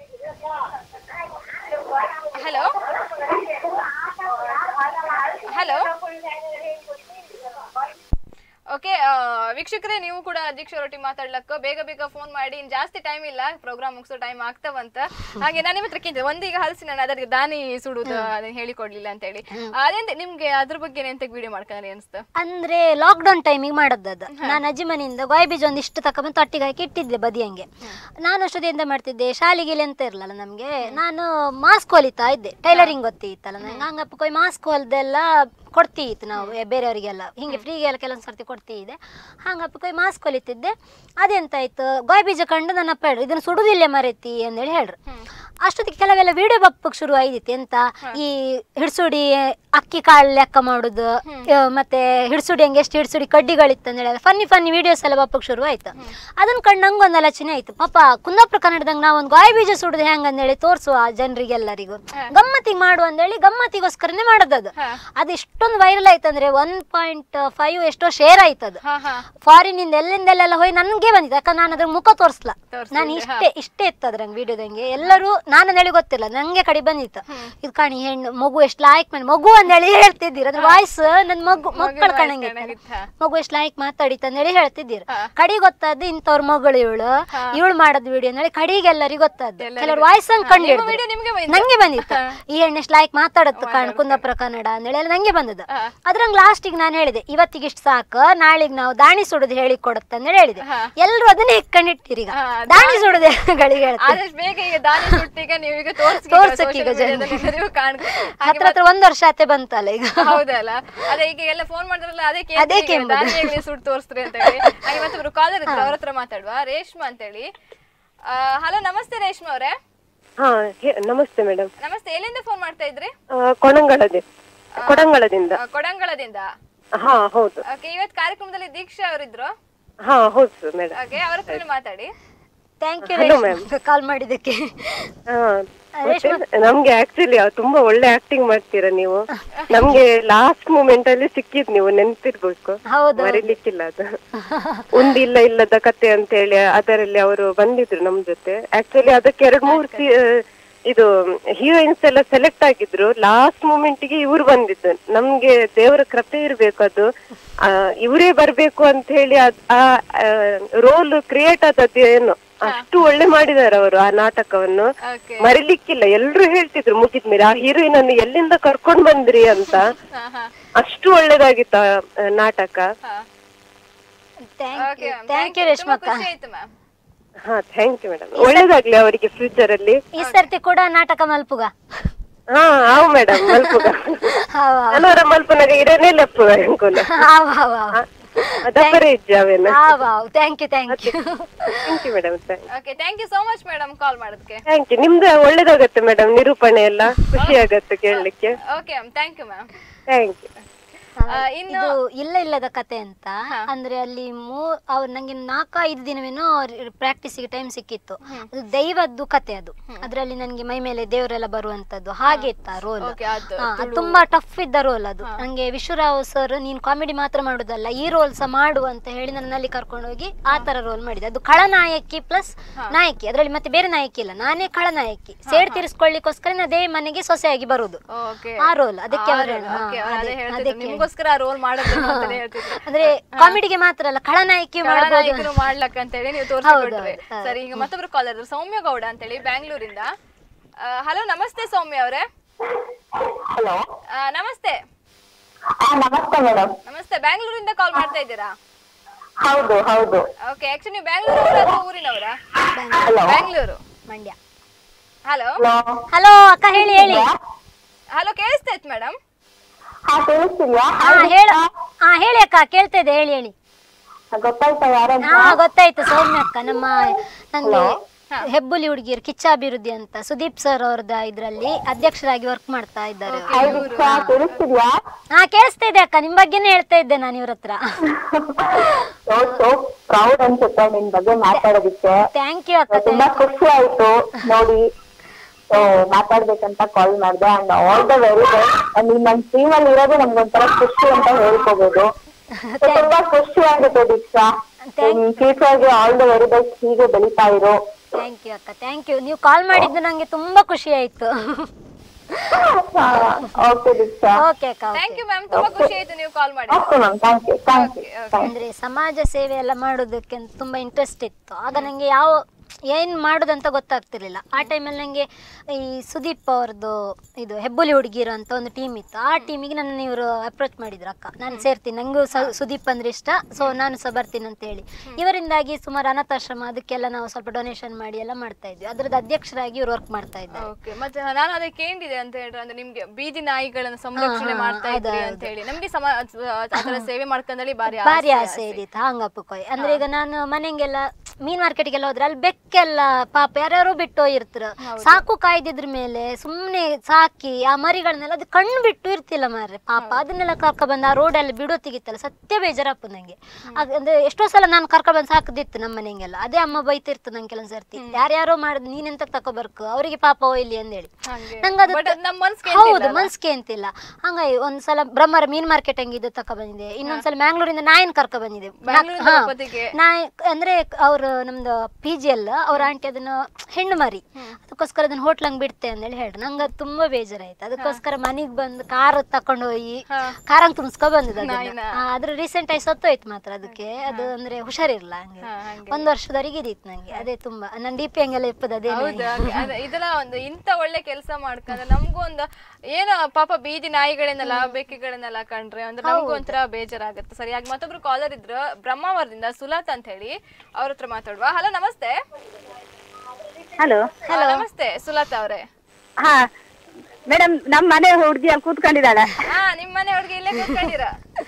ಹಲೋ ಹಲೋ ಓಕೆ ವೀಕ್ಷಕರೇ ನೀವು ಕೂಡ ಅಧ್ಯಕ್ಷ ರೊಟ್ಟಿ ಮಾತಾಡ್ಲಕ್ಕ ಬೇಗ ಬೇಗ ಫೋನ್ ಮಾಡಿ ಇನ್ ಜಾಸ್ತಿ ಟೈಮ್ ಇಲ್ಲ ಪ್ರೋಗ್ರಾಮ್ ಮುಗಿಸೋ ಟೈಮ್ ಆಗ್ತಾವಂತ ಹಾಗೆ ನಾನು ನಿಮ್ಮ ಹತ್ರ ಕೇಳಿದೆ ಒಂದೀಗ ಹಲಸಿನ ಹಣ್ಣು ಅದಕ್ಕೆ ದಾನಿ ಸುಡುದು ಅದನ್ನ ಹೇಳಿಕೊಡ್ಲಿಲ್ಲ ಅಂತ ಹೇಳಿ ಅದೇಂತ ನಿಮ್ಗೆ ಅದ್ರ ಬಗ್ಗೆ ಎಂತ ವಿಡಿಯೋ ಮಾಡ್ಕೊಂಡ್ರೆ ಅನ್ಸ್ತು ಅಂದ್ರೆ ಲಾಕ್ಡೌನ್ ಟೈಮಿಗೆ ಮಾಡದ್ದದು ನಾನು ಅಜ್ಜಿ ಮನೆಯಿಂದ ಗೋಯ್ ಬೀಜ ಒಂದು ಇಷ್ಟು ತಕೊಂಬಂದು ತೊಟ್ಟಿಗೆ ಹಾಕಿ ಇಟ್ಟಿದ್ದೆ ಬದಿಯಂಗೆ ನಾನು ಅಷ್ಟೊತ್ತು ಎಂತ ಮಾಡ್ತಿದ್ದೆ ಶಾಲೆಗೆ ಎಂತ ಇರಲ್ಲ ನಮಗೆ ನಾನು ಮಾಸ್ಕ್ ಹೊಲಿತಾ ಇದ್ದೆ ಟೈಲರಿಂಗ್ ಗೊತ್ತಿತ್ತಲ್ಲ ನಂಗೆ ಹಂಗಪ್ಪ ಕೊಯ್ ಮಾಸ್ಕ್ ಹೊಲ್ದೆಲ್ಲ ಕೊಡ್ತೀತ್ತು ನಾವು ಎ- ಬೇರೆಯವರಿಗೆಲ್ಲ ಹಿಂಗೆ ಫ್ರೀಗೆಲ್ಲ ಕೆಲವೊಂದು ಸರ್ತಿ ಕೊಡ್ತಿದ್ದೆ ಹಂಗಪ್ಪ ಕೊಯ್ ಮಾಸ್ಕ್ ಹೊಲಿತಿದ್ದೆ ಅದೆಂತಾಯ್ತು ಗೋಯ್ ಬೀಜ ಕಂಡು ನನ್ನ ಅಪ್ಪ ಹೇಳ್ರು ಇದನ್ನು ಸುಡುದಿಲ್ಲ ಮರೆತಿ ಅಂದೇಳಿ ಹೇಳ್ರು ಅಷ್ಟೊತ್ತಿಗೆ ಕೆಲವೆಲ್ಲ ವಿಡಿಯೋ ಬಪ್ಪಕ್ಕೆ ಶುರು ಆಯ್ದಿತ್ತು ಎಂತ ಈ ಹಿಡ್ಸುಡಿ ಅಕ್ಕಿ ಕಾಳು ಲೆಕ್ಕ ಮಾಡುದು ಆ, ಮತ್ತೆ ಹಿಡ್ಸುಡಿ ಹಂಗೆ ಎಷ್ಟು ಹಿಡ್ಸುಡಿ ಕಡ್ಡಿಗಳಿತ್ತು ಅಂದೇಳಿ ಫನ್ನಿ ಫನ್ನಿ ವಿಡಿಯೋಸ್ ಎಲ್ಲ ಬಪ್ಪಕ್ಕೆ ಶುರು ಆಯ್ತು ಅದನ್ನ ಕಂಡು ನಂಗೆ ಒಂದು ಆಲೋಚನೆ ಆಯ್ತು ಪಾಪ ಕುಂದಾಪುರ ಕನ್ನಡದಂಗೆ ನಾವು ಒಂದು ಗಾಯ ಬೀಜ ಸುಡುದು ಹೆಂಗ್ ಅಂದೇಳಿ ತೋರಿಸುವ ಜನರಿಗೆಲ್ಲರಿಗೂ ಗಮ್ಮತ್ತಿಗೆ ಮಾಡು ಅಂದೇಳಿ ಗಮ್ಮತ್ತಿಗೋಸ್ಕರನೇ ಮಾಡೋದದು ಅದು ಇಷ್ಟೊಂದು ವೈರಲ್ ಆಯ್ತಂದ್ರೆ ಒನ್ ಪಾಯಿಂಟ್ ಫೈವ್ ಎಷ್ಟೋ ಶೇರ್ ಆಯ್ತದು ಹಾ ಹಾ ಫಾರಿನ್ ಇಂದ ಎಲ್ಲಿಂದೆಲ್ಲ ಹೋಗಿ ನನ್ಗೆ ಬಂದಿದೆ ಯಾಕಂದ್ರೆ ನಾನು ಅದ್ರ ಮುಖ ತೋರಿಸ್ಲ ನಾನು ಇಷ್ಟೇ ಇಷ್ಟೇ ಇತ್ತು ಅದ್ರಂಗೆ ವಿಡಿಯೋದಂಗೆ ಎಲ್ಲರೂ ನಾನು ಹೇಳಿ ಗೊತ್ತಿಲ್ಲ ನಂಗೆ ಕಡೆ ಬಂದಿತ್ತು ಇದು ಕಾಣಿ ಹೆಣ್ಣು ಮಗು ಎಷ್ಟು ಲಾಯ್ಕ್ ಮಾಡಿ ಮಗು ಅಂದೇಳಿ ಹೇಳ್ತಿದ್ದೀರ ಅದ್ರ ವಾಯ್ಸ್ ನನ್ ಮಗು ಮಕ್ಕಳ ಕಣಂಗೆ ಮಗು ಎಷ್ಟು ಲಾಯ್ಕ್ ಮಾತಾಡಿತ್ತು ಅಂದೇಳಿ ಹೇಳ್ತಿದ್ದೀರ ಕಡಿ ಗೊತ್ತಾದ್ದು ಇಂಥವ್ರ ಮಗಳು ಇವಳು ಇವಳು ಮಾಡೋದು ವಿಡಿಯೋ ಅಂದೇಳಿ ಕಡಿಗೆ ಎಲ್ಲರಿಗೂ ಗೊತ್ತಾದ್ದು ಕೆಲವ್ರು ವಾಯ್ಸ್ ಹಂಗ್ ಕಂಡು video ನಿಮ್ಗೆ ಬಂದಿತ್ತು? ನಂಗೆ ಬಂದಿತ್ತು ಈ ಹೆಣ್ಣು ಎಷ್ಟು ಲಾಯ್ಕ್ ಮಾತಾಡತ್ತು ಕಾಣ ಕುಂದಾಪುರ ಕನ್ನಡ ಅಂದೇಳಿ ಎಲ್ಲ ನಂಗೆ ಬಂದದ್ದು ಅದ್ರಂಗ್ ಲಾಸ್ಟಿಗೆ ನಾನು ಹೇಳಿದೆ ಇವತ್ತಿಗೆ ಇಷ್ಟು ಸಾಕು ನಾಳಿಗೆ ನಾವು ದಾಣಿ ಸುಡುದು ಹೇಳಿ ಕೊಡುತ್ತೆ ಅಂದೇಳಿ ಹೇಳಿದೆ ಎಲ್ಲರೂ ಅದನ್ನೇ ಇಟ್ಕೊಂಡಿಟ್ಟಿರಿ ಈಗ ದಾಣಿ ಸುಡುದೆ ಗಳಿಗೆ ಹೇಳ್ತಾರೆ ಆದಷ್ಟು ಬೇಗ ಈಗ ದಾನಿ ಸುಟ್ಟಿಗ ನೀವೀಗ ತೋರ್ಸಕ್ಕೆ ಈಗ ಜನರಿಗೆ. ಹತ್ರ ಹತ್ರ ಒಂದ್ ವರ್ಷ ಆತೆ ಬಂತಲ್ಲ ಈಗ ಹೌದಲ್ಲ ಅದೇ ಈಗ ಎಲ್ಲ ಫೋನ್ ಮಾಡಿದ್ರಲ್ಲ ಅದೇ ಅದೇ ಕೇಳ್ತೀರಿ ಕೆಂಬುದು. ದಾನಿಯಾಗ್ಲಿ ಸುಟ್ಟು ತೋರಿಸ್ರಿ ಅಂತ ಹೇಳಿ ಹಾಗೆ ಮತ್ತೊಬ್ರು ಕಾಲರ್ ಇದ್ರು ಅವ್ರ ಹತ್ರ ಮಾತಾಡುವ ರೇಷ್ಮಾ ಅಂತ ಹೇಳಿ ಹಲೋ ನಮಸ್ತೆ ರೇಷ್ಮಾ ಅವರೇ ಹಾ ಹೇ- ನಮಸ್ತೆ ಮೇಡಮ್ ನಮಸ್ತೆ ಎಲ್ಲಿಂದ ಫೋನ್ ಮಾಡ್ತಾ ಇದ್ರಿ ಕೊಣಂಗಳದಿ ಕೊಡಂಗಳದಿಂದ ಆ, ಕೊಡಂಗಳದಿಂದ ಹಾ ಹೌದು ಓಕೆ ಇವತ್ತು ಕಾರ್ಯಕ್ರಮದಲ್ಲಿ ದೀಕ್ಷಾ ಅವರಿದ್ರು ಹಾ ಹೌದು ಮೇಡಮ್ ಓಕೆ ಅವ್ರ ಹತ್ರ ಮಾತಾಡಿ ಥ್ಯಾಂಕ್ ಯು Hello, ma'am. ಕಾಲ್ ಮಾಡಿದ್ದಕ್ಕೆ ಹಾ ಮತ್ತೆ ನಮ್ಗೆ ಆಕ್ಚುಲಿ ತುಂಬಾ ಒಳ್ಳೆ ಆಕ್ಟಿಂಗ್ ಮಾಡ್ತೀರಾ ನೀವು ನಮ್ಗೆ ಲಾಸ್ಟ್ ಮೂಮೆಂಟ್ ಅಲ್ಲಿ ಸಿಕ್ಕಿದ್ ನೀವು ನೆನ್ಪಿರ್ಬೇಕು ಹೌದು ಮರಿಲಿಕ್ಕಿಲ್ಲ ಅದು ಒಂದಿಲ್ಲ ಇಲ್ಲದ ಕತೆ ಅಂತ ಹೇಳಿ ಅದರಲ್ಲಿ ಅವರು ಬಂದಿದ್ರು ನಮ್ ಜೊತೆ ಆಕ್ಚುಲಿ ಅದಕ್ಕೆ ಎರಡ್ ಮೂರ್ ಸಿ- ಆ, ಇದು ಹೀರೋಯಿನ್ಸ್ ಎಲ್ಲ ಸೆಲೆಕ್ಟ್ ಆಗಿದ್ರು ಲಾಸ್ಟ್ ಮೂಮೆಂಟ್ ಗೆ ಇವ್ರು ಬಂದಿದ್ದು ನಮ್ಗೆ ದೇವರ ಕೃಪೆ ಇರ್ಬೇಕು ಅದು ಆ, ಇವರೇ ಬರ್ಬೇಕು ಅಂತ ಹೇಳಿ ಅದ್- ಆ ರೋಲ್ ಕ್ರಿಯೇಟ್ ಆದದ್ದು ಏನು ಅಷ್ಟು ಒಳ್ಳೆ ಮಾಡಿದ್ದಾರೆ ಅವರು ಆ ನಾಟಕವನ್ನು ಓಕೆ ಮರಿಲಿಕ್ಕಿಲ್ಲ ಎಲ್ರು ಹೇಳ್ತಿದ್ರು ಮುಗಿದ್ಮೇಲೆ ಆ ಹೀರೋಯಿನ್ ಅನ್ನು ಎಲ್ಲಿಂದ ಕರ್ಕೊಂಡ್ ಬಂದ್ರಿ ಅಂತ ಹಾ ಹಾ ಅಷ್ಟು ಒಳ್ಳೇದಾಗಿತ್ತು ಆ ಆ ನಾಟಕ ಹಾ thank okay you ma'am thank you ತುಂಬಾ ರೇಷ್ಮಕ್ಕ ಖುಷಿ ಆಯ್ತು ಮ್ಯಾಮ್ ಹಾ ಥ್ಯಾಂಕ್ ಯು ಮೇಡಮ್ ಒಳ್ಳೇದಾಗ್ಲಿ ಅವರಿಗೆ ಫ್ಯೂಚರ್ ಅಲ್ಲಿ ಈ ಸರ್ತಿ ಕೂಡ ನಾಟಕ ಮಲ್ಪುಗ ಹಾ ಹಾವು ಮೇಡಮ್ ಮಲ್ಪುಗ ಹಾವ ಅನವರ ಮಲ್ಪನಾಗ ಇಡನೇ ಲೆಪ್ಪುಗ ಅಂಕೋಲ ಹಾವ ಹಾವ ಅದಪ್ಪರೇ ಇದ್ದಾವೇನ ಹಾವ thank you thank you thank you madam okay thank you so much madam call ಮಾಡೋದಕ್ಕೆ ಥ್ಯಾಂಕ್ ಯು ನಿಮ್ದು ಒಳ್ಳೇದಾಗತ್ತೆ ಮೇಡಮ್ ನಿರೂಪಣೆ ಎಲ್ಲ ಖುಷಿ ಆಗತ್ತೆ ಕೇಳಲಿಕ್ಕೆ okay ma'am thank you ma'am thank you ಇನ್ನು ಇದು ಇಲ್ಲ ಇಲ್ಲದ ಕತೆ ಅಂತ ಅಂದ್ರೆ ಅಲ್ಲಿ ಮೂ ಅವ್ರು ನಂಗೆ ನಾಲ್ಕು ಐದು ದಿನವೇನೋ ಪ್ರಾಕ್ಟೀಸಿಗೆ ಟೈಮ್ ಸಿಕ್ಕಿತ್ತು ಅದು ದೈವದ್ದು ಕತೆ ಅದು ಅದ್ರಲ್ಲಿ ನನ್ಗೆ ಮೈ ಮೇಲೆ ದೇವರೆಲ್ಲ ಬರುವಂತದ್ದು ಹಾಗೆ ಇತ್ತ ರೋಲ್ Okay, ಅದು ತುಂಬಾ ಟಫ್ ಇದ್ದ ರೋಲ್ ಅದು ನಂಗೆ ವಿಶ್ವರಾವ್ ಸರ್ ನೀನ್ ಕಾಮಿಡಿ ಮಾತ್ರ ಮಾಡುದಲ್ಲ ಈ ರೋಲ್ ಸಹ ಮಾಡು ಅಂತ ಹೇಳಿ ನನ್ನಲ್ಲಿ ಕರ್ಕೊಂಡು ಹೋಗಿ ಆ ತರ ರೋಲ್ ಮಾಡಿದೆ ಅದು ಖಳನಾಯಕಿ ಪ್ಲಸ್ ನಾಯಕಿ ಅದ್ರಲ್ಲಿ ಮತ್ತೆ ಬೇರೆ ನಾಯಕಿ ಇಲ್ಲ ನಾನೇ ಖಳನಾಯಕಿ ಸೇಡ್ ತೀರಿಸ್ಕೊಳ್ಳಿಕ್ಕೋಸ್ಕರ ಅದೇ ಮನೆಗೆ ಸೊಸೆಯಾಗಿ ಬರುದು ಓಕೆ ಆ ರೋಲ್ ಅದಕ್ಕೆ ಅವ್ರು ಹೇಳು. ಹಾ, ಅದೇ ಅದೇ- ಹೇಳ್ತಿದ್ರು ಅದಕ್ಕೆ ನಿಮ್ಗೋಸ್ಕರ ರೋಲ್ ಮಾಡೋದು ಅಂತಾನೆ ಹೇಳ್ತಿದ್ರು ಅಂದ್ರೆ ಕಾಮಿಡಿಗೆ ಮಾತ್ರ ಅಲ್ಲ ಖಳನಾಯಕಿ ಮಾಡ್ಬೋದು ಕಲಾನಾಯಕರು ಮಾಡ್ಲಕ್ ಅಂತ ಹೇಳಿ ನೀವು ಹೌದು, ತೋರಿಸ್ಕೊಟ್ರಿ ಹೌದು. ಸರಿ ಈಗ ಮತ್ತೊಬ್ರು ಕಾಲರ್ ಸೌಮ್ಯ ಗೌಡ ಅಂತ ಹೇಳಿ ಬ್ಯಾಂಗ್ಳೂರಿಂದ ಹಲೋ ನಮಸ್ತೆ ಸೌಮ್ಯ ಅವರೇ ಹಲೋ ನಮಸ್ತೆ ನಮಸ್ತೆ ಮೇಡಮ್ ನಮಸ್ತೆ ಬ್ಯಾಂಗ್ಳೂರಿಂದ ಕಾಲ್ ಮಾಡ್ತಾ ಇದ್ದೀರಾ ಹೌದು ಹೌದು ಓಕೆ ಆಕ್ಚುಲಿ ನೀವು ಬ್ಯಾಂಗ್ಳೂರು ಅಥವಾ ಊರಿನವರ hello Bangalore Mandya hello hello hello ಅಕ್ಕ ಹೇಳಿ ಹೇಳಿ ಹಲೋ ಕೇಳಿಸ್ತಾ ಇತ್ತು ಮೇಡಮ್ ಹಾ ಕೇಳಿಸ್ತಿಲ್ವಾ ಹಾ ಹೇಳು ಹಾ ಹೇಳಿ ಅಕ್ಕ ಕೇಳ್ತಾ ಇದೆ ಹೇಳಿ ಹೇಳಿ ಗೊತ್ತಾಯ್ತಾ ಯಾರಂತ ಹಾ ಗೊತ್ತಾಯ್ತು ಸೌಮ್ಯ ಅಕ್ಕ ನಮ್ಮ ನಂಗೆ ಹೆಬ್ಬುಲಿ ಹುಡುಗಿಯರು ಕಿಚ್ಚ ಅಭಿವೃದ್ಧಿ ಅಂತ ಸುದೀಪ್ ಸರ್ ಅವ್ರದ ಇದ್ರಲ್ಲಿ ಅಧ್ಯಕ್ಷರಾಗಿ ವರ್ಕ್ ಮಾಡ್ತಾ ಇದ್ದಾರೆ ಅವ್ರು. ಹಾಯ್ ದೀಕ್ಷಾ ಕೇಳಿಸ್ತಿದ್ಯಾ ಹಾ ಕೇಳಿಸ್ತಾ ಇದೆ ಅಕ್ಕ ನಿಮ್ ಬಗ್ಗೆನೇ ಹೇಳ್ತಾ ಇದ್ದೆ ನಾನು ಇವ್ರ ಹತ್ರ ಸೋ ಸೋ ಪ್ರೌಡ್ ಅನ್ಸುತ್ತೆ ನಿನ್ ಬಗ್ಗೆ ಮಾತಾಡೋದಿಕ್ಕೆ ಥ್ಯಾಂಕ್ ಯು ಅಕ್ಕ ತುಂಬಾ ಖುಷಿ ಆಯ್ತು ನೋಡಿ ಸೊ ಮಾತಾಡ್ಬೇಕಂತ ಕಾಲ್ ಮಾಡ್ದೆ and all the very best ನೀನ್ ನನ್ ಟೀಮ್ ಅಲ್ಲಿ ಇರೋದು ನಮ್ಗೊಂಥರ ಖುಷಿ ಅಂತ ಹೇಳ್ಕೋಬಹುದು So, ತುಂಬಾ ಖುಷಿ ಆಗುತ್ತೆ ದೀಕ್ಷಾ ಫ್ಯೂಚರ್ ಗೆ ಆಲ್ ದ ವೆರಿ ಬೆಸ್ಟ್ ಹೀಗೆ ಬೆಳಿತಾ ಇರೋ ಥ್ಯಾಂಕ್ ಯು ಅಕ್ಕ ಥ್ಯಾಂಕ್ ಯು ನೀವು ಕಾಲ್ ಮಾಡಿದ್ದು ನಂಗೆ ತುಂಬಾ ಖುಷಿ ಆಯ್ತು ಓಕೆ ದೀಕ್ಷಾ ಓಕೆ ಅಕ್ಕ ಥ್ಯಾಂಕ್ ಯು ಮ್ಯಾಮ್ ತುಂಬಾ ಖುಷಿ ಆಯ್ತು ನೀವು ಕಾಲ್ ಮಾಡಿ okay ma'am thank you thank you ಅಂದ್ರೆ ಸಮಾಜ ಸೇವೆ ಎಲ್ಲ ಮಾಡೋದಕ್ಕೆ ಅಂತ ತುಂಬಾ ಇಂಟ್ರೆಸ್ಟ್ ಇತ್ತು ಆಗ ನಂಗೆ ಯಾವ ಏನ್ ಮಾಡುದಂತ ಗೊತ್ತಾಗ್ತಿರ್ಲಿಲ್ಲ ಆ ಟೈಮಲ್ಲಿ ನಂಗೆ ಈ ಸುದೀಪ್ ಅವ್ರದ್ದು ಇದು ಹೆಬ್ಬುಲಿ ಹುಡುಗಿರು ಅಂತ ಒಂದು ಟೀಮ್ ಇತ್ತು ಆ ಟೀಮಿಗೆ ನನ್ನ ಇವರು ಅಪ್ರೋಚ್ ಮಾಡಿದ್ರು ಅಕ್ಕ ನಾನು ಸೇರ್ತೀನಿ ನಂಗೂ ಸ- ಸುದೀಪ್ ಅಂದ್ರೆ ಇಷ್ಟ ಸೊ ನಾನು ಸಹ ಬರ್ತೀನಿ ಅಂತ ಹೇಳಿ ಇವರಿಂದಾಗಿ ಸುಮಾರು ಅನಾಥಾಶ್ರಮ ಅದಕ್ಕೆಲ್ಲ ನಾವು ಸ್ವಲ್ಪ ಡೊನೇಷನ್ ಮಾಡಿ ಎಲ್ಲ ಮಾಡ್ತಾ ಇದ್ವಿ ಅದ್ರದ್ದು ಅಧ್ಯಕ್ಷರಾಗಿ ಇವ್ರು ವರ್ಕ್ ಮಾಡ್ತಾ ಇದ್ದಾರೆ ಓಕೆ ಮತ್ತೆ ನಾನು ಅದೇ ಕೇಳಿದೆ ಅಂತ ಹೇಳಿದ್ರೆ ಅಂದ್ರೆ ನಿಮ್ಗೆ ಬೀದಿ ನಾಯಿಗಳನ್ನ ಸಂರಕ್ಷಣೆ ಮಾಡ್ತಾ ಇದ್ರಿ ಅಂತ ಹೇಳಿ ನಮ್ಗೆ ಸಮ ಆತರ ಸೇವೆ ಮಾಡ್ಕೊಂಡಲ್ಲಿ ಬಾರಿ ಭಾರಿ ಆಸೆ ಇದ್ದಿತ್ತು ಹಂಗಪ್ಪ ಕೊಯ್ ಅಂದ್ರೆ ಈಗ ನಾನು ಮನೆಗೆಲ್ಲ ಮೀನ್ ಮಾರ್ಕೆಟ್ಗೆಲ್ಲ ಹೋದ್ರೆ ಅಲ್ಲಿ ಬೆಕ್ಕೆಲ್ಲ ಪಾಪ ಯಾರ್ಯಾರು ಬಿಟ್ಟು ಇರ್ತಾರ ಸಾಕು ಕಾಯ್ದಿದ್ರ ಮೇಲೆ ಸುಮ್ನೆ ಸಾಕಿ ಆ ಮರಿಗಳನ್ನೆಲ್ಲ ಅದು ಕಣ್ಣು ಬಿಟ್ಟು ಇರ್ತಿಲ್ಲ ಮಾರ್ರೆ ಪಾಪ ಅದನ್ನೆಲ್ಲ ಕರ್ಕ ಬಂದು ಆ ರೋಡಲ್ಲಿ ಬಿಡೋತಿಗಿತ್ತಲ್ಲ ಸತ್ಯ ಬೇಜಾರಪ್ಪ ನಂಗೆ ಆಗ- ಅಂದ್ರೆ ಎಷ್ಟೋ ಸಲ ನಾನು ಕರ್ಕ ಬಂದು ಸಾಕದಿತ್ತು ನಮ್ಮ ಮನೆಗೆಲ್ಲ ಅದೇ ಅಮ್ಮ ಬೈತಿರ್ತು ನಂಗೆ ಕೆಲವೊಂದ್ ಸರ್ತಿ ಯಾರ್ಯಾರೋ ಮಾಡಿದ್ ನೀನೆಂತ ತಕೋಬರ್ಕು ಅವರಿಗೆ ಪಾಪ ಒಯ್ಲಿ ಅಂದೇಳಿ ನಂಗೆ ಅದು ಬಟ್ ನಮ್ಮ ಮನ್ಸ್ಗೆ ಹೌದು ಮನ್ಸ್ಗೆ ಅಂತಿಲ್ಲ ಹಂಗಾಗಿ ಒಂದ್ಸಲ ಬ್ರಹ್ಮರ ಮೀನ್ ಮಾರ್ಕೆಟ್ ಹಂಗಿದ್ದು ತಕ ಬಂದಿದೆ ಇನ್ನೊಂದ್ಸಲ ಮ್ಯಾಂಗ್ಳೂರಿಂದ ನಾಯಿನ್ ಕರ್ಕ ಬಂದಿದೆ ಬ್ಯಾಂಗ್ಳೂರಿಂದ ಹಾ. ತಿರುಪತಿಗೆ. ನಾಯಿ ಅಂದ್ರೆ ಅವ್ರು ನಮ್ದು ಪಿ ಜಿ ಅಲ್ಲ ಅವ್ರ ಆಂಟಿ ಅದನ್ನ ಹೆಣ್ಣು ಮರಿ ಅದಕ್ಕೋಸ್ಕರ ಅದನ್ನ ಹೋಟ್ಲಂಗ್ ಬಿಡ್ತೆ ಅಂದೇಳಿ ಹೇಳ್ರಿ ನಂಗೆ ಅದು ತುಂಬಾ ಬೇಜಾರಾಯ್ತು ಅದಕ್ಕೋಸ್ಕರ ಮನೆಗ್ ಬಂದು ಕಾರ್ ತಕೊಂಡು ಹೋಗಿ ಕಾರಂಗ್ ತುಂಬಿಸ್ಕೊ ಬಂದಿದ್ದ ಅದನ್ನ. ಆ, ಆದ್ರೆ ರೀಸೆಂಟ್ ಆಗಿ ಸತ್ತೋಯ್ತು ಮಾತ್ರ ಅದಕ್ಕೆ ಅದು ಅಂದ್ರೆ ಹುಷಾರಿರ್ಲ ಹಂಗೆ ಒಂದ್ ವರ್ಷದವರೆಗೆ ಇದಿತ್ತು ನಂಗೆ ಅದೇ ತುಂಬಾ ನನ್ ಡಿ ಪಿ ಹಂಗೆಲ್ಲ ಇಪ್ಪದ ಅದೇ ಹೌದು ಹಾಗೆ. ಅದೇ ಇದೆಲ್ಲ ಒಂದು ಇಂಥ ಒಳ್ಳೆ ಕೆಲಸ ಮಾಡ್ಕೊಂಡ್ರೆ ನಮಗೂ ಒಂದು ಏನೋ ಪಾಪ ಬೀದಿ ನಾಯಿಗಳನ್ನೆಲ್ಲ ಬೆಕ್ಕಿಗಳನ್ನೆಲ್ಲ ಕಂಡ್ರೆ ಅಂದ್ರೆ ನಮಗೂ ಒಂಥರ ಬೇಜಾರಾಗುತ್ತೆ ಸರಿಯಾಗಿ ಮತ್ತೊಬ್ರು ಕಾಲರ್ ಇದ್ರು ಬ್ರಹ್ಮಾವರದಿಂದ ಸುಲತ್ ಅಂತ ಹೇಳಿ ಅವ್ರ ಹತ್ರ ಮಾತಾಡುವ ಹಲೋ ನಮಸ್ತೆ ಹಲೋ ಹಲೋ ನಮಸ್ತೆ ಸುಲತ್ ಅವರೇ ಹಾ ಮೇಡಮ್ ನಮ್ಮ ಮನೆ ಹುಡುಗಿ ಅಲ್ಲಿ ಕೂತ್ಕೊಂಡಿದ್ದಾಳೆ ಹಾ ನಿಮ್ ಮನೆ ಹುಡುಗಿ ಇಲ್ಲೇ ಕೂತ್ಕೊಂಡಿರ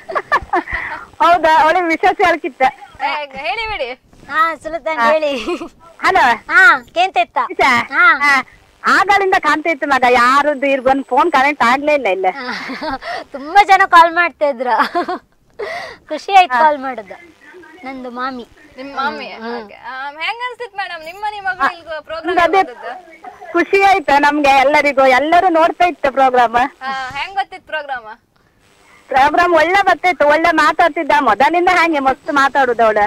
ಹೌದಾ ಅವಳೆ ವಿಶೇಷ ಹೇಳ್ಕಿತ್ತ ಏ, ಹೇಳಿ ಬಿಡಿ ಹಾ ಸುಲತಾನ್ ಹೇಳಿ ಹಲೋ ಹಾ ಕೇಂತೆತ್ತ ಹಾ ಆಗಳಿಂದ ಕಾಣ್ತಾ ಇತ್ತು ಮಗ ಯಾರದ್ದು ಇರ್ ಬಂದ್ ಫೋನ್ ಕನೆಕ್ಟ್ ಆಗ್ಲೇ ಇಲ್ಲ ಇಲ್ಲ ತುಂಬಾ ಜನ ಕಾಲ್ ಮಾಡ್ತಾ ಇದ್ರ ಖುಷಿ ಆಯ್ತು ಕಾಲ್ ಮಾಡೋದು ನಂದು ಮಾಮಿ ನಿಮ್ ಮಾಮಿ ಹಾಗೆ. ಆ, ಹೆಂಗ್ ಅನ್ಸ್ತಿತ್ ಮೇಡಮ್ ನಿಮ್ಮ ಮನೆ ಮಗಳು ಇಲ್ಲಿ ಪ್ರೋಗ್ರಾಮ್ ಅದೇ ಖುಷಿ ಆಯ್ತು ನಮ್ಗೆ ಎಲ್ಲರಿಗೂ ಎಲ್ಲರೂ ನೋಡ್ತಾ ಇತ್ತು ಪ್ರೋಗ್ರಾಮ್ ಹೆಂಗ್ ಗೊತ್ತಿತ್ ಪ್ರೋಗ್ರಾಮ್ ಪ್ರೋಗ್ರಾಮ್ ಒಳ್ಳೆ ಬರ್ತಿತ್ತು ಒಳ್ಳೆ ಮಾತಾಡ್ತಿದ್ದ ಮೊದಲಿಂದ ಹಂಗೆ ಮಸ್ತ್ ಮಾತಾಡುದು ಅವಳ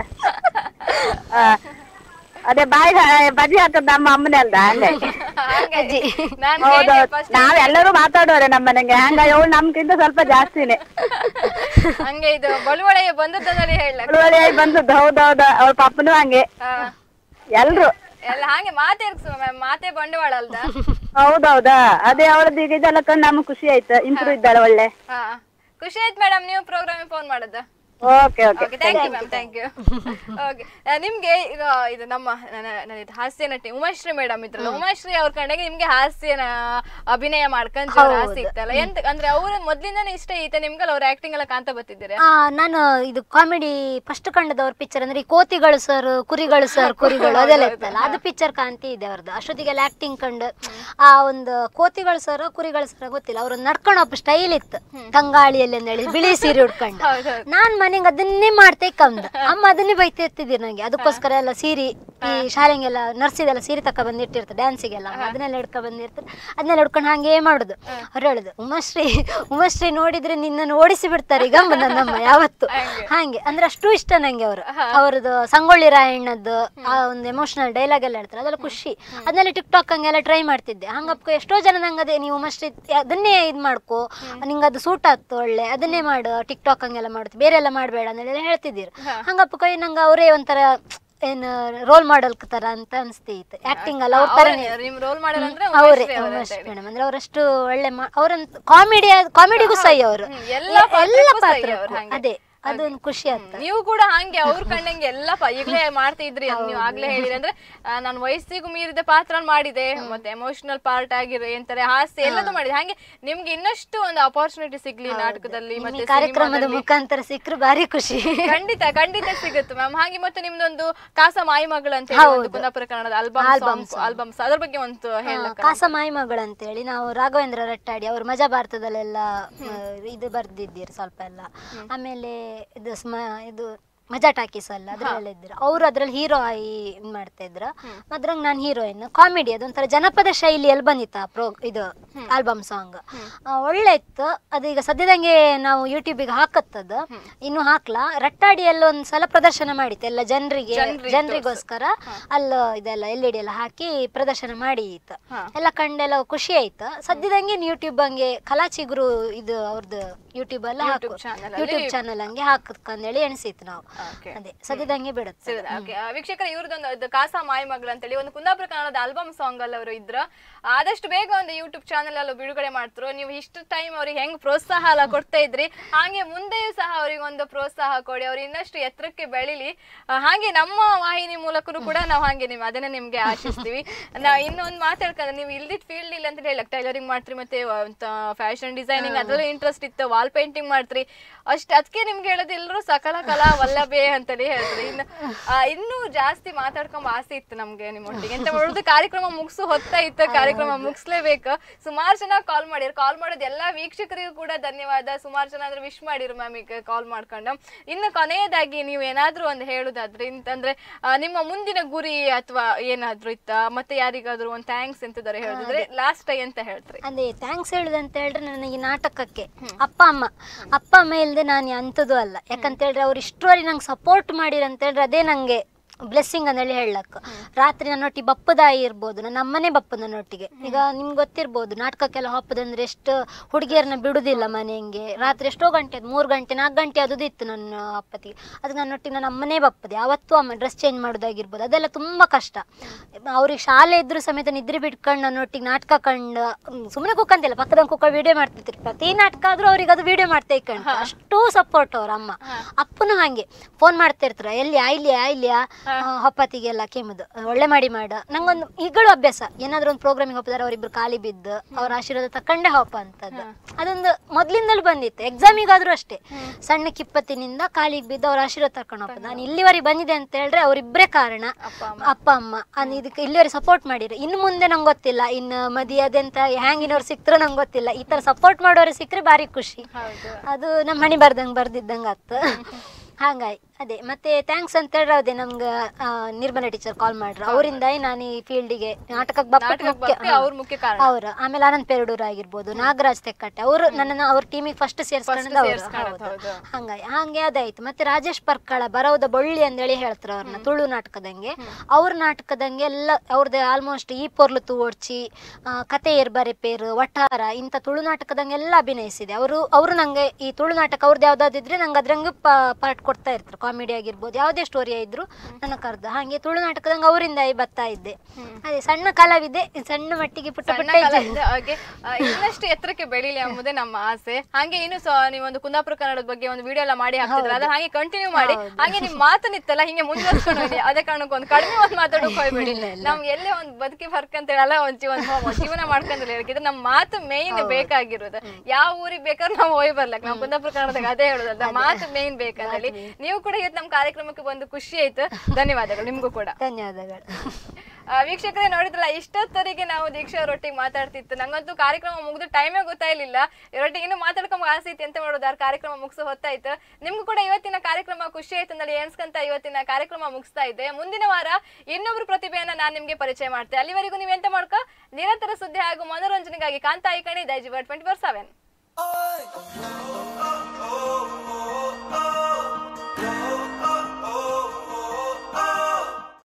ಅದೇ ಬಾಯಿ ಬಜಿ ಹಾಕದ್ ನಮ್ಮ ಅಮ್ಮನೇ ಅಲ್ದ ಹಂಗೆ ಅಜ್ಜಿ ನಾನ್ ಹೌದೌದು ನಾವೆಲ್ಲರೂ ಮಾತಾಡೋರೆ ನಮ್ಮ ಮನೆಗೆ ಹಂಗ ಅವಳು ನಮ್ಗಿಂತ ಸ್ವಲ್ಪ ಜಾಸ್ತಿನೇ ಹಂಗೆ ಇದು ಬಳುವಳಿಗೆ ಬಂದದ್ದಲ್ಲಿ ಹೇಳ ಒಳ್ಳೆ ಬಂದದ್ದು ಹೌದೌದು ಅವ್ರ ಪಪ್ಪನು ಹಂಗೆ ಎಲ್ರು ಎಲ್ಲ ಹಾಗೆ ಮಾತೇರ್ಸು ಮ್ಯಾಮ್ ಮಾತೇ ಬಂಡವಾಳ ಅಲ್ದ ಹೌದೌದಾ ಅದೇ ಅವಳದ್ದು ಈಗ ಇದೆಲ್ಲ ಕಂಡು ನಮ್ಗೆ ಖುಷಿ ಆಯ್ತು ಇಂಪ್ರೂವ್ ಇದ್ದಾಳೆ ಒಳ್ಳೆ ಹಾ ಖುಷಿ ಆಯ್ತು ಮೇಡಮ್ ನೀವು ಪ್ರೋಗ್ರಾಮಿಗೆ ಫೋನ್ ಮಾಡೋದು okay okay okay thank you ma'am thank you okay ನಿಮ್ಗೆ ಈಗ ಇದು ನಮ್ಮ ನನ್ನ ನನ್ನ ಇದು ಹಾಸ್ಯ ನಟಿ ಉಮಾಶ್ರೀ ಮೇಡಮ್ ಇದ್ರಲ್ಲ ಉಮಾಶ್ರೀ ಅವ್ರ ಕಡೆಗೆ ನಿಮ್ಗೆ ಹಾಸ್ಯನ ಅಭಿನಯ ಮಾಡ್ಕೊಂಡ್ ಜೋರ್ ಆಸೆ ಇತ್ತಲ್ಲ ಎಂತ ಅಂದ್ರೆ ಅವ್ರ ಮೊದ್ಲಿಂದಾನೇ ಇಷ್ಟ ಐತೆ ನಿಮ್ಗಲ್ಲ ಅವ್ರ ಆಕ್ಟಿಂಗ್ ಎಲ್ಲ ಕಾಂತ ಬರ್ತಿದ್ದೀರಾ ಆ, ನಾನು ಇದು ಕಾಮಿಡಿ ಫಸ್ಟ್ ಕಂಡದವ್ರ ಪಿಕ್ಚರ್ ಅಂದ್ರೆ ಈ ಕೋತಿಗಳು ಸರ್ ಕುರಿಗಳು ಸರ್ ಕುರಿಗಳು ಅದೆಲ್ಲ ಇತ್ತಲ್ಲ ಅದು ಪಿಕ್ಚರ್ ಕಾಂತಿ ಇದೆ ಅವ್ರದ್ದು ಅಷ್ಟೊತ್ತಿಗೆಲ್ಲ ಆಕ್ಟಿಂಗ್ ಕಂಡು ಆ ಒಂದು ಕೋತಿಗಳು ಸರ್ ಕುರಿಗಳು ಸರ್ ಗೊತ್ತಿಲ್ಲ ಅವ್ರ ನಡ್ಕೊಂಡು ಒಬ್ಬ ಸ್ಟೈಲ್ ಇತ್ತು ತಂಗಾಳಿಯಲ್ಲಿ ಅಂದೇಳಿ ಬಿಳಿ ಸೀರೆ ಉಟ್ಕೊಂಡು ನಾನ್ ಮನೆಗೆ ಅದನ್ನೇ ಮಾಡ್ತೇ ಕಮ್ದು ಅಮ್ಮ ಅದನ್ನೇ ಬೈತಾ ಇರ್ತಿದ್ದೀರಿ ನಂಗೆ ಅದಕ್ಕೋಸ್ಕರ ಎಲ್ಲ ಸೀರೆ ಈ ಶಾಲೆಗೆಲ್ಲ ನರ್ಸಿದೆಲ್ಲ ಸೀರೆ ತಕ ಬಂದಿಟ್ಟಿರ್ತಾರೆ ಡ್ಯಾನ್ಸಿಗೆಲ್ಲ ಅದನ್ನೆಲ್ಲ ಹಿಡ್ಕೊ ಬಂದಿರ್ತಾರೆ ಅದನ್ನೆಲ್ಲ ಹಿಡ್ಕೊಂಡು ಹಂಗೇ ಮಾಡುದು ಅವ್ರು ಹೇಳುದು ಉಮಾಶ್ರೀ ಉಮಾಶ್ರೀ ನೋಡಿದ್ರೆ ನಿನ್ನನ್ನು ಓಡಿಸಿ ಬಿಡ್ತಾರೆ ಈಗ ಅಮ್ಮ ನನ್ನಮ್ಮ ಯಾವತ್ತು ಹಾಗೆ ಅಂದ್ರೆ ಅಷ್ಟು ಇಷ್ಟ ನಂಗೆ ಅವರು ಅವ್ರದ್ದು ಸಂಗೊಳ್ಳಿ ರಾಯಣ್ಣದ್ದು ಆ ಒಂದು ಎಮೋಷನಲ್ ಡೈಲಾಗ್ ಎಲ್ಲ ಹೇಳ್ತಾರೆ ಅದೆಲ್ಲ ಖುಷಿ ಅದನ್ನೆಲ್ಲ ಟಿಕ್ ಟಾಕ್ ಹಂಗೆಲ್ಲ ಟ್ರೈ ಮಾಡ್ತಿದ್ದೆ ಹಂಗಪ್ಪ ಎಷ್ಟೋ ಜನ ನಂಗೆ ಅದೇ ನೀವು ಉಮಾಶ್ರೀ ಅದನ್ನೇ ಇದು ಮಾಡ್ಕೋ ನಿಂಗೆ ಅದು ಸೂಟ್ ಆಗ್ತು ಒಳ್ಳೆ ಅದನ್ನೇ ಮಾಡು ಟಿಕ್ ಟಾಕ್ ಹಂಗೆಲ್ಲ ಮಾಡುತ್ತೆ ಬೇರೆ ಎಲ್ಲ ಮಾಡಬೇಡ ಅಂತೆಲ್ಲ ಹೇಳ್ತಿದ್ದೀರು ಹಂಗಪ್ಪ ಕೈ ನಂಗೆ ಅವರೇ ಒಂಥರ ಏನು ರೋಲ್ ಮಾಡಲ್ ತರ ಅಂತ ಅನಿಸ್ತಿತ್ತು ಆಕ್ಟಿಂಗ್ ಅಲ್ಲ ಅವ್ರ ತರನೇ ನಿಮ್ ರೋಲ್ ಮಾಡಲ್ ಅಂದ್ರೆ ಅವರೇ ಉಮಾಶ್ರೀ ಅವ್ರು ಅಂತ ಹೇಳಿ. ಮೇಡಮ್ ಅಂದ್ರೆ ಅವರಷ್ಟು ಒಳ್ಳೆ ಅವರಂತ ಕಾಮಿಡಿ ಕಾಮಿಡಿಗೂ ಸೈ ಅವರು ಎಲ್ಲ ಪಾತ್ರಕ್ಕೂ ಸೈ ಪಾತ್ರಕ್ಕೂ. ಅವ್ರು ಹಂಗೆ. ಅದೇ ಅದೊಂದು ಖುಷಿ ಆಗ್ತದೆ ನೀವು ಕೂಡ ಹಂಗೆ ಅವ್ರ ಕಣ್ಣಂಗೆ ಎಲ್ಲ ಪ- ಈಗ್ಲೇ ಮಾಡ್ತಿದ್ರಿ ಅದ್ ನೀವು ಆಗ್ಲೇ ಹೇಳಿದ್ರಿ ಅಂದ್ರೆ ನಾನು ವಯಸ್ಸಿಗೂ ಮೀರಿದ ಪಾತ್ರ ಮಾಡಿದೆ ಮತ್ತೆ ಎಮೋಷನಲ್ ಪಾರ್ಟ್ ಆಗಿರೋ ಎಂತಾರೆ ಹಾಸ್ಯ ಎಲ್ಲದೂ ಮಾಡಿದೆ ಹಾಗೆ ನಿಮ್ಗೆ ಇನ್ನಷ್ಟು ಒಂದು ಅಪರ್ಚುನಿಟಿ ಸಿಗ್ಲಿ ನಾಟಕದಲ್ಲಿ ಈ ಮತ್ತೆ ಕಾರ್ಯಕ್ರಮದ ಸಿನಿಮಾದಲ್ಲಿ. ಮುಖಾಂತರ ಸಿಕ್ಕರು ಭಾರಿ ಖುಷಿ ಖಂಡಿತ ಖಂಡಿತ ಸಿಗುತ್ತೆ ಮ್ಯಾಮ್ ಹಾಗೆ ಮತ್ತೆ ನಿಮ್ದೊಂದು ಕಾಸ ಮಾಯಿ ಮಗಳು ಅಂತ ಹೇಳಿ ಒಂದು ಕುಂದಾಪುರ ಕನ್ನಡದ ಆಲ್ಬಮ್ ಆಲ್ಬಮ್ಸ್ ಅದ್ರ ಬಗ್ಗೆ ಒಂದು ಹೇಳಕ್ಕ ಕಾಸ ಮಾಯಿ ಮಗಳು ಅಂತೇಳಿ ನಾವು ರಾಘವೇಂದ್ರ ರಟ್ಟಾಡಿ ಅವರು ಮಜಾ ಭಾರತದಲ್ಲೆಲ್ಲ ಆ, ಇದು ಬರ್ದಿದ್ದೀರಿ ಸ್ವಲ್ಪ ಎಲ್ಲ ಆಮೇಲೆ ಇದು ಸ್ಮ ಇದು ಮಜಾ ಟಾಕೀಸ್ ಅಲ್ಲ ಅದ್ರಲ್ಲೆಲ್ಲ ಇದ್ರು ಅವ್ರು ಅದ್ರಲ್ಲಿ ಹೀರೋ ಆಗಿ ಇದ್ ಮಾಡ್ತಾ ಇದ್ರು ಅದ್ರಂಗ್ ನಾನು ಹೀರೋಯಿನ್ ಕಾಮಿಡಿ ಅದೊಂಥರ ಜನಪದ ಶೈಲಿಯಲ್ಲಿ ಬಂದಿತ್ತು ಆ ಪ್ರೋ ಇದು ಆಲ್ಬಮ್ ಸಾಂಗ್ ಒಳ್ಳೆ ಇತ್ತು ಅದು ಈಗ ಸದ್ಯದಂಗೆ ನಾವು ಯೂಟ್ಯೂಬಿಗೆ ಹಾಕತ್ತದ ಇನ್ನು ಹಾಕ್ಲಾ ರಟ್ಟಾಡಿಯಲ್ಲಿ ಒಂದ್ ಸಲ ಪ್ರದರ್ಶನ ಮಾಡಿತ್ತು ಎಲ್ಲ ಜನರಿಗೆ ಜನರಿಗೋಸ್ಕರ ಅಲ್ಲ ಇದೆಲ್ಲ ಎಲ್ ಇ ಡಿ ಎಲ್ಲ ಹಾಕಿ ಪ್ರದರ್ಶನ ಮಾಡಿ ಇತ್ತು ಎಲ್ಲ ಕಂಡೆಲ್ಲ ಖುಷಿ ಆಯ್ತು ಸದ್ಯದಂಗೆ ಯೂಟ್ಯೂಬ್ ಹಂಗೆ ಕಲಾಚಿಗುರು ಇದು ಅವ್ರದ್ದು ಯೂಟ್ಯೂಬ್ ಎಲ್ಲ ಹಾಕು channel ಅಲ್ಲಿ ಯೂಟ್ಯೂಬ್ ಚಾನಲ್ ಹಂಗೆ ಹಾಕಂದೇಳಿ ಎಣಿಸಿತ್ತು ನಾವು Okay. ಅದೇ ಸದ್ಯದಂಗೆ ಬಿಡುತ್ತೆ ಸಿಗುತ್ತೆ ಓಕೆ ವೀಕ್ಷಕರ ಇವ್ರದೊಂದು ಇದು ಕಾಸ ಮಾಯಿ ಮಗಳು ಅಂತೇಳಿ ಒಂದು ಕುಂದಾಪುರ ಕನ್ನಡದ ಆಲ್ಬಮ್ ಸಾಂಗ್ ಅಲ್ಲಿ ಅವರು ಇದ್ರು ಆದಷ್ಟು ಬೇಗ ಒಂದು ಯೂಟ್ಯೂಬ್ ಚಾನಲ್ ಅಲ್ಲಿ ಬಿಡುಗಡೆ ಮಾಡ್ತಾರೆ ನೀವು ಇಷ್ಟು ಟೈಮ್ ಅವ್ರಿಗೆ ಹೆಂಗ್ ಪ್ರೋತ್ಸಾಹ ಎಲ್ಲ ಕೊಡ್ತಾ ಇದ್ರಿ ಹಾಗೆ ಮುಂದೆಯೂ ಸಹ ಅವ್ರಿಗೆ ಒಂದು ಪ್ರೋತ್ಸಾಹ ಕೊಡಿ ಅವ್ರು ಇನ್ನಷ್ಟು ಎತ್ತರಕ್ಕೆ ಬೆಳಿಲಿ ಆ, ಹಾಗೆ ನಮ್ಮ ವಾಹಿನಿ ಮೂಲಕನೂ ಕೂಡ ನಾವು ಹಾಗೆ ನಿಮ್ ಅದನ್ನೇ ನಿಮ್ಗೆ ಆಶಿಸ್ತೀವಿ ನಾ ಇನ್ನೊಂದು ಮಾತಾಡ್ಕೊಂಡ್ರೆ ನೀವು ಇಲ್ದಿದ್ ಫೀಲ್ಡ್ ಇಲ್ಲ ಅಂತ ಹೇಳಿ ಟೈಲರಿಂಗ್ ಮಾಡ್ತೀರಿ ಮತ್ತೆ ಫ್ಯಾಷನ್ ಡಿಸೈನಿಂಗ್ ಅದ್ರಲ್ಲೂ ಇಂಟ್ರೆಸ್ಟ್ ಇತ್ತು ವಾಲ್ ಪೇಂಟಿಂಗ್ ಮಾಡ್ತೀರಿ ಅಷ್ಟ್ ಅದಕ್ಕೆ ನಿಮ್ಗೆ ಹೇಳೋದು ಎಲ್ಲರೂ ಸಕಲ ಕಲಾ ವಲ್ಲಭೆ ಅಂತಲೇ ಹೇಳ್ತಾರೆ ಇನ್ನು ಆ, ಇನ್ನೂ ಜಾಸ್ತಿ ಮಾತಾಡ್ಕೊಂಡ್ ಆಸೆ ಇತ್ತು ನಮ್ಗೆ ನಿಮ್ಮೊಟ್ಟಿಗೆ ಎಂತ ಮಾಡೋದು ಕಾರ್ಯಕ್ರಮ ಮುಗಿಸು ಹೊತ್ತ ಇತ್ತು ಕಾರ್ಯಕ್ರಮ ಮುಗಿಸ್ಲೇಬೇಕು ಸುಮಾರು ಜನ ಕಾಲ್ ಮಾಡಿರ್ ಕಾಲ್ ಮಾಡೋದು ಎಲ್ಲಾ ವೀಕ್ಷಕರಿಗೂ ಕೂಡ ಧನ್ಯವಾದ ಸುಮಾರು ಜನ ಅಂದ್ರೆ ವಿಶ್ ಮಾಡಿರು ಮ್ಯಾಮ್ ಈಗ ಕಾಲ್ ಮಾಡ್ಕೊಂಡು ಇನ್ನು ಕೊನೆಯದಾಗಿ ನೀವು ಏನಾದ್ರೂ ಒಂದು ಹೇಳುದಾದ್ರೆ ಇಂತಂದ್ರೆ ಆ, ನಿಮ್ಮ ಮುಂದಿನ ಗುರಿ ಅಥವಾ ಏನಾದ್ರೂ ಇತ್ತ ಮತ್ತೆ ಯಾರಿಗಾದ್ರೂ ಒಂದು ಥ್ಯಾಂಕ್ಸ್ ಎಂತಿದ್ದಾರೆ ಹೇಳಿದ್ರೆ ಲಾಸ್ಟ್ ಅಂತ ಹೇಳ್ತಾರೆ ಅದೇ ಥ್ಯಾಂಕ್ಸ್ ಹೇಳುದಂತ ಹೇಳಿದ್ರೆ ನನಗೆ ಈ ನಾಟಕಕ್ಕೆ ಅಪ್ಪ ಅಮ್ಮ ಅಪ್ಪ ಅಮ್ಮ ಇಲ್ಲದೆ ನಾನು ಅಂಥದ್ದು ಅಲ್ಲ ಯಾಕಂತ ಹೇಳಿದ್ರೆ ಅವ್ರು ಇಷ್ಟುವರೆಗೆ ನಂಗೆ ಸಪೋರ್ಟ್ ಮಾಡಿರಂತ ಹೇಳಿದ್ರೆ ಅದೇ ನಂಗೆ ಬ್ಲೆಸ್ಸಿಂಗ್ ಅಂದೇಳಿ ಹೇಳಕ್ ರಾತ್ರಿ ನನ್ನೊಟ್ಟಿಗೆ ಬಪ್ಪದಾಯಿ ಇರ್ಬೋದು ನನ್ನ ಅಮ್ಮನೇ ಬಪ್ಪ ನನ್ನೊಟ್ಟಿಗೆ ಈಗ ನಿಮ್ಗೆ ಗೊತ್ತಿರ್ಬೋದು ನಾಟಕಕ್ಕೆಲ್ಲ ಹೋಪದಂದ್ರೆ ಎಷ್ಟು ಹುಡುಗಿಯರನ್ನ ಬಿಡುದಿಲ್ಲ ಮನೆಗೆ ರಾತ್ರಿ ಎಷ್ಟೋ ಗಂಟೆ ಅದು ಮೂರು ಗಂಟೆ ನಾಲ್ಕು ಗಂಟೆ ಅದು ಇತ್ತು ನನ್ನ ಅಪ್ಪತಿಗೆ ಅದು ನನ್ನೊಟ್ಟಿಗೆ ನನ್ನ ಅಮ್ಮನೇ ಬಪ್ಪದೆ ಯಾವತ್ತೂ ಅಮ್ಮ ಡ್ರೆಸ್ ಚೇಂಜ್ ಮಾಡೋದಾಗಿರ್ಬೋದು ಅದೆಲ್ಲ ತುಂಬ ಕಷ್ಟ ಅವ್ರಿಗೆ ಶಾಲೆ ಇದ್ರು ಸಮೇತ ನಿದ್ರೆ ಬಿಟ್ಕೊಂಡು ನನ್ನೊಟ್ಟಿಗೆ ನಾಟಕ ಕಂಡು ಸುಮ್ಮನೆ ಕುಕ್ಕಂತಿಲ್ಲ ಪಕ್ಕದಂಗೆ ಕುಕ್ಕ ವಿಡಿಯೋ ಮಾಡ್ತಿರ್ತಾರೆ ಪ್ರತಿ ನಾಟಕ ಆದ್ರೂ ಅವ್ರಿಗೆ ಅದು ವಿಡಿಯೋ ಮಾಡ್ತಾ ಇಕ್ಕಂಡು ಅಷ್ಟು ಸಪೋರ್ಟ್ ಅವ್ರ ಅಮ್ಮ ಅಪ್ಪನು ಹಾಗೆ ಫೋನ್ ಮಾಡ್ತಾ ಇರ್ತಾರೆ ಎಲ್ಲಿ ಇಲ್ಲಿಯಾ ಇಲ್ಲಿಯಾ ಹೊಪ್ಪತ್ತಿಗೆಲ್ಲ ಕೆಮ್ಮದು ಒಳ್ಳೆ ಮಾಡಿ ಮಾಡ ನಂಗೊಂದು ಈಗಳು ಅಭ್ಯಾಸ ಏನಾದ್ರೂ ಒಂದು ಪ್ರೋಗ್ರಾಮಿಗೆ ಹೋಗ್ತಾರೆ ಅವ್ರಿಬ್ರು ಖಾಲಿ ಬಿದ್ದು ಅವ್ರ ಆಶೀರ್ವಾದ ತಕೊಂಡೆ ಹೋಪ ಅಂತದ್ದು ಅದೊಂದು ಮೊದ್ಲಿಂದಲೂ ಬಂದಿತ್ತು ಎಕ್ಸಾಮಿಗಾದ್ರೂ ಅಷ್ಟೇ ಸಣ್ಣ ಕಿಪ್ಪತ್ತಿನಿಂದ ಕಾಲಿಗೆ ಬಿದ್ದು ಅವ್ರ ಆಶೀರ್ವಾದ ತಕೊಂಡು ಹೋಗ್ಬೋದು ನಾನು ಇಲ್ಲಿವರೆಗೆ ಬಂದಿದೆ ಅಂತ ಹೇಳಿದ್ರೆ ಅವರಿಬ್ಬರೇ ಕಾರಣ ಅಪ್ಪ ಅಮ್ಮ ಅನ್ ಇದಕ್ಕೆ ಇಲ್ಲಿವರೆಗೆ ಸಪೋರ್ಟ್ ಮಾಡಿರಿ ಇನ್ನು ಮುಂದೆ ನಂಗೆ ಗೊತ್ತಿಲ್ಲ ಇನ್ನು ಮದಿ ಅದೆಂತ ಹ್ಯಾಂಗಿನವ್ರು ಸಿಕ್ತರೋ ನಂಗೆ ಗೊತ್ತಿಲ್ಲ ಈ ಥರ ಸಪೋರ್ಟ್ ಮಾಡೋರು ಸಿಕ್ಕರೆ ಭಾರಿ ಖುಷಿ ಅದು ನಮ್ಮ ಹಣಿ ಬರ್ದಂಗೆ ಬರ್ದಿದ್ದಂಗೆ ಆತು ಹಾಗಾಗಿ ಅದೇ ಮತ್ತೆ ಥ್ಯಾಂಕ್ಸ್ ಅಂತ ಹೇಳಿದ್ರೆ ಅದೇ ನಮ್ಗೆ ಆ, ನಿರ್ಮಲಾ ಟೀಚರ್ ಕಾಲ್ ಮಾಡ್ರು ಅವರಿಂದ ನಾನು ಈ ಫೀಲ್ಡಿಗೆ ನಾಟಕಕ್ಕೆ ಬಪ್ಪ ನಾಟಕಕ್ಕೆ ಮುಖ್ಯ ಬಪ್ಪೆ ಅವ್ರ್ ಮುಖ್ಯ ಕಾರಣ. ಅವರು ಆಮೇಲೆ ಅನಂತ್ ಪೆರಡೂರ್ ಆಗಿರ್ಬೋದು ನಾಗರಾಜ್ ತೆಕ್ಕಟ್ಟೆ ಅವರು ನನ್ನನ್ನು ಅವ್ರ ಟೀಮಿಗೆ ಫಸ್ಟ್ ಸೇರಿಸ್ಕೊಂಡದ್ದು ಅವರು ಸೇರ್ಸ್ಕೊಳ್ಳೋದು, ಹೌದು. ಹಂಗಾಗಿ ಹಂಗೆ ಅದಾಯ್ತು ಮತ್ತೆ ರಾಜೇಶ್ ಪರ್ಕಳ ಬರೋದ ಬಳ್ಳಿ ಅಂದೇಳಿ ಹೇಳ್ತಾರೆ ಅವ್ರನ್ನ ತುಳು ನಾಟಕದಂಗೆ ಅವ್ರ ನಾಟಕದಂಗೆ ಎಲ್ಲ ಅವ್ರದ್ದು ಆಲ್ಮೋಸ್ಟ್ ಈ ಪೊರ್ಲು ತೂವಡ್ಚಿ ಆ, ಕತೆ ಏರ್ಬರೆ ಪೇರು ವಠಾರ ಇಂಥ ತುಳು ನಾಟಕದಂಗೆಲ್ಲ ಅಭಿನಯಿಸಿದೆ ಅವರು ಅವರು ನಂಗೆ ಈ ತುಳು ನಾಟಕ ಅವ್ರದ್ದು ಯಾವ್ದಾದಿದ್ರೆ ನಂಗೆ ಅದ್ರಂಗೆ ಪಾರ್ಟ್ ಕೊಡ್ತಾ ಇರ್ತಾರೆ ಕಾಮಿಡಿ ಆಗಿರ್ಬೋದು ಯಾವುದೇ ಸ್ಟೋರಿ ಇದ್ರು ನನ್ನ ಕರೆದು ಹಾಗೆ ತುಳು ನಾಟಕದಂಗೆ ಅವರಿಂದ ಬರ್ತಾ ಇದ್ದೆ ಅದೇ ಸಣ್ಣ ಕಲಾವಿದೆ ಸಣ್ಣ ಮಟ್ಟಿಗೆ ಪುಟ್ಟ ಸಣ್ಣ ಪುಟ್ಟ ಕಲೆ ಹೆಜ್ಜೆ. ಇದೆ. ಹಾಗೆ ಆ, ಇನ್ನಷ್ಟು ಎತ್ತರಕ್ಕೆ ಬೆಳೀಲಿ ಎಂಬುದೇ ನಮ್ಮ ಆಸೆ ಹಾಗೆ ಇನ್ನು ಸಹ ನೀವೊಂದು ಕುಂದಾಪುರ ಕನ್ನಡದ ಬಗ್ಗೆ ಒಂದು ವಿಡಿಯೋ ಎಲ್ಲ ಮಾಡಿ ಹಾಕ್ತಿದ್ರ ಅದನ್ನ ಹಾಗೆ ಕಂಟಿನ್ಯೂ ಮಾಡಿ ಹಾಗೆ ನಿಮ್ ಮಾತನ್ನಿತ್ತಲ್ಲ ಹಿಂಗೆ ಮುಂದುವರ್ಸ್ಕೊಂಡು ಹೋಗಿ ಅದೇ ಕಾರಣಕ್ಕೆ ಒಂದು ಕಡಿಮೆ ಒಂದು ಮಾತಾಡೋಕೆ ಹೋಗ್ಬೇಡಿ ನಮ್ಗೆ ಎಲ್ಲೇ ಒಂದು ಬದುಕಿ ಬರ್ಕಂತೇಳಲ್ಲ ಒಂದ್ ಜೀವನ ಹೋಗ್- ಜೀವನ ಮಾಡ್ಕೊಂಡ್ರೆ ಹೇಳಿದ್ರೆ ನಮ್ಮ ಮಾತು ಮೇಯ್ನ್ ಬೇಕಾಗಿರೋದು ಯಾವ ಊರಿಗೆ ಬೇಕಾದ್ರೂ ನಾವು ಹೋಗಿ ಬರ್ಲಕ್ ನಾವು ಕುಂದಾಪುರ ಕನ್ನಡದಾಗ ಅದೇ ಹೇಳೋದಲ್ಲ ಮಾತು ಮೇಯ್ನ್ ಬೇಕಂತ ಹೇಳಿ ನೀವು ಕೂಡ ಇವತ್ತು ನಮ್ಮ ಕಾರ್ಯಕ್ರಮಕ್ಕೆ ಬಂದು ಖುಷಿ ಆಯ್ತು ಧನ್ಯವಾದಗಳು ನಿಮ್ಗೂ ಕೂಡ ಧನ್ಯವಾದಗಳು ಆ, ವೀಕ್ಷಕರೇ ನೋಡಿದ್ರಲ್ಲ ಇಷ್ಟೊತ್ತವರೆಗೆ ನಾವು ದೀಕ್ಷಾ ಅವರೊಟ್ಟಿಗೆ ಮಾತಾಡ್ತಿತ್ತು ನಂಗಂತೂ ಕಾರ್ಯಕ್ರಮ ಮುಗಿದು ಟೈಮೇ ಗೊತ್ತಾಯಿಲ್ಲ ಇವರೊಟ್ಟಿಗೆ ಇನ್ನು ಮಾತಾಡ್ಕೊಂಬ ಆಸೆ ಇತ್ತು ಎಂತ ಮಾಡೋದು ಆ ಕಾರ್ಯಕ್ರಮ ಮುಗಿಸೋ ಹೊತ್ತಾಯ್ತು ನಿಮ್ಗೂ ಕೂಡ ಇವತ್ತಿನ ಕಾರ್ಯಕ್ರಮ ಖುಷಿ ಆಯ್ತು ಅಂದ್ರೆ ಎನ್ಸ್ಕಂತ ಇವತ್ತಿನ ಕಾರ್ಯಕ್ರಮ ಮುಗಿಸ್ತಾ ಇದ್ದೆ ಮುಂದಿನ ವಾರ ಇನ್ನೊಬ್ರು ಪ್ರತಿಭೆಯನ್ನ ನಾನು ನಿಮ್ಗೆ ಪರಿಚಯ ಮಾಡ್ತೆ ಅಲ್ಲಿವರೆಗೂ ನೀವು ಎಂತ ಮಾಡ್ಕೊ ನಿರಂತರ ಸುದ್ದಿ ಹಾಗೂ ಮನೋರಂಜನೆಗಾಗಿ ಕಾಂತಾ ಐಕಣಿ ದೈಜಿವರ್ twenty four seven oh, oh, oh, oh.